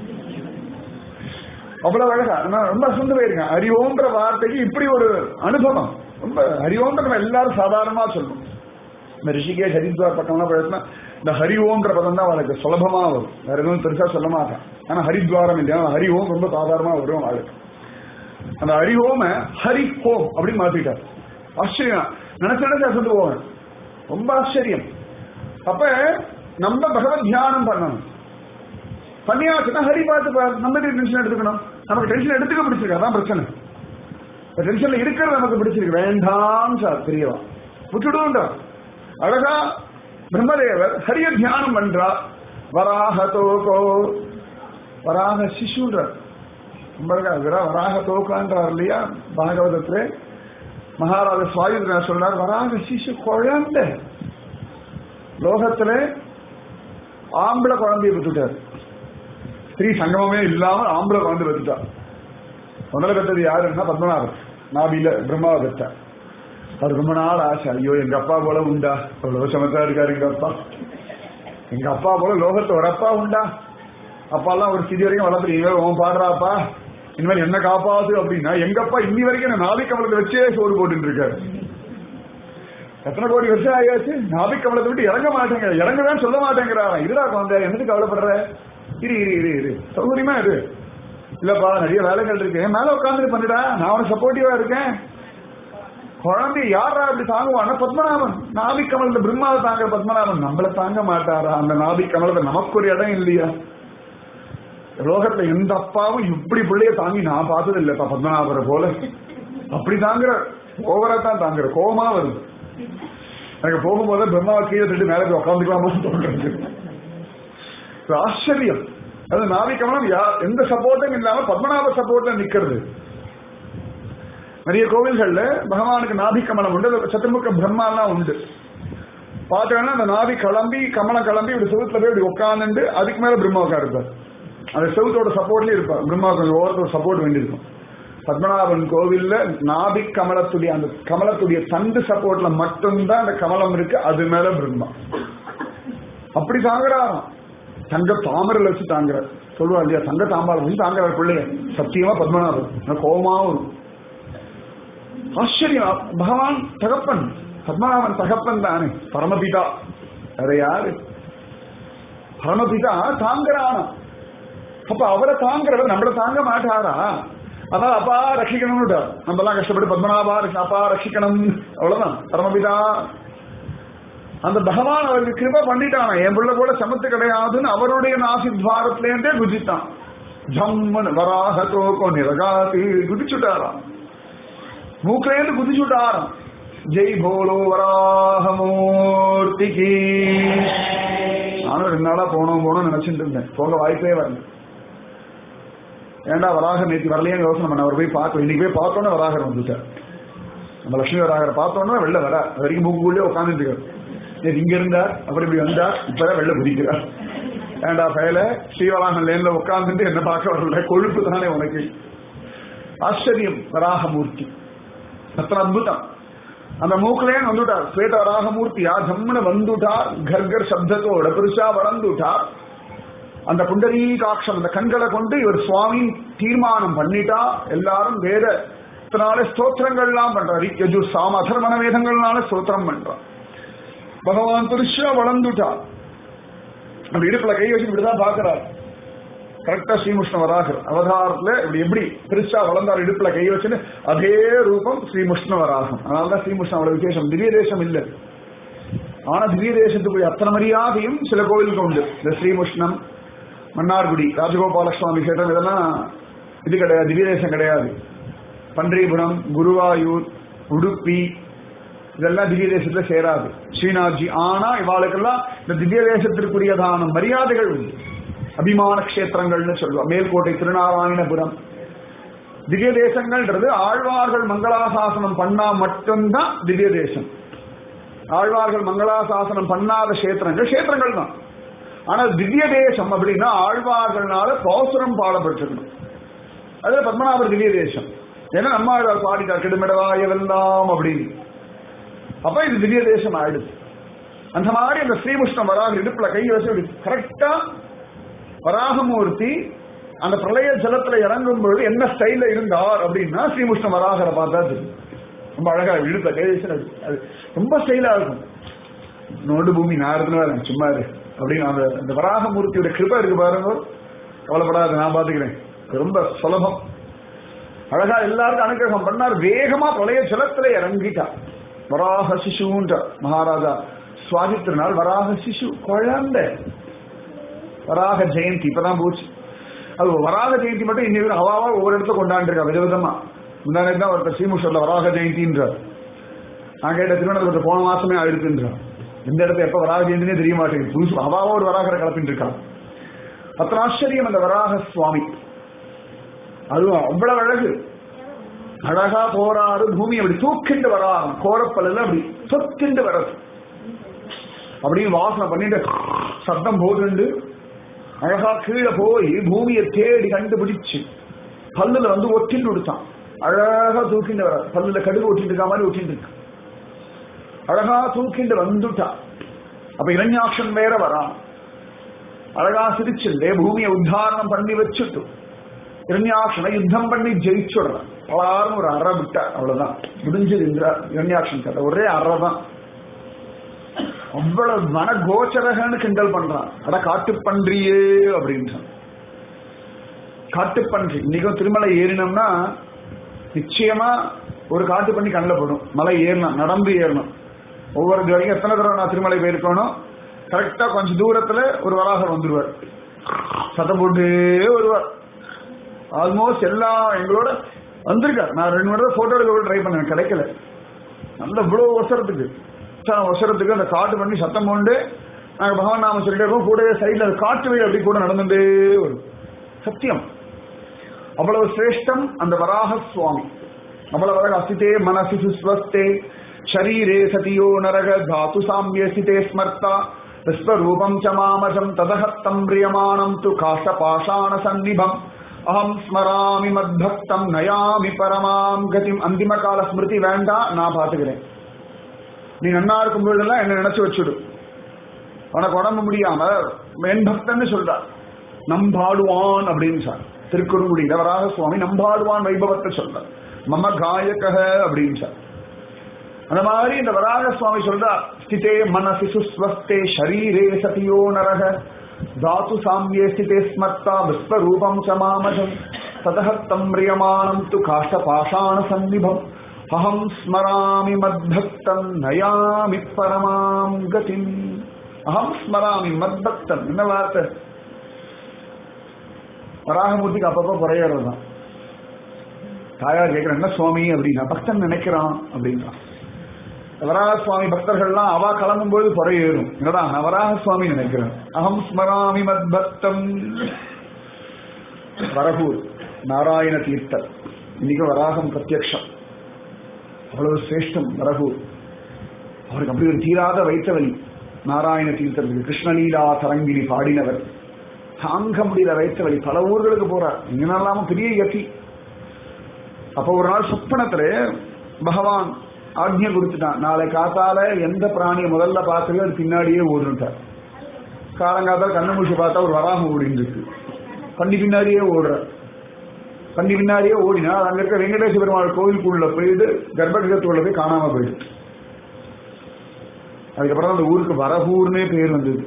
அவ்வளவு அழகா நான் ரொம்ப அசந்து போயிருக்கேன் ஹரி ஓம்ன்ற வார்த்தைக்கு இப்படி ஒரு அனுபவம் ரொம்ப ஹரி ஓம்ன்ற நம்ம எல்லாரும் சாதாரணமா சொல்லணும் இந்த ரிஷிகேஷ் ஹரித்வார் பக்கம்லாம் போயிடுச்சுன்னா இந்த ஹரி ஓம்ன்ற பதம் தான் அவளுக்கு சுலபமா வரும் வேற எதுவும் பெருசா சொல்ல மாட்டேன் ஆனா ஹரித்வாரம் இல்லையா ஹரி ஓம் ரொம்ப சாதாரணமா வரும் அவளுக்கு அந்த ஹரி ஓம ஹரி ஹோம் அப்படின்னு மாத்திட்டார் ஆச்சரியம் நினைச்ச நினைச்சு அசந்து போவேன் ரொம்ப ஆச்சரியம் அப்ப நம்ம பகவத் தியானம் பண்ணணும் பண்ணியாச்சுன்னா ஹரி பார்த்துப்பார் நம்ம டென்ஷன் எடுத்துக்கணும் நமக்கு டென்ஷன் எடுத்துக்க பிடிச்சிருக்கு அதான் பிரச்சனை டென்ஷன்ல இருக்கிறது நமக்கு பிடிச்சிருக்கு வேண்டாம் சார் தெரியவா விட்டுடுன்றா அழகா பிரம்மதேவர் ஹரிய தியானம் பண்றா வராக தோகோ வராக சிசுன்றார் ரொம்ப அழகா இருக்கிறா வராக தோக்கான்றார் இல்லையா பாகவதத்துல மகாராஜ சுவாயுதனா சொல்றார் வராக சிசு குழந்தை லோகத்துல ஆம்பளை குழந்தைய விட்டுட்டார் ஸ்திரீ சங்கமமே இல்லாம ஆம்பளை குழந்தை பெற்றுட்டா முதல்ல பெற்றது யாருன்னா பத்மநாபன் நாபில பிரம்மாவை பெற்றார் அவர் ரொம்ப நாள் ஆசை ஐயோ எங்க அப்பா போல உண்டா அவ்வளவு சமத்தா இருக்காரு எங்க அப்பா எங்க அப்பா போல லோகத்தை ஒரு அப்பா உண்டா அப்பாலாம் ஒரு சிதி வரைக்கும் வளர்த்துறீங்க உன் பாடுறாப்பா இனிமேல் என்ன காப்பாத்து அப்படின்னா எங்க அப்பா இன்னி வரைக்கும் நான் நாபிக் கமலத்தை வச்சே சோறு போட்டுட்டு இருக்காரு எத்தனை கோடி வருஷம் ஆயாச்சு நாபிக் கமலத்தை விட்டு இறங்க மாட்டேங்க இறங்கதான் சொல்ல மாட்டேங்கிறான் இருடா குழந்தை என்னது கவலைப்படுற இரு இரு இரு இரு சௌகரியமா இரு இல்லப்பா நிறைய வேலைகள் இருக்கு மேல உட்காந்து பண்ணுடா நான் உனக்கு சப்போர்ட்டிவா இருக்கேன் குழந்தை யாரா அப்படி தாங்குவான்னா பத்மநாபன் நாபி கமலத்தை பிரம்மாவை தாங்க பத்மநாபன் நம்மள தாங்க மாட்டாரா அந்த நாபி கமலத்தை நமக்கு ஒரு இடம் இல்லையா லோகத்துல எந்த அப்பாவும் இப்படி பிள்ளைய தாங்கி நான் பார்த்தது இல்லப்பா பத்மநாபரை போல அப்படி தாங்குற ஓவரா தான் தாங்குற கோபமா வருது எனக்கு போகும்போது பிரம்மாவை கீழே தட்டு மேலே போய் உட்காந்துக்கலாமான்னு தோன்றது இது ஆச்சரியம் அது நாவி கமலம் யா எந்த சப்போர்ட்டும் இல்லாம பத்மநாப சப்போர்ட்ல நிக்கிறது நிறைய கோவில்கள்ல பகவானுக்கு நாபி கமலம் உண்டு அதுல சத்துர்முக பிரம்மாலாம் உண்டு பார்த்தோன்னா அந்த நாபி கிளம்பி கமலம் கிளம்பி இப்படி செவுத்துல போய் இப்படி உட்காந்துட்டு அதுக்கு மேல பிரம்மா உட்காருப்பார் அந்த செவுத்தோட சப்போர்ட்லயே இருப்பார் பிரம்மா கொஞ்சம் ஒவ்வொருத்தர் சப்போர்ட் வேண்டியிருக்கும் பத்மநாபன் கோவில்ல நாபி கமலத்துடைய அந்த கமலத்துடைய தண்டு சப்போர்ட்ல மட்டும்தான் அந்த கமலம் இருக்கு அது மேல பிரம்மா அப்படி தாங்குறாராம் தங்க தாமரையில் வச்சு தாங்குறார் சொல்லுவா இல்லையா தங்க தாம்பாளம் வச்சு தாங்குறார் பிள்ளைய சத்தியமா பத்மநாபன் எனக்கு கோபமா வரும் ஆச்சரியம் பகவான் தகப்பன் பத்மநாபன் தகப்பன் தானே பரமபிதா வேற யாரு பரமபிதா தாங்குறானா அப்ப அவரை தாங்குறவர் நம்மள தாங்க மாட்டாரா அதனால அப்பா ரட்சிக்கணும்னு நம்ம எல்லாம் கஷ்டப்பட்டு பத்மநாபா ரட்சி- அப்பா ரட்சிக்கணும் அவ்வளவுதான் பரமபிதா அந்த பகவான் அவருக்கு கிருப பண்ணிட்டான் என் பிள்ளை கூட சமத்து கிடையாதுன்னு அவருடைய நாசி துவாரத்திலேருந்தே குதித்தான் ஜம்மன் வராக தோக்கோ நிரகாதி குதிச்சுட்டாராம் மூக்கிலேருந்து குதிச்சுட்டாராம் ஜெய் போலோ வராகமூர்த்திக்கு நானும் ரெண்டு நாளா போனோம் போனோம் நினைச்சிட்டு இருந்தேன் போக வாய்ப்பே வரல ஏன்டா வராக நேற்று வரலையே யோசனை பண்ண அவர் போய் பார்க்க இன்னைக்கு போய் பார்த்தோன்னே வராகர் வந்துட்டார் நம்ம லட்சுமி வராகரை பார்த்தோன்னே வெளில வர அது வரைக்கும் மூக்குள்ளே உட்காந்துட்டு இருக்காரு நேத்து இங்க இருந்தார் அப்புறம் இப்படி வந்தார் இப்பதான் வெளில குதிக்கிறார் ஏன்டா பயல ஸ்ரீவராகன் லேன்ல உட்கார்ந்துட்டு என்ன பார்க்க வரல கொழுப்பு தானே உனக்கு ஆச்சரியம் வராகமூர்த்தி அத்தனை அத்புதம் அந்த மூக்குலேயே வந்துட்டார் ஸ்வேத வராகமூர்த்தியா ஜம்முன வந்துட்டார் கர்கர் சப்தத்தோட பெருசா வளர்ந்துட்டார் அந்த புண்டரீகாட்சம் அந்த கண்களை கொண்டு இவர் சுவாமி தீர்மானம் பண்ணிட்டா எல்லாரும் வேத இதனால ஸ்தோத்திரங்கள்லாம் பண்றார் யஜு சாம அதர்மண வேதங்கள்னால ஸ்தோத்திரம் பண்றார் பகவான் பெருசா வளர்ந்துட்டார் அந்த இடுப்புல கை வச்சு இப்படிதான் பாக்குறார் கரெக்டா ஸ்ரீமுஷ்ண வராகர் அவதாரத்துல இப்படி எப்படி பெருசா வளர்ந்தார் இடுப்புல கை வச்சுன்னு அதே ரூபம் ஸ்ரீமுஷ்ண வராகம் அதனாலதான் ஸ்ரீமுஷ்ண அவ்வளவு விசேஷம் திவ்ய தேசம் இல்ல ஆனா திவ்ய தேசத்துக்குரிய அத்தனை மரியாதையும் சில கோவிலுக்கு உண்டு இந்த ஸ்ரீமுஷ்ணம் மன்னார்குடி ராஜகோபால சுவாமி கஷேத்திரம் இதெல்லாம் இது கிடையாது திவ்ய தேசம் கிடையாது பன்றிபுரம் குருவாயூர் உடுப்பி இதெல்லாம் திவ்ய தேசத்துல சேராது ஸ்ரீநாத்ஜி ஆனா இவாளுக்கெல்லாம் இந்த திவ்ய தேசத்திற்குரியதான மரியாதைகள் உண்டு அபிமான கஷேத்திரங்கள்னு சொல்லுவோம் மேல்கோட்டை திருநாராயணபுரம் திவ்ய தேசங்கள்ன்றது ஆழ்வார்கள் மங்களாசாசனம் பண்ணா மட்டும்தான் திவ்ய தேசம் ஆழ்வார்கள் மங்களாசாசனம் பண்ணாத கஷேத்திரங்கள் கஷேத்திரங்கள் தான் ஆனா திவ்ய தேசம் அப்படின்னா ஆழ்வார்கள்னால பாசுரம் பாடப்பட்டிருக்கணும் அதுல பத்மநாபர் திவ்ய தேசம் ஏன்னா நம்ம ஆழ்வார் பாடிட்டார் கிடுமிடவாயவெல்லாம் அப்படின்னு அப்ப இது திவ்ய தேசம் ஆயிடுது அந்த மாதிரி அந்த ஸ்ரீமுஷ்ணம் வராக இடுப்புல கை வச்சு கரெக்டா வராகமூர்த்தி அந்த பிரளய ஜலத்துல இறங்கும் பொழுது என்ன ஸ்டைல்ல இருந்தார் அப்படின்னா ஸ்ரீமுஷ்ண வராகரை பார்த்தா தெரியும். ரொம்ப அழகா இடுப்புல கை வச்சு அது- அது ரொம்ப ஸ்டைலா இருக்கும் நோடு பூமி நாரத்துல வரேன் சும்மா இரு அப்படின்னு அந்த அந்த வராகமூர்த்தியோட கிருபை இருக்கு பாருங்க கவலைப்படாத நான் பாத்துக்கிறேன் இது ரொம்ப சுலபம் அழகா எல்லாருக்கும் அனுகிரகம் பண்ணார் வேகமா பிரளய ஜலத்துல இறங்கிட்டார் வராக சிசுன்ற மகாராஜா சுவாதி திருநாள் வராக சிசு குழந்தை வராக ஜெயந்தி இப்பதான் போச்சு அது வராக ஜெயந்தி மட்டும் இன்னைக்கு அவாவா ஒவ்வொரு இடத்துல கொண்டாண்டுருக்கா விதவிதமா முன்னாடி தான் ஒருத்தர் ஸ்ரீமுஷர்ல வராக ஜெயந்தின்றார் நான் கேட்ட திருவனந்தபுரத்து போன மாசமே ஆயிருக்குன்றார் இந்த இடத்துல எப்ப வராக ஜெயந்தினே தெரிய மாட்டேங்குது புதுசு அவாவா ஒரு வராகரை கலப்பின்னு இருக்கா அத்தனை ஆச்சரியம் அந்த வராக சுவாமி அதுவும் அவ்வளவு அழகு அழகா போறாரு பூமி அப்படி தூக்கிண்டு வராரு கோரப்பல்ல அப்படி தொத்திண்டு வர்றது அப்படின்னு வாசனை பண்ணிட்டு சத்தம் போட்டுண்டு அழகா கீழே போய் பூமியை தேடி கண்டுபிடிச்சு பல்லுல வந்து ஒட்டிட்டு கொடுத்தான் அழகா தூக்கிண்டு வர பல்லுல கடுகு ஒட்டிட்டு இருக்க மாதிரி ஒட்டிட்டு இருக்கு அழகா தூக்கிண்டு வந்துட்டா அப்ப இரண்யாட்சன் வேற வரான் அழகா சிரிச்சுண்டே பூமியை உத்தாரணம் பண்ணி வச்சுட்டு இரண்யாட்சனை யுத்தம் பண்ணி ஜெயிச்சுடுறான் பலாரும் ஒரு அற விட்டார் அவ்வளவுதான் முடிஞ்சது இந்திரா இரண்யாட்சன் கதை ஒரே அறை தான் அவ்வளவு மன கோச்சரகன்னு கிண்டல் பண்றான் அட காட்டுப்பன்றியே அப்படின்றான் காட்டுப்பன்றி இன்னைக்கும் திருமலை ஏறினோம்னா நிச்சயமா ஒரு காட்டு பண்ணி கண்ணில் போடும் மலை ஏறணும் நடந்து ஏறணும் ஒவ்வொரு வரைக்கும் எத்தனை தடவை நான் திருமலை போயிருக்கணும் கரெக்டா கொஞ்சம் தூரத்துல ஒரு வராகர் வந்துருவார் சத்தம் போட்டு வருவார் ஆல்மோஸ்ட் எல்லாம் எங்களோட வந்திருக்கார் நான் ரெண்டு மணி நேரம் போட்டோ எடுக்க ட்ரை பண்ணேன் கிடைக்கல நல்ல இவ்வளவு அவசரத்துக்கு இத்தனை அவசரத்துக்கு அந்த காட்டு பண்ணி சத்தம் போண்டு நாங்க பகவான் நாம சொல்லிட்டே இருக்கோம் கூடவே சைட்ல அது காட்டு வழி அப்படி கூட நடந்துட்டே வரும் சத்தியம் அவ்வளவு சிரேஷ்டம் அந்த வராக சுவாமி அவ்வளவு அழகு அசிதே மனசி சுஸ்வஸ்தே ஷரீரே சதியோ நரக தாத்து சாமியே சிதே ஸ்மர்த்தா விஸ்வரூபம் ச மாமஜம் ததஹத்தம் பிரியமானம் து காஷ பாஷாண சந்நிபம் அகம் ஸ்மராமி மத்பக்தம் நயாமி பரமாம் கதிம் அந்திம கால ஸ்மிருதி வேண்டாம் நான் பாத்துக்கிறேன் நீ நன்னா இருக்கும் பொழுதெல்லாம் என்ன நினைச்சு வச்சுடு உனக்கு உடம்பு முடியாம என் பக்தன்னு சொல்றார் நம்பாடுவான் அப்படின்னு சார் திருக்குறுங்குடி இடவராக சுவாமி நம்பாடுவான் வைபவத்தை சொல்றார் மம காயக அப்படின்னு சார் அந்த மாதிரி இந்த வராக சுவாமி சொல்றார் ஸ்திதே மனசி சுஸ்வஸ்தே ஷரீரே சதியோ நரக தாத்து சாமியே ஸ்திதே ஸ்மர்த்தா விஸ்வரூபம் சமாமஜம் ததஹத்தம் பிரியமானம் து காஷ்ட பாஷாண சந்நிபம் அகம் ஸ்மராமி மத்பக்தம் நயாமி பரமாம் கதிம் அகம் ஸ்மராமி மத்பக்தன் என்ன வார்த்தை வராகமூர்த்திக்கு அப்பப்போ குறையறது தான் தாயார் கேட்கிறேன் என்ன சுவாமி அப்படின்னா பக்தன் நினைக்கிறான் அப்படின்றான் வராக சுவாமி பக்தர்கள்லாம் அவா கிளம்பும் போது குறையேறும் என்னடா நான் வராக சுவாமி நினைக்கிறேன் அகம் ஸ்மராமி மத் பக்தம் வரகூர் நாராயண தீர்த்தர் இன்னைக்கு வராகம் பிரத்யக்ஷம் அவ்வளவு சிரேஷ்டம் வரகூர் அவருக்கு அப்படி ஒரு தீராத வைத்த வழி நாராயண தீர்த்தருக்கு கிருஷ்ணலீலா தரங்கிணி பாடினவர் தாங்க முடியல வைத்த வழி பல ஊர்களுக்கு போறார் இங்கெல்லாம பெரிய யதி அப்ப ஒரு நாள் சொப்பனத்துல பகவான் ஆக்ஞை கொடுத்துட்டான் நாளை காத்தால எந்த பிராணியை முதல்ல பார்க்கலையோ அது பின்னாடியே ஓடுட்டார் காலங்காத்தால கண்ணு முடிச்சு பார்த்தா ஒரு வராகம் ஓடிட்டு இருக்கு பன்னி பின்னாடியே ஓடுற பன்னி பின்னாடியே ஓடினா அங்க இருக்க வெங்கடேச பெருமாள் கோவிலுக்குள்ள போயிட்டு கர்ப்பகிரகத்துக்குள்ள போய் காணாம போயிடுது அதுக்கப்புறம் அந்த ஊருக்கு வரகூர்னே பேர் வந்தது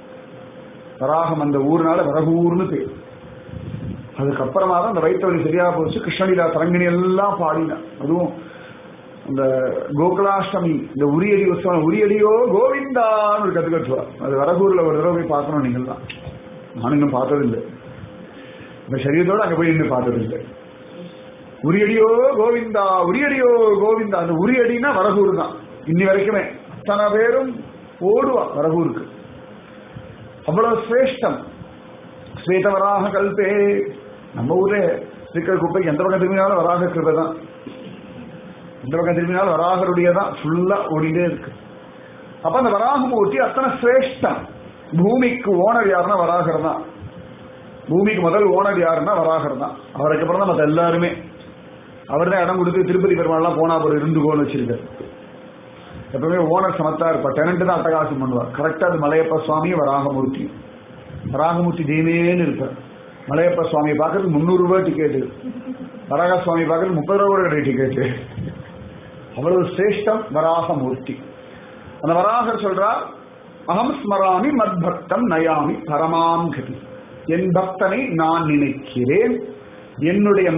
வராகம் அந்த ஊர்னால வரகூர்னு பேர் அதுக்கப்புறமா தான் அந்த வயிற்று வலி சரியா போச்சு கிருஷ்ணலீலா தரங்கிணி எல்லாம் பாடினான் அதுவும் அந்த கோகுலாஷ்டமி இந்த உரியடி உற்சவம் உரியடியோ கோவிந்தான்னு ஒரு கத்து கட்டுவார் அது வரகூர்ல ஒரு தடவை போய் பார்க்கணும் நீங்கள் தான் நான் இன்னும் பார்த்ததில்லை இந்த சரீரத்தோட அங்க போய் இன்னும் பார்த்ததில்லை உரியடியோ கோவிந்தா உரியடியோ கோவிந்தா அந்த உரியடினா வரகூர் தான் இன்னி வரைக்குமே அத்தனை பேரும் ஓடுவா வரகூருக்கு அவ்வளவு சிரேஷ்டம் ஸ்வேதவராக கல்பே நம்ம ஊர்ல இருக்கிற குப்பைக்கு எந்த பக்கம் திரும்பினாலும் வராக கிருபை தான் எந்த பக்கம் திரும்பினாலும் வராகருடைய தான் ஃபுல்லா ஓடிட்டே இருக்கு அப்ப அந்த வராகமூர்த்தி அத்தனை சிரேஷ்டம் பூமிக்கு ஓனர் யாருன்னா வராகர் தான் பூமிக்கு முதல் ஓனர் யாருன்னா வராகர் தான் அவருக்கு அப்புறம் தான் மற்ற எல்லாருமே அவர் தான் இடம் கொடுத்து திருப்பதி பெருமாள்லாம் போனா அப்புறம் இருந்துகோன்னு வச்சிருக்காரு எப்பவுமே ஓனர் சமத்தா இருப்பா டெனண்ட் தான் அட்டகாசம் பண்ணுவார் கரெக்டா அது மலையப்ப சுவாமி வராகமூர்த்தி வராகமூர்த்தி தெய்வேன்னு இருப்பார் மலையப்ப சுவாமியை பார்க்கறதுக்கு முந்நூறு ரூபாய் டிக்கெட்டு வராக சுவாமி பார்க்கறது முப்பது ரூபாய் கிடையாது டிக்கெட்டு அவ்வளவு சிரேஷ்டம் வராகமூர்த்தி அந்த வராகர் சொல்றார் அகம் ஸ்மராமி மத் பக்தம் நயாமி பரமாம் கதி என் பக்தனை நான் நினைக்கிறேன் என்னுடைய மேலான கதிக்கு அழைத்துச் செல்கின்றேன்னு உத்தரவாதம் கொடுக்கிறார்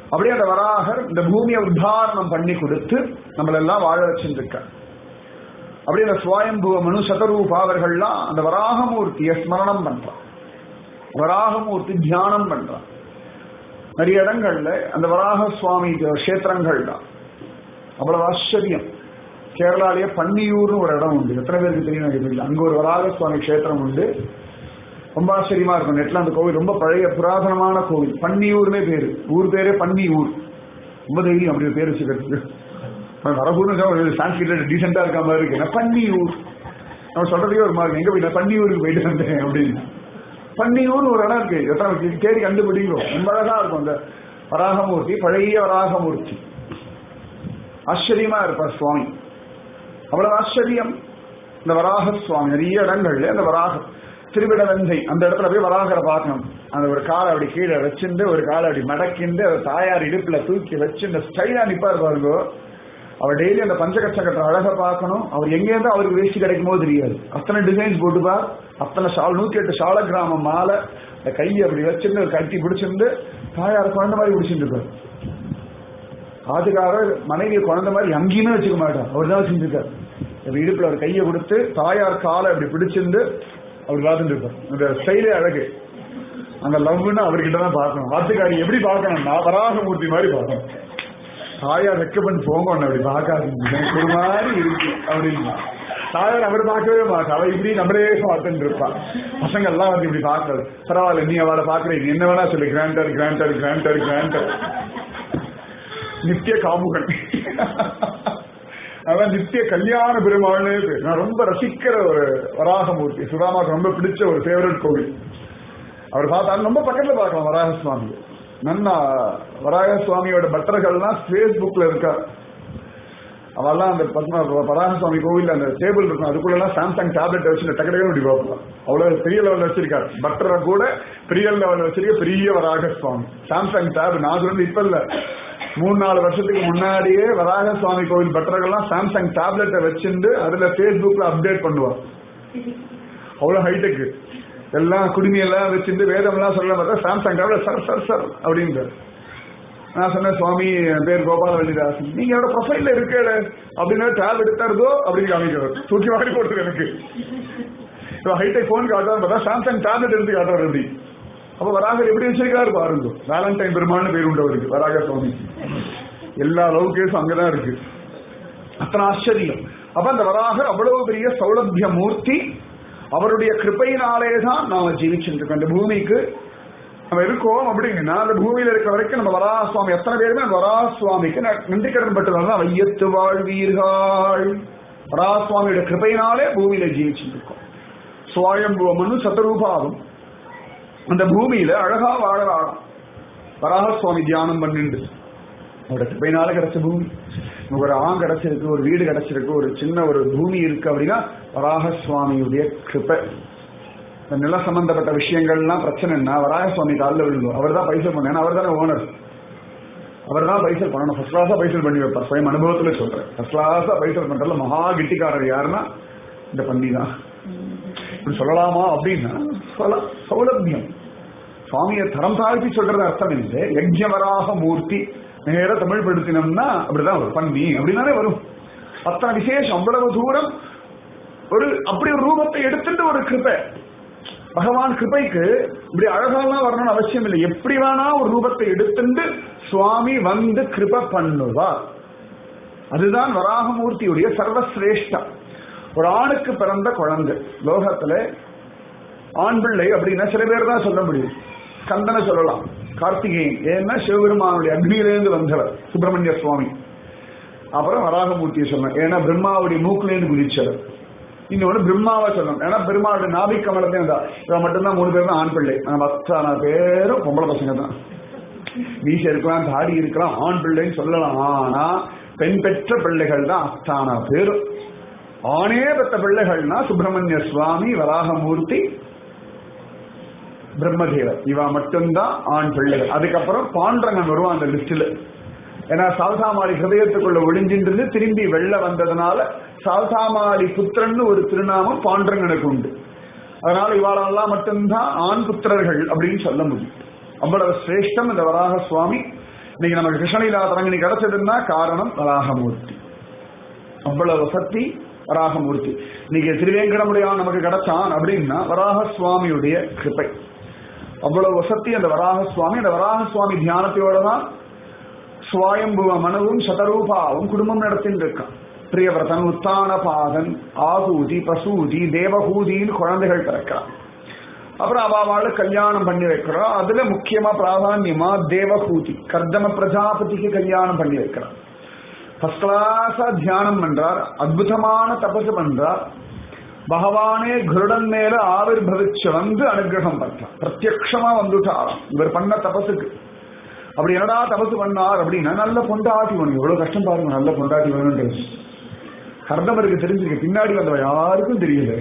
அப்படியே அந்த வராகர் இந்த பூமியை உத்தாரணம் பண்ணி கொடுத்து நம்மளெல்லாம் வாழ வச்சுருக்கார் அப்படியே அந்த சுவாயம்புவ மனு சதரூபா அவர்கள்லாம் அந்த வராகமூர்த்தியை ஸ்மரணம் பண்றான் வராகமூர்த்தி தியானம் பண்றான் நிறைய இடங்கள்ல அந்த வராக சுவாமி கஷேத்திரங்கள் தான் அவ்வளவு ஆச்சரியம் கேரளாலேயே பன்னியூர்னு ஒரு இடம் உண்டு எத்தனை பேருக்கு தெரியும் எனக்கு தெரியல அங்க ஒரு வராக சுவாமி கஷேத்திரம் உண்டு ரொம்ப ஆச்சரியமா இருக்கும் நெட்ல அந்த கோவில் ரொம்ப பழைய புராதனமான கோவில் பன்னியூர்னே பேரு ஊர் பேரே பன்னியூர் ரொம்ப தைரியம் அப்படி ஒரு பேர் வச்சுக்கிறதுக்கு வரகூர்னு சான்ஸ்கிரிட் டீசெண்டா இருக்க மாதிரி இருக்கு நான் பன்னியூர் நம்ம சொல்றதுக்கே ஒரு மாதிரி எங்க போய் பன்னியூருக்கு போயிட்டு வந்தேன் அப்படின்னு பன்னியூர்னு ஒரு இடம் இருக்கு எத்தனை தேடி கண்டுபிடிக்கும் ரொம்ப அழகா இருக்கும் அந்த வராகமூர்த்தி பழைய வராகமூர்த்தி ஆச்சரியமா இருப்பார் சுவாமி அவ்வளவு ஆச்சரியம் இந்த வராக சுவாமி நிறைய இடங்கள்ல அந்த வராகம் திருவிடவந்தை அந்த இடத்துல போய் வராகரை பார்க்கணும் அந்த ஒரு காலை அப்படி கீழே வச்சுட்டு ஒரு காலை அப்படி மடக்கிண்டு அவர் தாயார் இடுப்புல தூக்கி வச்சு இந்த ஸ்டைலா நிப்பார் பாருங்க அவர் டெய்லி அந்த பஞ்சகச்சக்கட்ட அழகை பார்க்கணும் அவர் எங்கேருந்து அவருக்கு வேஷ்டி கிடைக்குமோ தெரியாது அத்தனை டிசைன்ஸ் போட்டுப்பார் அத்தனை ஷால் நூத்தி எட்டு ஷால கிராமம் மாலை இந்த கையை அப்படி வச்சுட்டு ஒரு கட்டி பிடிச்சிருந்து தாயார் குழந்தை மாதிரி பிடிச்சிட்டு இருப்பார் ஆதுக்காரர் மனைவி குழந்தை மாதிரி அங்கேயுமே வச்சுக்க மாட்டார் அவர் தான் வச்சுருக்கார் இடுப்புல ஒரு கையை கொடுத்து தாயார் காலை அப்படி பிடிச்சிருந்து அவர் பார்த்துட்டு இருப்பார் அந்த ஸ்டைலே அழகு அந்த லவ்னு அவர்கிட்ட தான் பார்க்கணும் வாத்துக்காரி எப்படி பார்க்கணும்னா வராகமூர்த்தி மாதிரி பார்க்கணும் தாயார் ரெக்கமெண்ட் போங்க அப்படி பார்க்காதீங்க எனக்கு ஒரு மாதிரி இருக்கு அப்படின்னு தாயார் அவர் பார்க்கவே மாட்டா அவ இப்படி நம்மளே பார்த்துட்டு இருப்பா பசங்க எல்லாம் வந்து இப்படி பார்க்கறது பரவாயில்ல நீ அவளை பாக்குறீங்க என்ன வேணா சொல்லு கிராண்டர் கிராண்டர் கிராண்டர் கிராண்டர் நித்திய காமுகன் அதான் நித்திய கல்யாண பெருமாள்னு பேர் நான் ரொம்ப ரசிக்கிற ஒரு வராகமூர்த்தி சுதாமாக்கு ரொம்ப பிடிச்ச ஒரு ஃபேவரட் கோவில் அவர் பார்த்தாலும் ரொம்ப பக்கத்துல பார்க்கலாம் வராக சுவாமி நன்னா வராக சுவாமியோட பக்தர்கள்லாம் ஃபேஸ்புக்ல இருக்கா அவெல்லாம் அந்த பத்மா வராக சுவாமி கோவில் அந்த டேபிள் இருக்கும் அதுக்குள்ள எல்லாம் சாம்சங் டேப்லெட் வச்சு டக்கு டக்கு இப்படி பார்ப்போம் அவ்வளவு பெரிய லெவல் வச்சிருக்காரு பக்தரை கூட பெரிய லெவல் வச்சிருக்க பெரிய வராக சுவாமி சாம்சங் டேப் நான் சொல்றது இப்ப இல்ல மூணு நாலு வருஷத்துக்கு முன்னாடியே வராக சுவாமி கோவில் பக்தர்கள்லாம் சாம்சங் டேப்லெட்டை வச்சிருந்து அதுல பேஸ்புக்ல அப்டேட் பண்ணுவார் அவ்வளவு ஹைடெக் எல்லாம் குடுமி எல்லாம் வச்சிருந்து வேதம் எல்லாம் சொல்ல பார்த்தா Samsung tablet sir sir sir அப்படின்றார் நான் சொன்னேன் சுவாமி என் பேர் கோபால வள்ளிதாசன் நீங்க என்னோட ப்ரொஃபைல்ல இருக்கேடு அப்படின்னு டேப் எடுத்தாருதோ அப்படின்னு காமிக்கிறார் தூக்கி வாடி போட்டுரு எனக்கு ஹைடெக் போன் காட்டுறாரு பார்த்தா சாம்சங் டேப்லெட் எடுத்து காட்டுறாரு அப்படி அப்ப வராகர் எப்படி வச்சிருக்காரு பாருங்க வேலண்டைன் பெருமான்னு பேர் உண்டு அவருக்கு வராக சுவாமி எல்லா லவ் கேஸும் அங்கதான் இருக்கு அத்தனை ஆச்சரியம் அப்ப அந்த வராகர் அவ்வளவு பெரிய சௌலபிய மூர்த்தி அவருடைய கிருப்பையினாலே தான் நாம ஜீவிச்சுட்டு இருக்கோம் இந்த பூமிக்கு நம்ம இருக்கோம் அப்படிங்கன்னா அந்த பூமியில இருக்க வரைக்கும் நம்ம வராக சுவாமி எத்தனை பேருமே அந்த வராக சுவாமிக்கு நன்றி கடன் பட்டதால் வையத்து வாழ்வீர்கள் வராக சுவாமியோட கிருப்பையினாலே பூமியில ஜீவிச்சுட்டு இருக்கோம் சுவாயம்புவ மனு சதரூபாவும் அந்த பூமியில அழகா வாழலாம் வராக சுவாமி தியானம் பண்ணிண்டு அவரோட கிருப்பையினால கிடைச்ச பூமி நமக்கு ஒரு ஆண் கிடைச்சிருக்கு ஒரு வீடு கிடைச்சிருக்கு ஒரு சின்ன ஒரு பூமி இருக்கு அப்படின்னா வராக சுவாமியுடைய கிருப்பை இந்த நில சம்பந்தப்பட்ட விஷயங்கள்லாம் பிரச்சனைன்னா வராக சுவாமி காலில் விழுந்தோம் அவர் தான் பைசல் பண்ண ஏன்னா அவர் தானே ஓனர் அவர் தான் பைசல் பண்ணணும் ஃபர்ஸ்ட் கிளாஸா பைசல் பண்ணி வைப்பார் சுயம் அனுபவத்துல சொல்றேன் ஃபர்ஸ்ட் கிளாஸா பைசல் பண்றதுல மகா கிட்டிக்காரர் யாருன்னா இந்த பன்னி தான் இப்படி சொல்லலாமா அப்படின்னா சொல்லலாம் சௌலபியம் சுவாமியை தரம் தாழ்த்தி சொல்றது அர்த்தம் இல்லை யஜ்யவராக மூர்த்தி நேர தமிழ் படுத்தினோம்னா அப்படிதான் வரும் பன்னி அப்படின்னாலே வரும் அத்தனை விசேஷம் அவ்வளவு தூரம் ஒரு அப்படி ஒரு ரூபத்தை எடுத்துட்டு ஒரு கிருப்பை பகவான் கிருபைக்கு இப்படி அழகாலாம் வரணும்னு அவசியம் இல்லை எப்படி வேணா ஒரு ரூபத்தை எடுத்துட்டு சுவாமி வந்து கிருப பண்ணுவார் அதுதான் வராகமூர்த்தியுடைய சர்வசிரேஷ்டம் ஒரு ஆணுக்கு பிறந்த குழந்தை லோகத்துல ஆண் பிள்ளை அப்படின்னா சில பேர் தான் சொல்ல முடியும் கந்தனை சொல்லலாம் கார்த்திகேயன் ஏன்னா சிவபெருமானுடைய அக்னியிலேருந்து வந்தவர் சுப்பிரமணிய சுவாமி அப்புறம் வராகமூர்த்தியை சொல்லலாம் ஏன்னா பிரம்மாவுடைய மூக்குலேருந்து குதிச்சவர் இன்னொன்னு பிரம்மாவை சொல்லணும் ஏன்னா பெருமாளுடைய நாபிக் கமலத்தையும் இருந்தா இவன் மட்டும்தான் மூணு பேரும் ஆண் பிள்ளை நம்ம அத்தனை பேரும் பொம்பளை பசங்க தான் மீச இருக்கலாம் தாடி இருக்கலாம் ஆண் பிள்ளைன்னு சொல்லலாம் ஆனா பெண் பெற்ற பிள்ளைகள் தான் அத்தான பேரும் ஆணே பெற்ற பிள்ளைகள்னா சுப்பிரமணிய சுவாமி வராகமூர்த்தி பிரம்மதேவர் இவா மட்டும்தான் ஆண் பிள்ளைகள் அதுக்கப்புறம் பாண்டரங்கன் வருவான் அந்த லிஸ்ட்ல ஏன்னா சால்தாமாரி ஹிருதயத்துக்குள்ள ஒளிஞ்சின்றது திரும்பி வெளில வந்ததுனால சால்தாமாரி புத்திரன்னு ஒரு திருநாமம் பாண்டரங்கனுக்கு உண்டு அதனால இவாளெல்லாம் மட்டும்தான் ஆண் புத்திரர்கள் அப்படின்னு சொல்ல முடியும் அவ்வளவு சிரேஷ்டம் இந்த வராக சுவாமி இன்னைக்கு நமக்கு கிருஷ்ணலீலா தரங்கணி கிடைச்சதுன்னா காரணம் வராகமூர்த்தி அவ்வளவு சக்தி வராகமூர்த்தி இன்னைக்கு திருவேங்கடமுடையான் நமக்கு கிடைச்சான் அப்படின்னா வராக சுவாமியுடைய கிருப்பை அவ்வளவு வசத்தி அந்த வராக சுவாமி அந்த வராக சுவாமி தியானத்தையோட தான் சுவாயம்புவ மனுவும் சதரூபாவும் குடும்பம் நடத்தின்னு இருக்கான் பிரியவரதன் உத்தானபாதன் ஆகூதி பசூதி தேவகூதின்னு குழந்தைகள் பிறக்கிறான் அப்புறம் அவாவாளு கல்யாணம் பண்ணி வைக்கிறோம் அதுல முக்கியமா பிராதான்யமா தேவகூதி கர்தம பிரஜாபதிக்கு கல்யாணம் பண்ணி வைக்கிறான் ஃபர்ஸ்ட் கிளாஸா தியானம் பண்றார் அற்புதமான தபசு பண்றார் பகவானே குருடன் மேல ஆவிர்வவிச்சு வந்து அனுகிரகம் பண்றான் பிரத்யக்ஷமா வந்துட்டாராம் இவர் பண்ண தபசுக்கு அப்படி என்னடா தபசு பண்ணார் அப்படின்னா நல்ல பொண்டாட்டி வேணும் எவ்வளவு கஷ்டம் பாருங்க நல்ல பொண்டாட்டி வேணும்ன்றது கர்தமருக்கு தெரிஞ்சிருக்கு பின்னாடி வந்தவ யாருக்கும் தெரியல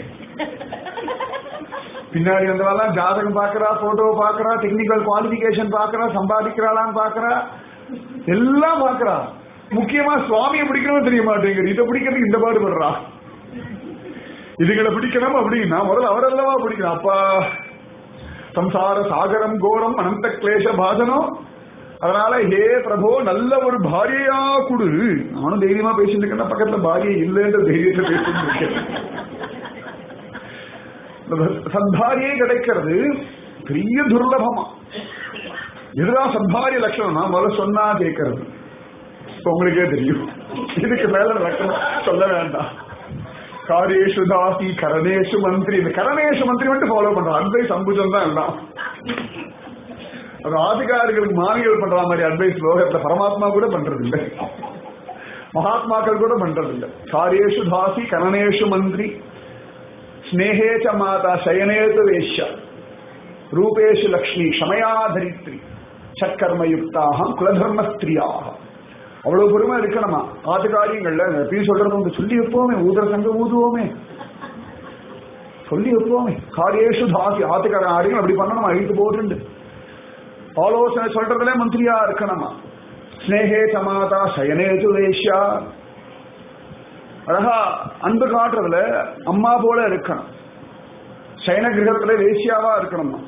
பின்னாடி வந்தவெல்லாம் ஜாதகம் பாக்குறா போட்டோ பாக்குறா டெக்னிக்கல் குவாலிபிகேஷன் பாக்குறா சம்பாதிக்கிறாளான்னு பாக்குறா எல்லாம் பாக்குறா முக்கியமா சுவாமியை பிடிக்கணும் தெரிய மாட்டேங்குது இதை பிடிக்கிறதுக்கு இந்த பாடுபடுறா இதுகளை பிடிக்கணும் அப்படின்னா முதல்ல அவரெல்லவா பிடிக்கணும் அப்பா சம்சார சாகரம் கோரம் அனந்த கிளேச பாஜனம் அதனால ஹே பிரபோ நல்ல ஒரு பாரியையா குடு நானும் தைரியமா பேசிட்டு இருக்கேன் பக்கத்துல பாரியை இல்லைன்ற தைரியத்தை பேசிட்டு இருக்கேன் சத்பாரியே கிடைக்கிறது பெரிய துர்லபமா இதுதான் சத்பாரிய லட்சணம்னா முதல்ல சொன்னா கேட்கறது இப்ப உங்களுக்கே தெரியும் இதுக்கு மேல லட்சணம் சொல்ல வேண்டாம் காரியேஷு தாசி கரணேஷு மந்திரி இந்த கரணேஷு மந்திரி மட்டும் ஃபாலோ பண்றோம் அட்வைஸ் அம்புஜம் தான் எல்லாம் அது ஆதிகாரிகளுக்கு மாமிகள் பண்ற மாதிரி அட்வைஸ் லோகத்துல பரமாத்மா கூட பண்றது இல்லை மகாத்மாக்கள் கூட பண்றது இல்லை காரியேஷு தாசி கரணேஷு மந்திரி ஸ்னேகே ச மாதா சயனேது வேஷ்ய ரூபேஷு லக்ஷ்மி க்ஷமயா தரித்ரி சத்கர்மயுக்தாக குலதர்மஸ்திரியாக அவ்வளவு பெருமை இருக்கணுமா ஆத்து காரியங்கள்ல எப்படி சொல்றது வந்து சொல்லி வைப்போமே ஊதர சங்கம் ஊதுவோமே சொல்லி வைப்போமே காரியேஷு தாசி ஆத்துக்கார ஆடிகள் அப்படி பண்ணணுமா இழுத்து போட்டு ஆலோசனை சொல்றதுல மந்திரியா இருக்கணுமா ஸ்னேகே சமாதா சயனேது வேஷ்யா அழகா அன்பு காட்டுறதுல அம்மா போல இருக்கணும் சைன கிரகத்துல வேசியாவா இருக்கணுமா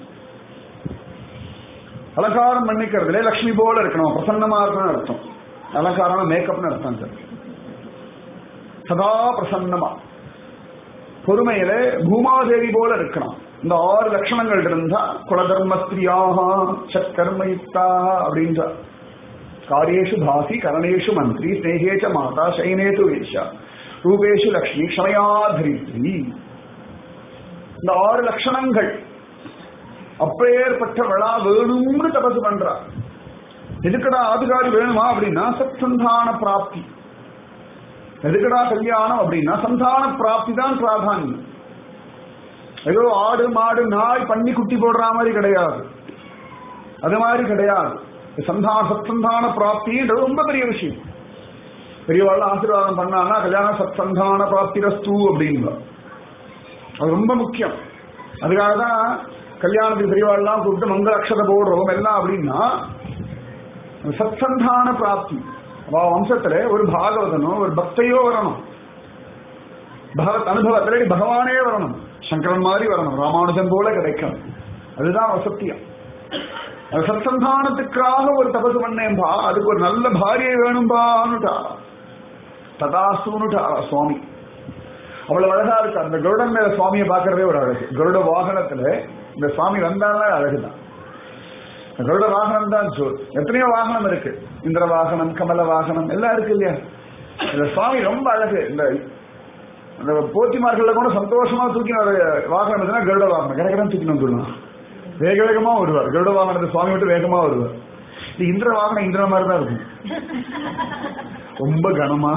அலங்காரம் பண்ணிக்கிறதுல லக்ஷ்மி போல இருக்கணும் பிரசன்னமா இருக்கணும்னு அர்த்தம் அலங்காரம் மேக்கப்னு அர்த்தம் சார் சதா பிரசன்னமா பொறுமையில பூமாதேவி போல இருக்கணும் இந்த ஆறு லட்சணங்கள் இருந்தா குலதர்மஸ்திரியாக சத்கர்மயுக்தாக அப்படின்ற காரியேஷு பாசி கரணேஷு மந்திரி ஸ்னேகேச்ச மாதா சைனேது வேஷா ரூபேஷு லக்ஷ்மி க்ஷமயாதரித்ரி இந்த ஆறு லட்சணங்கள் அப்பேற்பட்ட விழா வேணும்னு தபசு பண்றா எதுக்கடா ஆதிகாரி வேணுமா அப்படின்னா சத்சந்தான பிராப்தி எதுக்கடா கல்யாணம் அப்படின்னா சந்தான பிராப்தி தான் பிராதானியம் ஏதோ ஆடு மாடு நாய் பண்ணி குட்டி போடுற மாதிரி கிடையாது அது மாதிரி கிடையாது சந்தான சத்சந்தான பிராப்தின்றது ரொம்ப பெரிய விஷயம் பெரியவாள் ஆசீர்வாதம் பண்ணான்னா கல்யாணம் சத்சந்தான பிராப்தி ரஸ்து அப்படின்பா அது ரொம்ப முக்கியம் அதுக்காக தான் கல்யாணத்துக்கு பெரியவாள்லாம் கூப்பிட்டு மங்கள அக்ஷதை போடுறோம் எல்லாம் அப்படின்னா சத்சந்தான பிராப்தி அவ வம்சத்துல ஒரு பாகவதனோ ஒரு பக்தையோ வரணும் பகவத் அனுபவத்துல பகவானே வரணும் சங்கரன் மாதிரி வரணும் ராமானுஜன் போல கிடைக்கும் அதுதான் வசத்தியம் அது சத்சந்தானத்துக்காக ஒரு தபசு பண்ணேன்பா அதுக்கு ஒரு நல்ல பாரியை வேணும்பான்னுட்டா ததாசுனுட்டா சுவாமி அவ்வளவு அழகா இருக்கு அந்த கருடன் மேல சுவாமியை பார்க்கறதே ஒரு அழகு கருட வாகனத்துல இந்த சுவாமி வந்தாலே அழகுதான் கருட வாகனம் தான் ஜோர் எத்தனையோ வாகனம் இருக்கு இந்திர வாகனம் கமல வாகனம் எல்லாம் இருக்கு இல்லையா இந்த சுவாமி ரொம்ப அழகு இந்த அந்த போத்திமார்கள்ல கூட சந்தோஷமா தூக்கி வர வாகனம் இருந்ததுன்னா கருட வாகனம் கிடக்கிறேன் தூக்கி வந்துடலாம் வேக வேகமா வருவார் கருட வாகனத்தை சுவாமி விட்டு வேகமா வருவார் இந்த இந்திர வாகனம் இந்திர மாதிரி தான் இருக்கும் ரொம்ப கனமா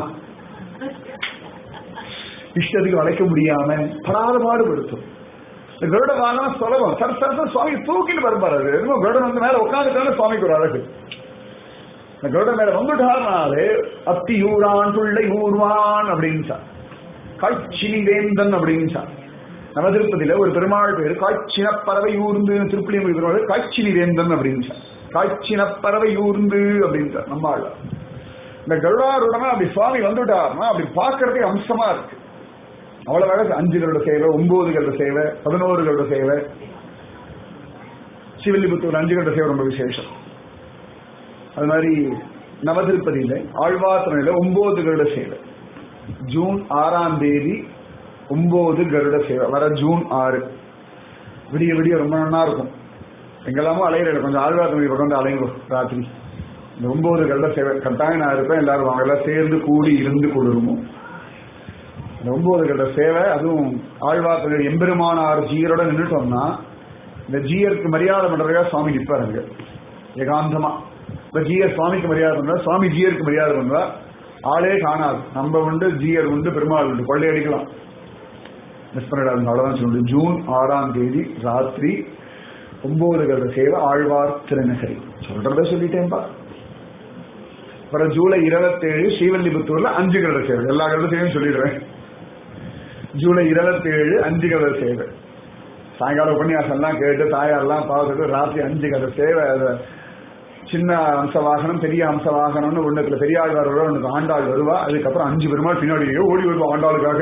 இஷ்டத்துக்கு வளைக்க முடியாம படாத பாடுபடுத்தும் இந்த கருட வாகனம் சுலபம் சர் சரச சுவாமி தூக்கிட்டு வருவார் அது என்னமோ கருடன் வந்து மேல உட்காந்துட்டாலும் சுவாமிக்கு ஒரு அழகு இந்த கருடன் மேல வந்துட்டாருனாலே அத்தி ஊரான் பிள்ளை ஊர்வான் அப்படின்னு சார் காய்ச்சினி வேந்தன் அப்படின்னு சார் நவதிருப்பதியில ஒரு பெருமாள் பேரு காய்ச்சின பறவை ஊர்ந்து திருப்புளியம் பெருமாள் காய்ச்சினி வேந்தன் அப்படின்னு சார் காய்ச்சின பறவை ஊர்ந்து அப்படின்னு சார் நம்ம ஆள் இந்த கருடாருடனே அப்படி சுவாமி வந்துட்டாருன்னா அப்படி பார்க்கறதுக்கு அம்சமா இருக்கு அவ்வளவு அழகு அஞ்சு கருட சேவை ஒன்பது கருட சேவை பதினோரு கருட சேவை சிவில்லிபுத்தூர் அஞ்சு கருட சேவை ரொம்ப விசேஷம் அது மாதிரி நவதிருப்பதியில ஆழ்வார்த்தனையில ஒன்பது கருட சேவை ஜூன் ஆறாம் தேதி ஒன்பது கருட சேவை வர ஜூன் ஆறு விடிய விடிய ரொம்ப நல்லா இருக்கும் எங்கெல்லாமோ அலையிற கொஞ்சம் ஆழ்வார்த்தனை பக்கம் வந்து அலைங்கோ ராத்திரி இந்த ஒன்பது கருட சேவை கட்டாயம் நான் இருப்பேன் எல்லாரும் வாங்க எல்லாம் சேர்ந்து கூடி இருந்து கொடுருமோ இந்த ஒன்பது கருட சேவை அதுவும் ஆழ்வார்த்தனை எம்பெருமானார் ஜீயரோட நின்றுட்டோம்னா இந்த ஜீயருக்கு மரியாதை பண்றதுக்காக சுவாமி நிற்பார் அங்க ஏகாந்தமா இப்ப ஜீயர் சுவாமிக்கு மரியாதை பண்றா சுவாமி ஜீயருக்கு மரியாதை பண்றா ஆளே காணாது நம்ம உண்டு ஜீயர் உண்டு பெருமாள் உண்டு கொள்ளையடிக்கலாம் மிஸ் பண்ணிடாதுங்க அவ்வளவுதான் சொல்லுது ஜூன் ஆறாம் தேதி ராத்திரி ஒன்பது கருட சேவை ஆழ்வார் திருநகரி சொல்றத சொல்லிட்டேன்பா அப்புறம் ஜூலை இருபத்தேழு ஸ்ரீவல்லிபுத்தூர்ல அஞ்சு கருட சேவை எல்லா கருட சேவையும் சொல்லிடுறேன் ஜூலை இருபத்தேழு அஞ்சு கருட சேவை சாயங்காலம் உபன்யாசம் எல்லாம் கேட்டு தாயாரெல்லாம் பார்த்துட்டு ராத்திரி அஞ்சு கதை சேவை அது சின்ன அம்ச வாகனம் பெரிய அம்ச வாகனம்னு ஒண்ணுக்குள்ள பெரியாள் வருவா ஒண்ணுக்கு ஆண்டாள் வருவா அதுக்கப்புறம் அஞ்சு பெருமாள் பின்னாடி ஓடி வருவா ஆண்டாளுக்காக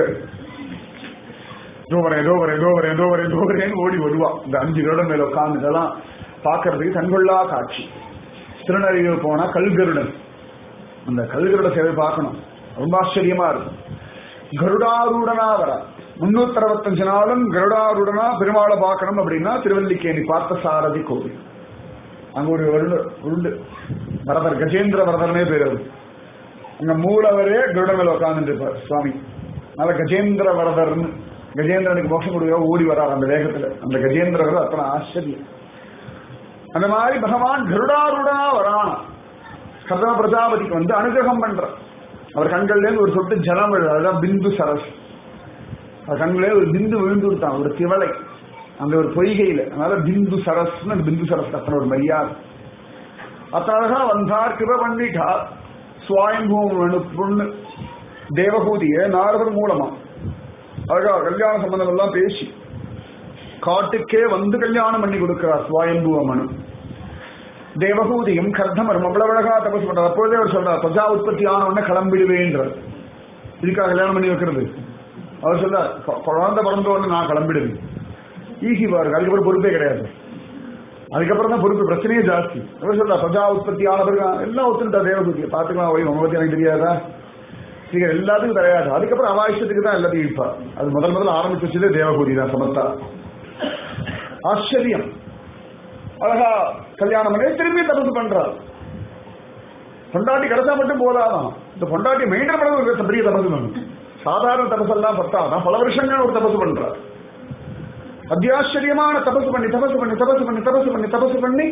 ஏதோ வரேன் ஏதோ வரேன் ஏதோ வரேன் ஏதோ வரேன் ஏதோ வரேன்னு ஓடி வருவா இந்த அஞ்சு கருடம் மேல உட்கார்ந்து இதெல்லாம் பார்க்கறதுக்கு கண்கொள்ளா காட்சி திருநறையூர் போனா கல்கருடன் அந்த கல்கருட சேவை பார்க்கணும் ரொம்ப ஆச்சரியமா இருக்கும் கருடாரூடனா வர முன்னூத்தி அறுபத்தஞ்சு நாளும் கருடாரூடனா பெருமாளை பார்க்கணும் அப்படின்னா திருவல்லிக்கேணி பார்த்த சாரதி கோவில் அங்க ஒரு உருண்டு உருண்டு வரதர் கஜேந்திர வரதர்னே பேர் அவரு. அங்க மூலவரே கருட மேல உட்கார்ந்துட்டு இருப்பார் சுவாமி அதனால கஜேந்திர வரதர்னு கஜேந்திரனுக்கு மோட்சம் கொடுக்க ஓடி வரார் அந்த வேகத்துல அந்த கஜேந்திர வரதர் அத்தனை ஆச்சரியம் அந்த மாதிரி பகவான் கருடாரூடனா வரான் கர்தம பிரஜாபதிக்கு வந்து அனுகிரகம் பண்றார் அவர் கண்கள்ல இருந்து ஒரு சொட்டு ஜலம் விழுது அதுதான் பிந்து சரஸ் அவர் கண்களே ஒரு பிந்து விழுந்து விட்டான் ஒரு திவளை அந்த ஒரு பொய்கையில அதனால பிந்து சரஸ்னு அந்த பிந்து சரஸ் அத்தனை ஒரு மரியாதை அத்தழகா வந்தார் கிருப பண்ணிட்டார் சுவாயம்பூமனு பொண்ணு தேவகூதிய நாரதர் மூலமா அழகா கல்யாண சம்பந்தம் எல்லாம் பேசி காட்டுக்கே வந்து கல்யாணம் பண்ணி கொடுக்கிறார் சுவாயம்பூவ மனு தேவகூதியும் கர்த்தமரும் அவ்வளவு அழகா தபஸ் பண்றார் அப்பொழுதே அவர் சொல்றார் பிரஜா உற்பத்தி ஆன உடனே கிளம்பிடுவேன்றார் இதுக்காக கல்யாணம் பண்ணி வைக்கிறது அவர் சொல்றார் "கொ- குழந்தை பிறந்த உடனே நான் கிளம்பிடுவேன் ஈஸி பாருங்க அதுக்கப்புறம் பொறுப்பே கிடையாது அதுக்கப்புறம் தான் பொறுப்பு பிரச்சனையே ஜாஸ்தி அவர் சொல்றார் பிரஜா உற்பத்தி ஆனவர்கள் எல்லாம் ஒத்துட்டா தேவகூதியை பார்த்துக்கலாம் ஓய் உங்க பத்தி எனக்கு தெரியாதா நீங்க எல்லாத்துக்கும் கிடையாது அதுக்கப்புறம் அவாயிஷத்துக்கு தான் எல்லாத்தையும் இருப்பா அது முதல் முதல்ல ஆரம்பிச்சு வச்சதே தேவகூதி தான் சமத்தா ஆச்சரியம் அழகா கல்யாணம் பண்ணி திரும்பி தபசு பண்றார் பொண்டாட்டி கிடைச்சா மட்டும் போதாதான் இந்த பொண்டாட்டி மெயின்டைன் பண்ண ஒரு பெரிய தபசு பண்ணணும் சாதாரண தபசெல்லாம் பத்தாதான் பல வருஷங்கள் ஒரு தபசு பண்றார் அத்தியாச்சரியமான தபசு பண்ணி தபசு பண்ணி தபசு பண்ணி தபசு பண்ணி தபசு பண்ணி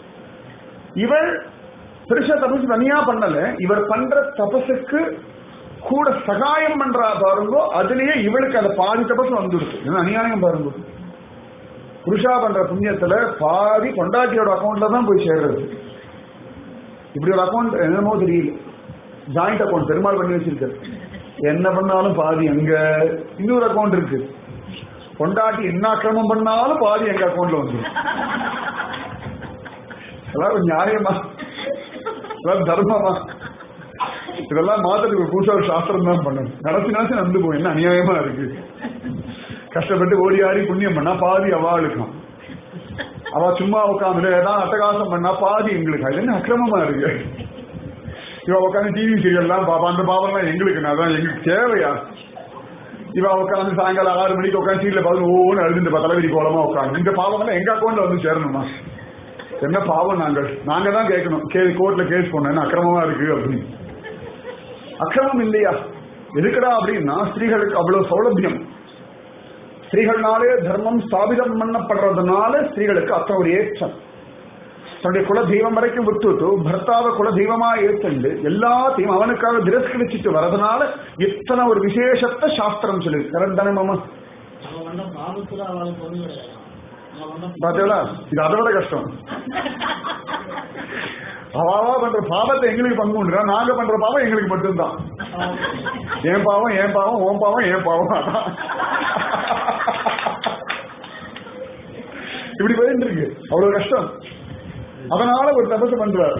இவள் பெருசா தபசு தனியா பண்ணல இவர் பண்ற தபசுக்கு கூட சகாயம் பண்றா பாருங்கோ அதுலயே இவளுக்கு அந்த பாதி தபசு வந்துடுது என்ன அநியாயம் பாருங்க புருஷா பண்ற புண்ணியத்துல பாதி பொண்டாட்டியோட அக்கௌண்ட்ல தான் போய் சேர்றது இப்படி ஒரு அக்கௌண்ட் என்னமோ தெரியல ஜாயிண்ட் அக்கௌண்ட் பெருமாள் பண்ணி வச்சிருக்காரு என்ன பண்ணாலும் பாதி அங்க இன்னொரு அக்கௌண்ட் இருக்கு பொண்டாட்டி என்ன அக்கிரமம் பண்ணாலும் பாதி எங்க அக்கௌண்ட்ல வந்துடும் அதெல்லாம் ஒரு நியாயமா இதெல்லாம் தர்மமா இதெல்லாம் மாத்திரத்துக்கு புதுசா ஒரு சாஸ்திரம் தான் பண்ணணும் கடைசி நாச்சு நந்து போகும் என்ன அநியாயமா இருக்கு கஷ்டப்பட்டு ஓடி ஆடி புண்ணியம் பண்ணா பாதி அவளுக்கும் அவ சும்மா உட்காந்து ஏதாவது அட்டகாசம் பண்ணா பாதி எங்களுக்கு அது என்ன அக்கிரமமா இருக்கு இவ உட்காந்து டிவி சீரியல்லாம் பாப்பா அந்த பாவம்லாம் எங்களுக்கு அதான் எங்களுக்கு தேவையா இவ உட்காந்து சாயங்காலம் ஆறு மணிக்கு உட்காந்து சீரியல பார்த்து ஒவ்வொன்று அழுது தலைவிரி கோலமா உட்காந்து இந்த பாவம்லாம் எங்க அக்கௌண்ட்ல வந்து சேரணுமா என்ன பாவம் நாங்கள் நாங்க தான் கேட்கணும் கே கோர்ட்ல கேஸ் பண்ண என்ன அக்கிரமமா இருக்கு அப்படின்னு அக்கிரமம் இல்லையா எதுக்குடா அப்படின்னா ஸ்திரீகளுக்கு அவ்வளவு சௌலபியம் ஸ்திரீகள்னாலே தர்மம் ஸ்தாபிதம் பண்ணப்படுறதுனால ஸ்திரீகளுக்கு அத்தனை ஒரு ஏற்றம் தன்னுடைய குல தெய்வம் வரைக்கும் விட்டுட்டு பர்த்தாவை குல தெய்வமா ஏற்றுண்டு எல்லாத்தையும் அவனுக்காக திரஸ்கரிச்சிட்டு வரதுனால எத்தனை ஒரு விசேஷத்தை சாஸ்திரம் சொல்லு கரெக்ட் தானே மாமா அவன் பண்ண பாவத்துல அவளுக்கு ஒண்ணு கிடையாது அவன் பண்ண பாத்தீங்களா இது அதை விட கஷ்டம் அவாவா பண்ற பாவத்தை எங்களுக்கு பங்கு உண்டுனா நாங்க பண்ற பாவம் எங்களுக்கு மட்டும்தான் என் பாவம் என் பாவம் ஓன் பாவம் என் பாவம் அதான். இப்படி போயிட்டு இருக்கு அவ்வளவு கஷ்டம் அதனால ஒரு தபசு பண்றாரு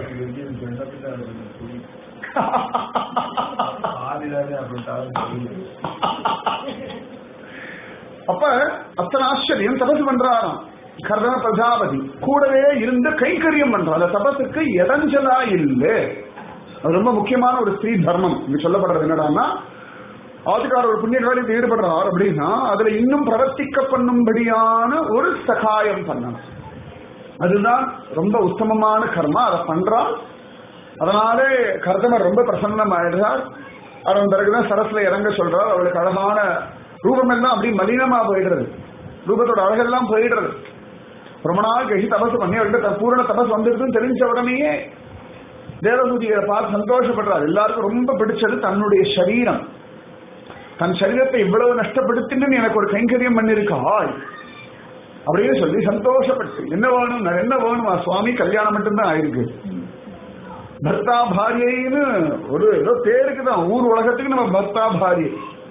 அப்ப அத்தனை ஆச்சரியம் தபசு பண்றாராம் கர்தம பிரஜாபதி கூடவே இருந்து கைங்கரியம் பண்றான் அந்த தபத்துக்கு இடைஞ்சலா இல்லை அது ரொம்ப முக்கியமான ஒரு ஸ்ரீ தர்மம் இங்க சொல்லப்படுறது என்னடான்னா ஆதிக்கார ஒரு புண்ணிய காரியத்தில் ஈடுபடுறார் அப்படின்னா அதுல இன்னும் பிரவர்த்திக்க பண்ணும்படியான ஒரு சகாயம் பண்ணணும் அதுதான் ரொம்ப உத்தமமான கர்மா அதை பண்றான் அதனாலே கர்தமர் ரொம்ப பிரசன்னம் ஆயிடுறார் அதன் பிறகுதான் சரஸ்ல இறங்க சொல்றார் அவளுக்கு அழகான ரூபம் எல்லாம் அப்படி மலினமா போயிடுறது ரூபத்தோட அழகெல்லாம் போயிடுறது ரொம்ப நாள் கழிச்சு தபசு பண்ணி அவர்கிட்ட பூரண தபஸ் வந்திருக்குன்னு தெரிஞ்ச உடனேயே தேவதூதிகளை பார்த்து சந்தோஷப்படுறார் எல்லாருக்கும் ரொம்ப பிடிச்சது தன்னுடைய சரீரம் தன் சரீரத்தை இவ்வளவு நஷ்டப்படுத்தின்னு எனக்கு ஒரு கைங்கரியம் பண்ணிருக்காய் அப்படின்னு சொல்லி சந்தோஷப்பட்டு என்ன வேணும் நான் என்ன வேணுமா சுவாமி கல்யாணம் மட்டும்தான் ஆயிருக்கு பர்த்தா பாரியைன்னு ஒரு ஏதோ பேருக்கு தான் ஊர் உலகத்துக்கு நம்ம பர்த்தா பாரியை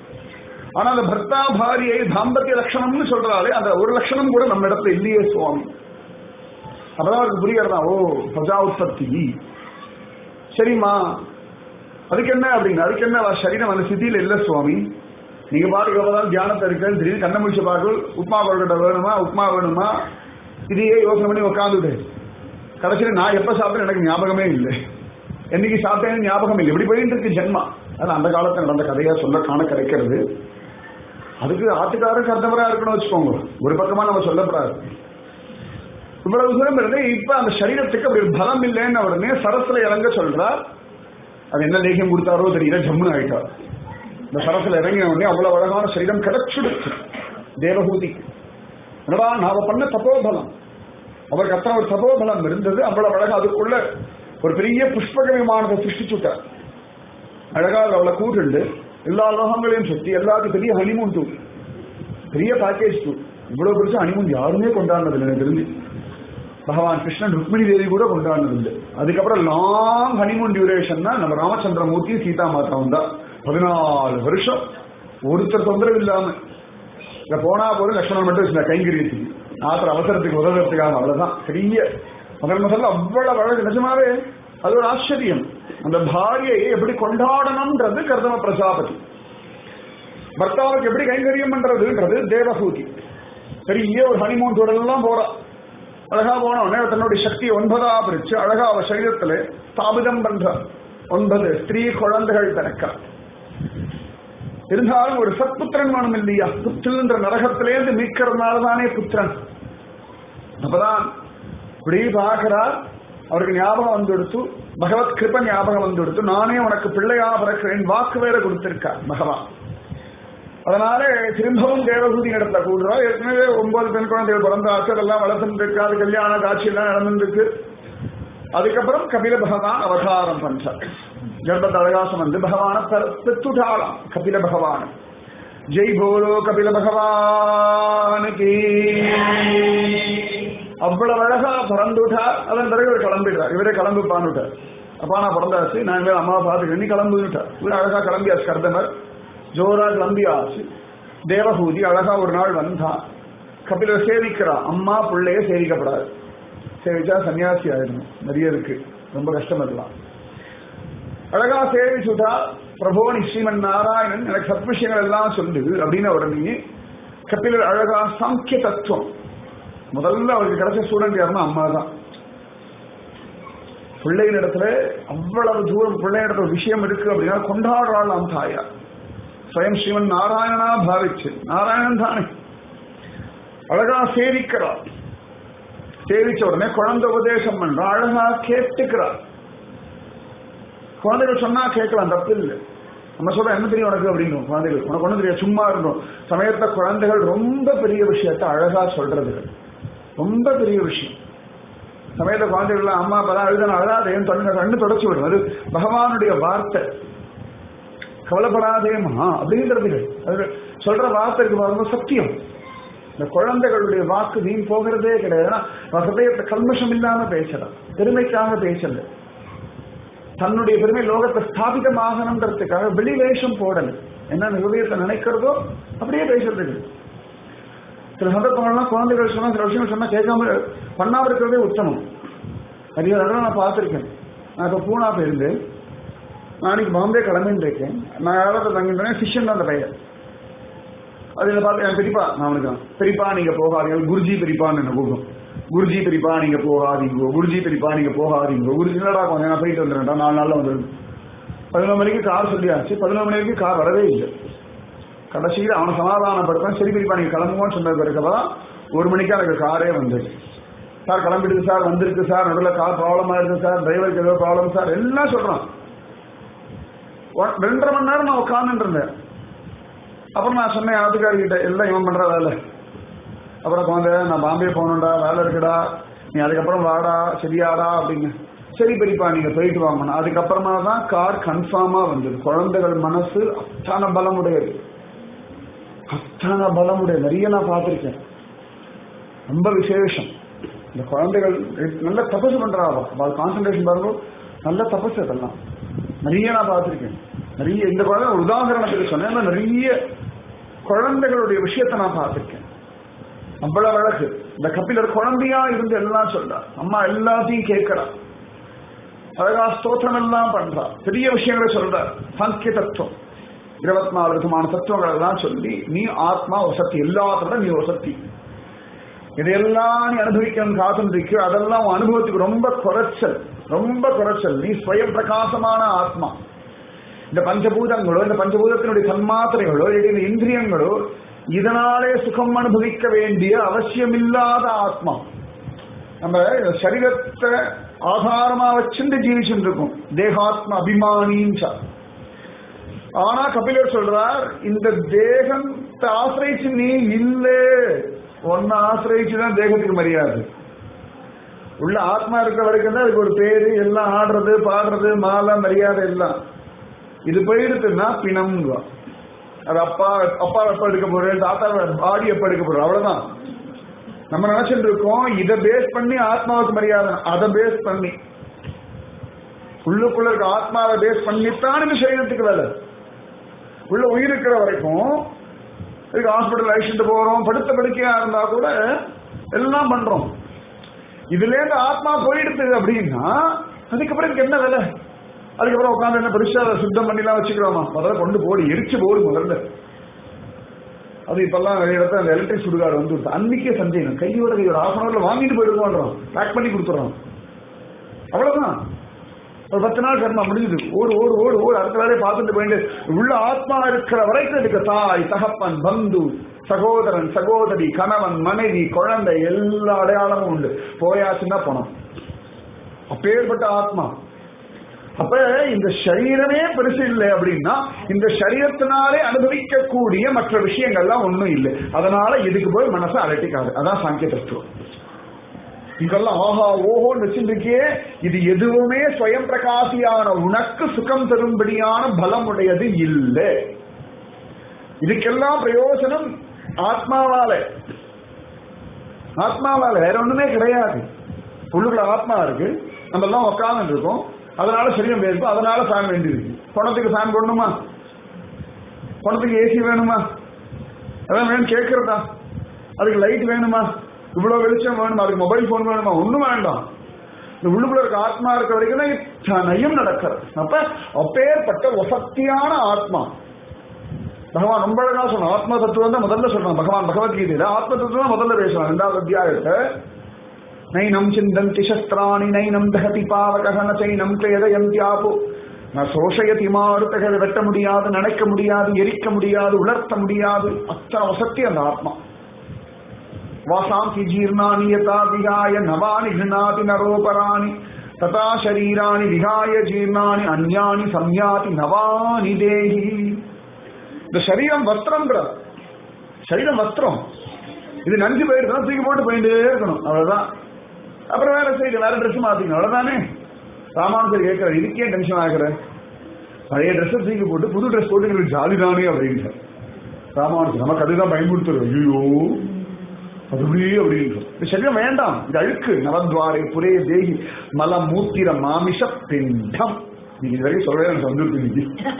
ஆனா அந்த பர்த்தா பாரியை தாம்பத்திய லட்சணம்னு சொல்றாலே அந்த ஒரு லட்சணம் கூட நம்ம இடத்துல இல்லையே சுவாமி அப்பதான் அவருக்கு புரியறதா ஓ பிரஜா உற்பத்தி சரிம்மா அதுக்கு என்ன அப்படின்னு அதுக்கு என்ன அவ சரீரம் அந்த சித்தியில இல்ல சுவாமி நீங்க பாட்டுக்கு எவ்வளவு தியானத்தை இருக்கேன்னு திடீர்னு கண்ண முடிச்ச பாக்கு உப்மா கொள்கிட்ட வேணுமா உப்மா வேணுமா இதையே யோசனை பண்ணி உட்காந்துட்டு கடைசியில் நான் எப்ப சாப்பிட்டேன் எனக்கு ஞாபகமே இல்லை என்னைக்கு சாப்பிட்டேன்னு ஞாபகம் இல்லை இப்படி போயிட்டு இருக்கு ஜென்மா அது அந்த காலத்துல நடந்த கதையா சொல்ல காண கிடைக்கிறது அதுக்கு ஆட்டுக்காரருக்கு அர்த்தவரா இருக்கணும் வச்சுக்கோங்க ஒரு பக்கமா நம்ம சொல்லப்படாது இவ்வளவு தூரம் இருந்து இப்ப அந்த சரீரத்துக்கு அப்படி ஒரு பலம் இல்லைன்னு உடனே சரஸ்ல இறங்க சொல்றார் அது என்ன லேகியம் கொடுத்தாரோ தெரியல ஜம்முன்னு ஆயிட்டார் இந்த சரஸ்ல இறங்கின உடனே அவ்வளவு அழகான சரீரம் கிடைச்சிடுச்சு தேவகூதி என்னடா நாம பண்ண தப்போபலம் அவருக்கு அத்தனை ஒரு தபோபலம் இருந்தது அவ்வளவு அழகா அதுக்குள்ள ஒரு பெரிய புஷ்பக விமானத்தை சிருஷ்டிச்சுட்டார் அழகா அவளை கூட்டுண்டு எல்லா லோகங்களையும் சுத்தி எல்லாத்துக்கும் பெரிய ஹனிமூன் டூர் பெரிய பேக்கேஜ் டூர் இவ்வளவு பெருசா ஹனிமூன் யாருமே கொண்டாடினது இல்லை எனக்கு தெரிஞ்சு பகவான் கிருஷ்ணன் ருக்மிணி தேவி கூட கொண்டாடினது இல்லை அதுக்கப்புறம் லாங் ஹனிமூன் டியூரேஷன் தான் நம்ம ராமச்சந்திரமூர்த்தி சீதா மாதாவும் தான் பதினாலு வருஷம் ஒருத்தர் தொந்தரவு இல்லாம இங்க போனா போது லட்சணம் மட்டும் வச்சுருந்தா கைங்கரியத்துக்கு ஆத்திர அவசரத்துக்கு உதவுறதுக்காக அவ்வளவுதான் பெரிய முதல் முதல்ல அவ்வளவு அழகு நிஜமாவே அது ஒரு ஆச்சரியம் அந்த பாரியை எப்படி கொண்டாடணும்ன்றது கர்தம பிரஜாபதி பர்த்தாவுக்கு எப்படி கைங்கரியம் பண்றதுன்றது தேவகூதி பெரிய ஒரு ஹனிமூன் தொடரெல்லாம் போறா அழகா போன உடனே தன்னுடைய சக்தியை ஒன்பதா பிரிச்சு அழகா அவ சரீரத்துல ஸ்தாபிதம் பண்ற ஒன்பது ஸ்திரீ குழந்தைகள் பிறக்க இருந்தாலும் ஒரு சத்புத்திரன் வேணும் இல்லையா புத்திரன்ற நரகத்திலேருந்து மீட்கிறதுனால தானே புத்திரன் அப்பதான் இப்படி பார்க்கிறார் அவருக்கு ஞாபகம் வந்துடுத்து பகவத் கிருப ஞாபகம் வந்துடுத்து நானே உனக்கு பிள்ளையா பிறக்கிறேன் வாக்கு வேற கொடுத்திருக்கார் பகவான் அதனால திரும்பவும் தேவகூதி இடத்துல கூடுறா ஏற்கனவே ஒன்பது பெண் குழந்தைகள் பிறந்தாச்சு அதெல்லாம் வளர்த்துட்டு இருக்கு அது கல்யாண காட்சி எல்லாம் நடந்துருக்கு அதுக்கப்புறம் கபில பகவான் அவதாரம் பண்றார் கர்ப்பத்தை அவகாசம் வந்து பகவான பெத்துட்டாளாம் கபில பகவான் ஜெய் போலோ கபில பகவானுக்கு அவ்வளவு அழகா பிறந்துட்டா அதன் பிறகு இவர் கிளம்பிடுறார் இவரே கிளம்பி பாண்டுட்டார் அப்பா நான் பிறந்தாச்சு நான் இனிமேல் அம்மா பார்த்துக்க நீ கிளம்பிட்டார் இவர் அழகா கிளம்பியாச்சு கர்தமர் ஜோரா கிளம்பியாச்சு தேவகூதி அழகா ஒரு நாள் வந்தா கபிலர் சேவிக்கிறான் அம்மா பிள்ளைய சேவிக்கப்படாது சேவிச்சா சன்னியாசி ஆயிடணும் நிறைய இருக்கு ரொம்ப கஷ்டம் இருக்கலாம் அழகா சேவிச்சுட்டா பிரபோ நீ ஸ்ரீமன் நாராயணன் எனக்கு சத் விஷயங்கள் எல்லாம் சொல்லு அப்படின்னு உடனே கபிலர் அழகா சாங்கிய தத்துவம் முதல்ல அவருக்கு கிடைச்ச ஸ்டூடெண்ட் யாருன்னா அம்மா தான் பிள்ளையின் இடத்துல அவ்வளவு தூரம் பிள்ளையின் இடத்துல விஷயம் இருக்கு அப்படின்னா கொண்டாடுறாள் தாயா ஸ்வயம் ஸ்ரீமன் நாராயணனா பாவிச்சு நாராயணன் தானே அழகா சேவிக்கிறார் சேவிச்ச உடனே குழந்தை உபதேசம் பண்றா அழகா கேட்டுக்கிறார் குழந்தைகள் சொன்னா கேட்கலாம் தப்பு இல்லை நம்ம சொல்ற என்ன தெரியும் உனக்கு அப்படின்னு குழந்தைகள் உனக்கு ஒண்ணு தெரியும் சும்மா இருந்தோம் சமயத்த குழந்தைகள் ரொம்ப பெரிய விஷயத்த அழகா சொல்றது ரொம்ப பெரிய விஷயம் சமயத்த குழந்தைகள் அம்மா அப்பா தான் அழுதான் அழாதேன்னு தொண்ணு கண்ணு தொடச்சு விடும் அது பகவானுடைய வார்த்தை கவலைப்படாதேமா அப்படிங்கிறது அது சொல்ற வார்த்தை இருக்கு பாருங்க சத்தியம் இந்த குழந்தைகளுடைய வாக்கு வீண் போகிறதே கிடையாது ஹதயத்தை கல்மஷம் இல்லாம பேசலாம் பெருமைக்காக பேசல தன்னுடைய பெருமை லோகத்தை ஸ்தாபிதமாகணுன்றதுக்காக வெளி வேஷம் போடல என்ன ஹிருதயத்தை நினைக்கிறதோ அப்படியே பேசுறதுக்கு சில சந்தர்ப்பங்கள்லாம் குழந்தைகள் சொன்னா சில விஷயங்கள் சொன்னா கேட்காம பண்ணாம இருக்கிறதே உத்தமம் நிறைய தடவை நான் பார்த்துருக்கேன் நான் இப்போ பூனா போயிருந்தேன் நாளைக்கு பாம்பே கிளம்பின்னு இருக்கேன் நான் யாராவது தங்கிட்டேன் சிஷ்யன் தான் அந்த பையன் அதுல பார்த்து என் பெரியப்பா நான் அவனுக்கு தான். பெரியப்பா நீங்க போகாதீங்க குருஜி பெரியப்பான்னு என்ன கூப்பிடும் குருஜி பெரியப்பா நீங்க போகாதீங்க குருஜி பெரியப்பா நீங்க போகாதீங்க குருஜி இல்லடா கொஞ்சம் நான் போயிட்டு வந்துடுறேன்டா நாலு நாள்ல வந்துடும் பதினொரு மணிக்கு கார் சொல்லியாச்சு பதினொரு மணி வரைக்கும் கார் வரவே இல்லை கடைசியில் அவனை சமாதானப்படுத்தான் சரி பெரியப்பா நீங்க கிளம்புவோன்னு சொன்ன பிறகுதான் ஒரு மணிக்கு எனக்கு காரே வந்தது சார் கிளம்பிடுது சார் வந்திருக்கு சார் நடுவில் கார் ப்ராப்ளம் ஆயிருக்கு சார் டிரைவருக்கு ஏதோ ப்ராப்ளம் சார் எல்லாம் சொல்றான் ஒ- ரெண்டரை மணி நேரம் நான் உட்காந்துட்டு இருந்தேன் அப்புறம் நான் சொன்னேன் ஆத்துக்காரி கிட்ட எல்லாம் இவன் பண்ற வேலை அப்புறம் குழந்தை நான் பாம்பே போகணும்டா வேலை இருக்குடா நீ அதுக்கப்புறம் வாடா சரியாடா அப்படின்னு சரி பெரியப்பா நீங்க போயிட்டு வாங்கணும் அதுக்கப்புறமா தான் கார் கன்ஃபார்மா வந்தது குழந்தைகள் மனசு அத்தான பலமுடையது அத்தான பலமுடைய நிறைய நான் பார்த்திருக்கேன் ரொம்ப விசேஷம் இந்த குழந்தைகள் நல்ல தபசு பண்றாவா அவள் கான்சன்ட்ரேஷன் பாருங்க நல்ல தபசு அதெல்லாம் நிறைய நான் பார்த்திருக்கேன் நிறைய இந்த குழந்தை ஒரு உதாரணத்துக்கு சொன்னேன் ஆனா நிறைய குழந்தைகளுடைய விஷயத்தை நான் பார்த்திருக்கேன் அவ்வளவு அழகு இந்த கபிலர் குழந்தையா இருந்து எல்லாம் சொல்றார் அம்மா எல்லாத்தையும் கேட்கிறா அழகா ஸ்தோத்திரம் எல்லாம் பண்றா பெரிய விஷயங்களை சொல்றார் சாங்கிய தத்துவம் இருபத்தி நாலு விதமான தத்துவங்கள் எல்லாம் சொல்லி நீ ஆத்மா வசத்தி எல்லாத்தோட நீ வசத்தி இதையெல்லாம் நீ அனுபவிக்கணும் காத்துருக்கு அதெல்லாம் உன் அனுபவத்துக்கு ரொம்ப குறைச்சல் ரொம்ப குறைச்சல் நீ ஸ்வயம் பிரகாசமான ஆத்மா இந்த பஞ்சபூதங்களோ இந்த பஞ்சபூதத்தினுடைய தன்மாத்திரைகளோ இல்லை இந்த இந்திரியங்களோ இதனாலே சுகம் அனுபவிக்க வேண்டிய அவசியமில்லாத ஆத்மா நம்ம இந்த சரீரத்தை ஆதாரமா வச்சுட்டு ஜீவிச்சுட்டு இருக்கோம் தேகாத்ம அபிமானின்னு சொல். ஆனா கபிலர் சொல்றார் இந்த தேகத்தை ஆசிரிச்சு நீ இல்லே ஒன்ன ஆசிரிச்சுதான் தேகத்துக்கு மரியாதை உள்ள ஆத்மா இருக்கிற வரைக்கும் தான் அதுக்கு ஒரு பேரு எல்லாம் ஆடுறது பாடுறது மாலை மரியாதை எல்லாம் இது போயிடுத்துன்னா பிணம்வா அது அப்பா அப்பா எப்ப எடுக்க போறேன் தாத்தா பாடி எப்ப எடுக்க போறோம் அவ்வளவுதான் நம்ம நினைச்சிட்டு இருக்கோம் இதை பேஸ் பண்ணி ஆத்மாவுக்கு மரியாதை அதை பேஸ் பண்ணி உள்ளுக்குள்ள இருக்க ஆத்மாவை பேஸ் பண்ணித்தான் இந்த சரீரத்துக்கு வேலை உள்ள உயிர் இருக்கிற வரைக்கும் இதுக்கு ஹாஸ்பிட்டல் அழைச்சிட்டு போறோம் படுத்த படுக்கையா இருந்தா கூட எல்லாம் பண்றோம் இதுல இருந்து ஆத்மா போயிடுது அப்படின்னா அதுக்கப்புறம் இதுக்கு என்ன வேலை அதுக்கப்புறம் உட்காந்து என்ன பெருசா அதை சுத்தம் பண்ணிலாம் வச்சுக்கிறோமா முதல்ல கொண்டு போடு எரிச்சு போடு முதல்ல அது இப்பெல்லாம் நிறைய இடத்துல அந்த எலக்ட்ரிக் சுடுகாடு வந்து விடுது. அன்னைக்கே சந்தேகம் கையோட கையோட ஹாஃப் அன் அவர்ல வாங்கிட்டு போயிடுவோம் பேக் பண்ணி கொடுத்துறோம் அவ்வளவுதான் ஒரு பத்து நாள் கர்மா முடிஞ்சது ஓடு ஓடு ஓடு ஓடு அடுத்த வேலையை பார்த்துட்டு போயிட்டு உள்ள ஆத்மா இருக்கிற வரைக்கும் இதுக்கு தாய் தகப்பன் பந்து சகோதரன் சகோதரி கணவன் மனைவி குழந்தை எல்லா அடையாளமும் உண்டு போயாச்சுன்னா பணம் அப்பேற்பட்ட ஆத்மா அப்ப இந்த சரீரமே பெருசு இல்லை அப்படின்னா இந்த சரீரத்தினாலே அனுபவிக்கக்கூடிய மற்ற விஷயங்கள்லாம் ஒண்ணும் இல்லை அதனால இதுக்கு போய் மனசை அலட்டிக்காது அதான் சாங்கிய தத்துவம் இங்கெல்லாம் ஆஹா ஓஹோன்னு வச்சிருக்கே இது எதுவுமே ஸ்வயம் பிரகாசியான உனக்கு சுகம் தரும்படியான பலம் உடையது இல்லை இதுக்கெல்லாம் பிரயோஜனம் ஆத்மாவால ஆத்மாவால வேற ஒண்ணுமே கிடையாது உள்ளுக்குள்ள ஆத்மா இருக்கு நம்ம எல்லாம் உட்கார்ந்து இருக்கோம் அதனால சரீரம் வேணும் அதனால ஃபேன் வேண்டியிருக்கு பணத்துக்கு ஃபேன் போடணுமா பணத்துக்கு ஏசி வேணுமா அதான் வேணும் கேட்கறதா அதுக்கு லைட் வேணுமா இவ்வளவு வெளிச்சம் வேணுமா அதுக்கு மொபைல் போன் வேணுமா ஒண்ணும் வேண்டாம் இந்த உள்ளுக்குள்ள இருக்க ஆத்மா இருக்க வரைக்கும் தான் இத்தனையும் நடக்கிறது அப்ப அப்பேற்பட்ட வசத்தியான ஆத்மா பகவான் ரொம்ப அழகா சொன்ன ஆத்ம தத்துவம் தான் முதல்ல சொல்றான் பகவான் பகவத்கீதையில ஆத்ம தத்துவம் தான் முதல்ல பேசுவான் ரெண்டாவது அத்தியாயத்தை நைனம் சிந்தந்தி சஸ்திராணி நைனம் தகதி பாவகः ந சைனம் கிளேதயந்தியாபு ந சோஷயதி மாருத்தக வெட்ட முடியாது நினைக்க முடியாது எரிக்க முடியாது உலர்த்த முடியாது அத்தனை வசத்தி அந்த ஆத்மா வாசாந்தி ஜீர்ணானி யதா விகாய நவானி கிருணாதி நரோபராணி ததா சரீராணி விகாய ஜீர்ணானி அந்யானி சம்யாதி நவானி தேஹி இந்த சரீரம் வஸ்திரம்ன்ற சரீரம் வஸ்திரம் இது நஞ்சு போயிடுதுன்னா தூக்கி போட்டு போயிட்டே இருக்கணும் அவ்வளவுதான் அப்புறம் வேற செய்து வேற ட்ரெஸ் மாத்திக்கணும் அவ்வளவுதானே ராமானுஜர் கேட்கிறார் இதுக்கே டென்ஷன் ஆகிற பழைய ட்ரெஸ் தூக்கி போட்டு புது ட்ரெஸ் போட்டு எங்களுக்கு ஜாலி தானே அப்படின்ட்டு ராமானுஜர் நமக்கு அதுதான் பயன்படுத்துறோம் ஐயோ அதுவே அப்படின்றோம் இந்த சரீரம் வேண்டாம் இது அழுக்கு நவத்வாரை புரே தேகி மல மூத்திர மாமிஷ பிண்டம் நீங்க இது வரைக்கும் சொல்லவே எனக்கு வந்துருக்கு இன்னைக்கு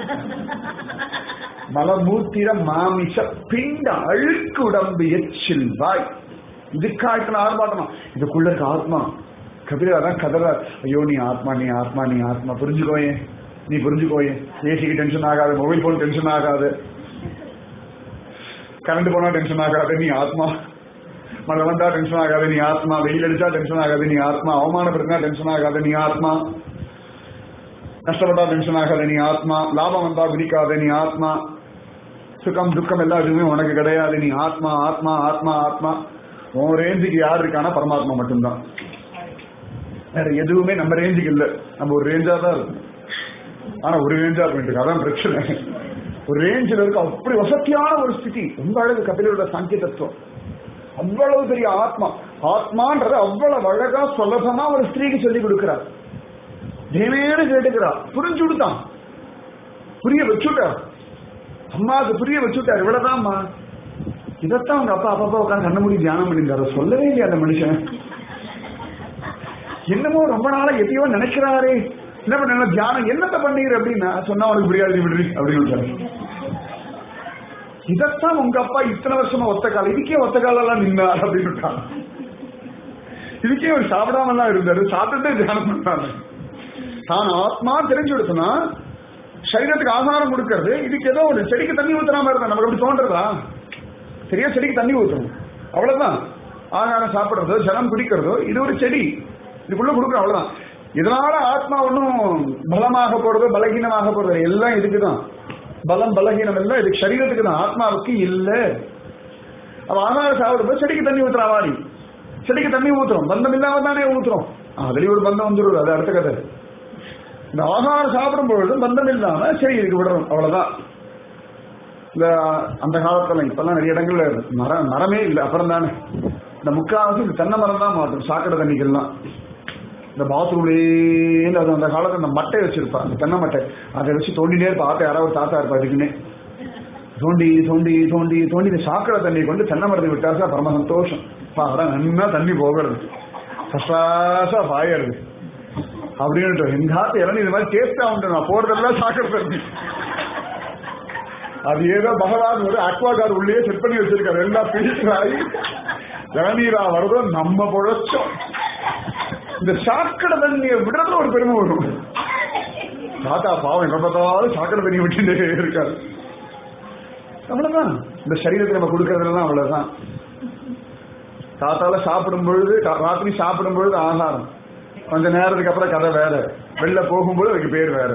மலமூத்திர மாமிச பிண்ட அழுக்கு உடம்பு எச்சில் வாய் இதுக்காய்க்கு ஆர்ப்பாட்டணும் இதுக்குள்ள இருக்க ஆத்மா கபிலர் அதான் கதறார் ஐயோ நீ ஆத்மா நீ ஆத்மா நீ ஆத்மா புரிஞ்சுக்கோயே நீ புரிஞ்சுக்கோயே ஏசிக்கு டென்ஷன் ஆகாது மொபைல் போன் டென்ஷன் ஆகாது கரண்ட் போனா டென்ஷன் ஆகாத நீ ஆத்மா மழை வந்தா டென்ஷன் ஆகாத நீ ஆத்மா வெயில் அடிச்சா டென்ஷன் ஆகாத நீ ஆத்மா அவமானப்படுத்தினா டென்ஷன் ஆகாத நீ ஆத்மா கஷ்டப்பட்டா டென்ஷன் ஆகாத நீ ஆத்மா லாபம் வந்தா குதிக்காத நீ ஆத்மா சுகம் துக்கம் எல்லா எதுவுமே உனக்கு கிடையாது நீ ஆத்மா ஆத்மா ஆத்மா ஆத்மா உன் ரேஞ்சுக்கு யார் இருக்கானா பரமாத்மா மட்டும்தான் வேற எதுவுமே நம்ம ரேஞ்சுக்கு இல்ல நம்ம ஒரு ரேஞ்சா தான் இருக்கும் ஆனா ஒரு ரேஞ்சா போயிட்டு அதான் பிரச்சனை ஒரு ரேஞ்சில் இருக்க அப்படி வசதியான ஒரு ஸ்திதி ரொம்ப அழகு கபிலோட சாங்கிய தத்துவம் அவ்வளவு பெரிய ஆத்மா ஆத்மான்றது அவ்வளவு அழகா சுலபமா ஒரு ஸ்திரீக்கு சொல்லி கொடுக்கிறார் தேவேன்னு கேட்டுக்கிறா புரிஞ்சு கொடுத்தான் புரிய வச்சுட்டார் அம்மாவுக்கு புரிய வச்சுட்டார் இவ்வளவுதான்மா இதைத்தான் அவங்க அப்பா அப்பா உட்காந்து கண்ண மூடி தியானம் பண்ணிருந்தாரு சொல்லவே இல்லையா அந்த மனுஷன் என்னமோ ரொம்ப நாளா எதையோ நினைக்கிறாரே என்ன பண்ண தியானம் என்னத்த பண்ணீர் அப்படின்னா சொன்னா உனக்கு புரியாது விடுறி அப்படின்னு விட்டாரு. இதைத்தான் உங்க அப்பா இத்தனை வருஷமா ஒத்த கால இதுக்கே ஒத்த காலெல்லாம் நின்னார் அப்படின்னு விட்டாங்க. இதுக்கே அவர் சாப்பிடாம எல்லாம் இருந்தாரு சாப்பிட்டுட்டே தியானம் பண்ணாரு தான் ஆத்மா தெரிஞ்சு கொடுத்தனா சரீரத்துக்கு ஆகாரம் கொடுக்கறது இதுக்கு ஏதோ ஒரு செடிக்கு தண்ணி ஊத்துற மாதிரி இருந்தா நமக்கு அப்படி தோன்றதா சரியா செடிக்கு தண்ணி ஊத்தணும் அவ்வளவுதான் ஆகாரம் சாப்பிடுறதோ ஜலம் குடிக்கிறதோ இது ஒரு செடி இதுக்குள்ள கொடுக்குறோம் அவ்வளவுதான் இதனால ஆத்மா ஒன்றும் பலமாக போறதோ பலகீனமாக போறதோ எல்லாம் இதுக்குதான் பலம் பலகீனம் எல்லாம் இதுக்கு சரீரத்துக்கு தான் ஆத்மாவுக்கு இல்ல அவ ஆகாரம் சாப்பிடும்போது செடிக்கு தண்ணி ஊத்துறா வாடி செடிக்கு தண்ணி ஊத்துறோம் பந்தம் இல்லாம தானே ஊத்துறோம் அதுலயும் ஒரு பந்தம் வந்துருது அது அடுத்த கதை இந்த ஆகாரம் சாப்பிடும் பொழுதும் பந்தம் இல்லாம சரி இதுக்கு விடுறோம் அவ்வளவுதான் இந்த அந்த காலத்துல இப்பெல்லாம் நிறைய இடங்கள்ல மரம் மரமே இல்லை அப்புறம் தானே இந்த முக்காவாசி இந்த தென்னை மரம் தான் மாற்றும் சாக்கடை தண்ணிக்கெல்லாம் இந்த பாத்ரூம்லேயே அது அந்த காலத்துல அந்த மட்டை வச்சிருப்பா அந்த தென்னை மட்டை அதை வச்சு தோண்டினே இருப்பா ஆத்த யாராவது ஒரு தாத்தா இருப்பா அதுக்குன்னே தோண்டி தோண்டி தோண்டி தோண்டி இந்த சாக்கடை தண்ணி கொண்டு தென்னை மரத்தை விட்டாச்சா பரம சந்தோஷம் அதான் நன்னா தண்ணி போகிறது ஃபஸ்டாஸா பாயறது அப்படின்னு எங்க ஆத்து இறங்கி இது மாதிரி டேஸ்டா உண்டு நான் போறதெல்லாம் சாக்கடை தண்ணி அது ஏதோ பகவான் ஒரு அக்வா கார் உள்ளே செட் பண்ணி வச்சிருக்காரு எல்லாம் ஃபில்டர் ஆகி இளநீரா வரதோ நம்ம பொழைச்சோம் இந்த சாக்கடை தண்ணியை விடுறதுல ஒரு பெருமை வரும் தாத்தா பாவம் எப்ப பார்த்தாலும் சாக்கடை தண்ணி விட்டுட்டே இருக்காரு அவ்வளவுதான் இந்த சரீரத்தை நம்ம கொடுக்கறதுலாம் அவ்வளவுதான் தாத்தால சாப்பிடும் பொழுது கா- ராத்திரி சாப்பிடும் பொழுது ஆகாரம் கொஞ்ச நேரத்துக்கு அப்புறம் கதை வேற வெளில போகும்போது அதுக்கு பேர் வேற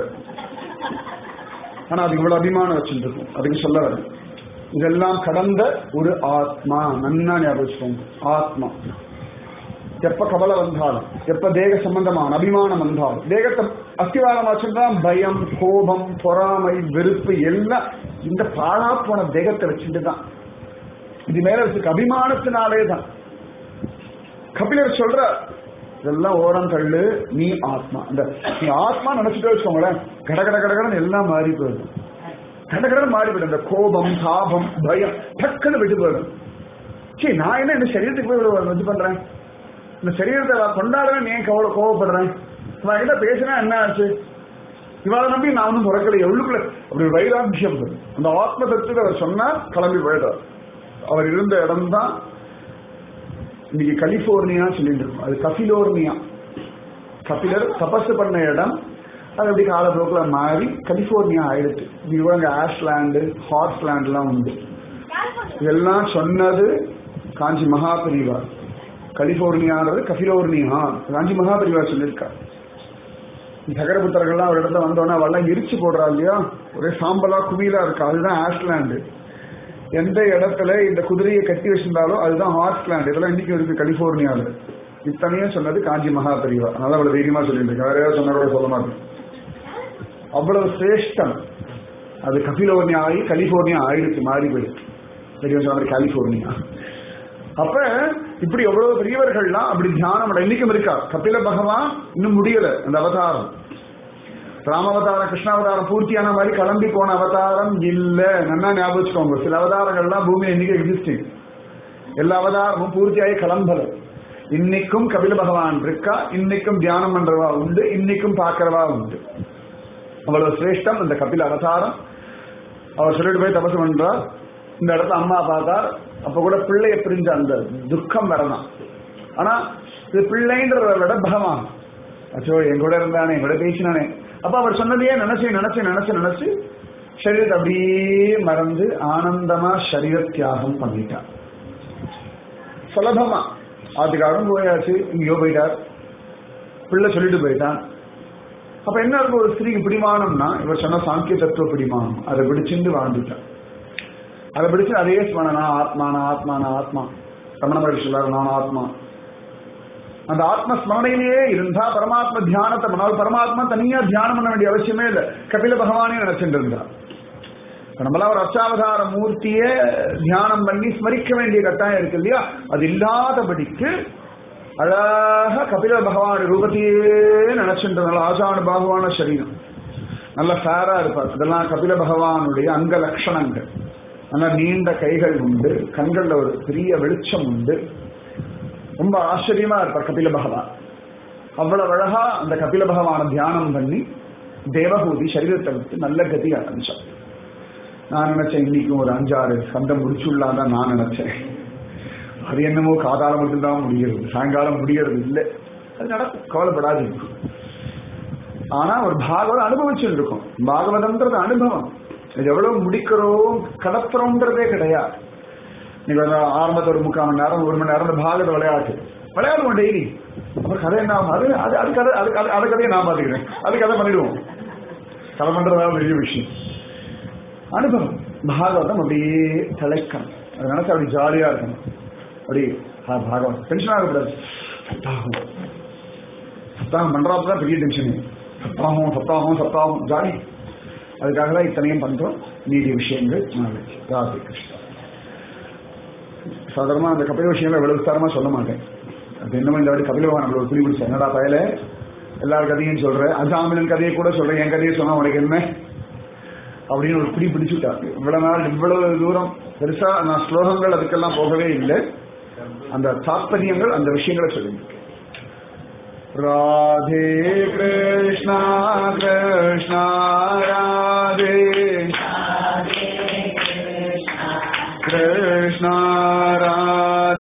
ஆனா அதுக்கு இவ்வளவு அபிமானம் வச்சுட்டு இருக்கும் அதுக்கு சொல்ல வரேன் இதெல்லாம் கடந்த ஒரு ஆத்மா நன்னா ஞாபகம் வச்சுக்கோங்க ஆத்மா எப்ப கவலை வந்தாலும் எப்ப தேக சம்பந்தமான அபிமானம் வந்தாலும் தேகத்தை அஸ்திவாரம் வச்சுதான் பயம் கோபம் பொறாமை வெறுப்பு எல்லாம் இந்த பாழா போன தேகத்தை வச்சுட்டு தான் இது மேல வச்சிருக்க அபிமானத்தினாலே தான் கபிலர் சொல்ற இதெல்லாம் ஓரம் தள்ளு நீ ஆத்மா இந்த நீ ஆத்மா நினைச்சுட்டே வச்சுக்கோங்களேன் கட கட கடகடன்னு எல்லாம் மாறி போயிடும் கடகடன்னு மாறி போயிடும் இந்த கோபம் தாபம் பயம் டக்குன்னு விட்டு போயிடும் சரி நான் என்ன இந்த சரீரத்துக்கு போய் இவ்வளவு இது பண்றேன் இந்த சரீரத்தை நான் கொண்டாடுறேன் நீ ஏன் கவலை கோவப்படுறேன் நான் என்ன பேசுறேன் என்ன ஆச்சு இவளை நம்பி நான் ஒன்றும் பிறக்கல எவ்வளவுக்குள்ள அப்படி ஒரு வைராக்கியம் வரும். அந்த ஆத்ம தத்துவத்தை அவர் சொன்னார் கிளம்பி போயிட்டார் அவர் இருந்த இடம் தான் இன்னைக்கு கலிபோர்னியா சொல்லிட்டு இருக்கோம் அது கபிலோர்னியா கபிலர் தபசு பண்ண இடம் அது அப்படி காலப்போக்கில் மாறி கலிபோர்னியா ஆயிடுச்சு இவங்க ஆஷ்லாண்டு ஹார்ஸ்லாண்ட்லாம் உண்டு இதெல்லாம் சொன்னது காஞ்சி மகாபிரிவா கலிபோர்னியான்றது கபிலோர்னியா காஞ்சி மகாபிரிவா சொல்லியிருக்கா சகரபுத்தர்கள்லாம் ஒரு இடத்துல வந்தோன்னா அவெல்லாம் எரிச்சு போடுறா இல்லையா ஒரே சாம்பலா குவியலா இருக்கா அதுதான் ஆஷ்லாண்டு எந்த இடத்துல இந்த குதிரையை கட்டி வச்சிருந்தாலோ அதுதான் ஹார்ஸ்லாண்ட் இதெல்லாம் இன்னைக்கு இருக்கு கலிபோர்னியாவில் இத்தனையும் சொன்னது காஞ்சி மகாபரிவா அதனால அவ்வளவு தைரியமா சொல்லிட்டு இருக்கேன் வேற ஏதாவது சொன்னா கூட சொல்ல மாட்டேன் அவ்வளவு சிரேஷ்டம் அது கபிலோர்னியா ஆகி கலிபோர்னியா ஆயிடுச்சு மாறி போயிடுச்சு தெரியும் சொன்ன மாதிரி கலிபோர்னியா அப்ப இப்படி எவ்வளவு பெரியவர்கள்லாம் அப்படி தியானம் அடை- இன்னைக்கும் இருக்கா கபில பகவான் இன்னும் முடியல அந்த அவதாரம் ராமாவதாரம் கிருஷ்ணாவதாரம் பூர்த்தியான மாதிரி கிளம்பி போன அவதாரம் இல்ல நல்லா ஞாபகம் வச்சுக்கோங்க சில அவதாரங்கள்லாம் பூமியில இன்னைக்கு எக்ஸிஸ்டிங் எல்லா அவதாரமும் பூர்த்தியாகி கிளம்பல இன்னைக்கும் கபில பகவான் இருக்கா இன்னைக்கும் தியானம் பண்றவா உண்டு இன்னைக்கும் பார்க்கறவா உண்டு அவ்வளவு சிரேஷ்டம் இந்த கபில அவதாரம் அவர் சொல்லிட்டு போய் தபசு பண்றார் இந்த இடத்துல அம்மா பார்த்தார் அப்ப கூட பிள்ளைய பிரிஞ்ச அந்த துக்கம் வரலாம் ஆனா இது பிள்ளைன்றத விட பகவான் அச்சோ என் கூட இருந்தானே என் கூட பேசினானே அப்ப அவர் சொன்னதையே நினைச்சு நினைச்சு நினைச்சு நினைச்சு சரீரத்தை அப்படியே மறந்து ஆனந்தமா சரீர தியாகம் பண்ணிட்டார் சுலபமா ஆத்துக்காரும் போயாச்சு இங்கேயோ போயிட்டார் பிள்ளை சொல்லிட்டு போயிட்டான் அப்ப என்ன இருக்கும் ஒரு ஸ்திரீக்கு பிடிமானம்னா இவர் சொன்ன சாங்கிய தத்துவ பிடிமானம் அதை பிடிச்சிருந்து வாழ்ந்துட்டான் அதை பிடிச்சு அதே ஸ்மரணா ஆத்மானா ஆத்மானா ஆத்மா ரமண மகர்ஷி சொல்றாரு நான் ஆத்மா அந்த ஆத்ம ஸ்மரணையிலேயே இருந்தா பரமாத்ம தியானத்தை பண்ணால் பரமாத்மா தனியா தியானம் பண்ண வேண்டிய அவசியமே இல்லை கபில பகவானே நினைச்சிட்டு இருந்தார் இப்ப நம்மளாம் ஒரு அச்சாவதார மூர்த்திய தியானம் பண்ணி ஸ்மரிக்க வேண்டிய கட்டாயம் இருக்கு இல்லையா அது இல்லாதபடிக்கு அழகா கபில பகவான் ரூபத்தையே நினைச்சுட்டு நல்ல ஆசான பாகவான சரீரம் நல்ல ஃபேரா இருப்பார் இதெல்லாம் கபில பகவானுடைய அங்க லட்சணங்கள் நல்ல நீண்ட கைகள் உண்டு கண்கள்ல ஒரு பெரிய வெளிச்சம் உண்டு ரொம்ப ஆச்சரியமா இருப்பார் கபில பகவான் அவ்வளவு அழகா அந்த கபில பகவான தியானம் பண்ணி தேவகூதி சரீரத்தை விட்டு நல்ல கதி ஆரம்பிச்சான் நான் நினைச்சேன் இன்னைக்கும் ஒரு அஞ்சாறு சந்தம் முடிச்சுள்ளாதான் நான் நினைச்சேன் அது என்னமோ காதால மட்டும்தான் முடிகிறது சாயங்காலம் முடியறது இல்லை அது நடக்கும் கவலைப்படாது ஆனா ஒரு பாகவதம் அனுபவிச்சுட்டு இருக்கும் பாகவதம்ன்றது அனுபவம் இது எவ்வளவு முடிக்கிறோம் கடத்துறோம்ன்றதே கிடையாது நீங்க வந்து ஆரம்பத்துல ஒரு முக்கால் மணி நேரம் ஒரு மணி நேரம் இந்த பாகவத விளையாட்டு விளையாடுவோம் டெய்லி அப்புறம் கதை என்ன ஆகும்? அது அது அது கதை அது அது- அது கதையை நான் பாத்துக்கிறேன் அது கதை பண்ணிடுவோம் கதை பண்றதால பெரிய விஷயம் அனுபவம் பாகவதம் அப்படியே தலைக்கணும் அது நினைச்சு அப்படி ஜாலியா இருக்கணும் அப்படி ஆ, பாகவதம் டென்ஷன் ஆகக்கூடாது சப்தாகம் சப்தாகம் பண்றாப்புதான் பெரிய டென்ஷன் சப்தாகம் சப்தாகம் சப்தாகம் ஜாலி அதுக்காக தான் இத்தனையும் பண்றோம் மீதிய விஷயங்கள் நாளைக்கு ராதே கிருஷ்ணா சாதாரணமா அந்த கபில விஷயங்களை இவ்வளவு விஸ்தாரமா சொல்ல மாட்டேன் அது என்னமோ இந்த வாட்டி கபில பகவான் நம்மள ஒரு புலி பிடிச்ச என்னடா பயல எல்லார் கதையும் சொல்றேன் அசாமினன் கதையை கூட சொல்றேன் என் கதையை சொன்னா உனக்கு என்ன அப்படின்னு ஒரு பிடி பிடிச்சுட்டாரு இவ்வளவு நாள் இவ்வளவு தூரம் பெருசா நான் ஸ்லோகங்கள் அதுக்கெல்லாம் போகவே இல்லை அந்த தாத்பரியங்கள் அந்த விஷயங்களை சொல்லுங்க ராதே கிருஷ்ணா கிருஷ்ணா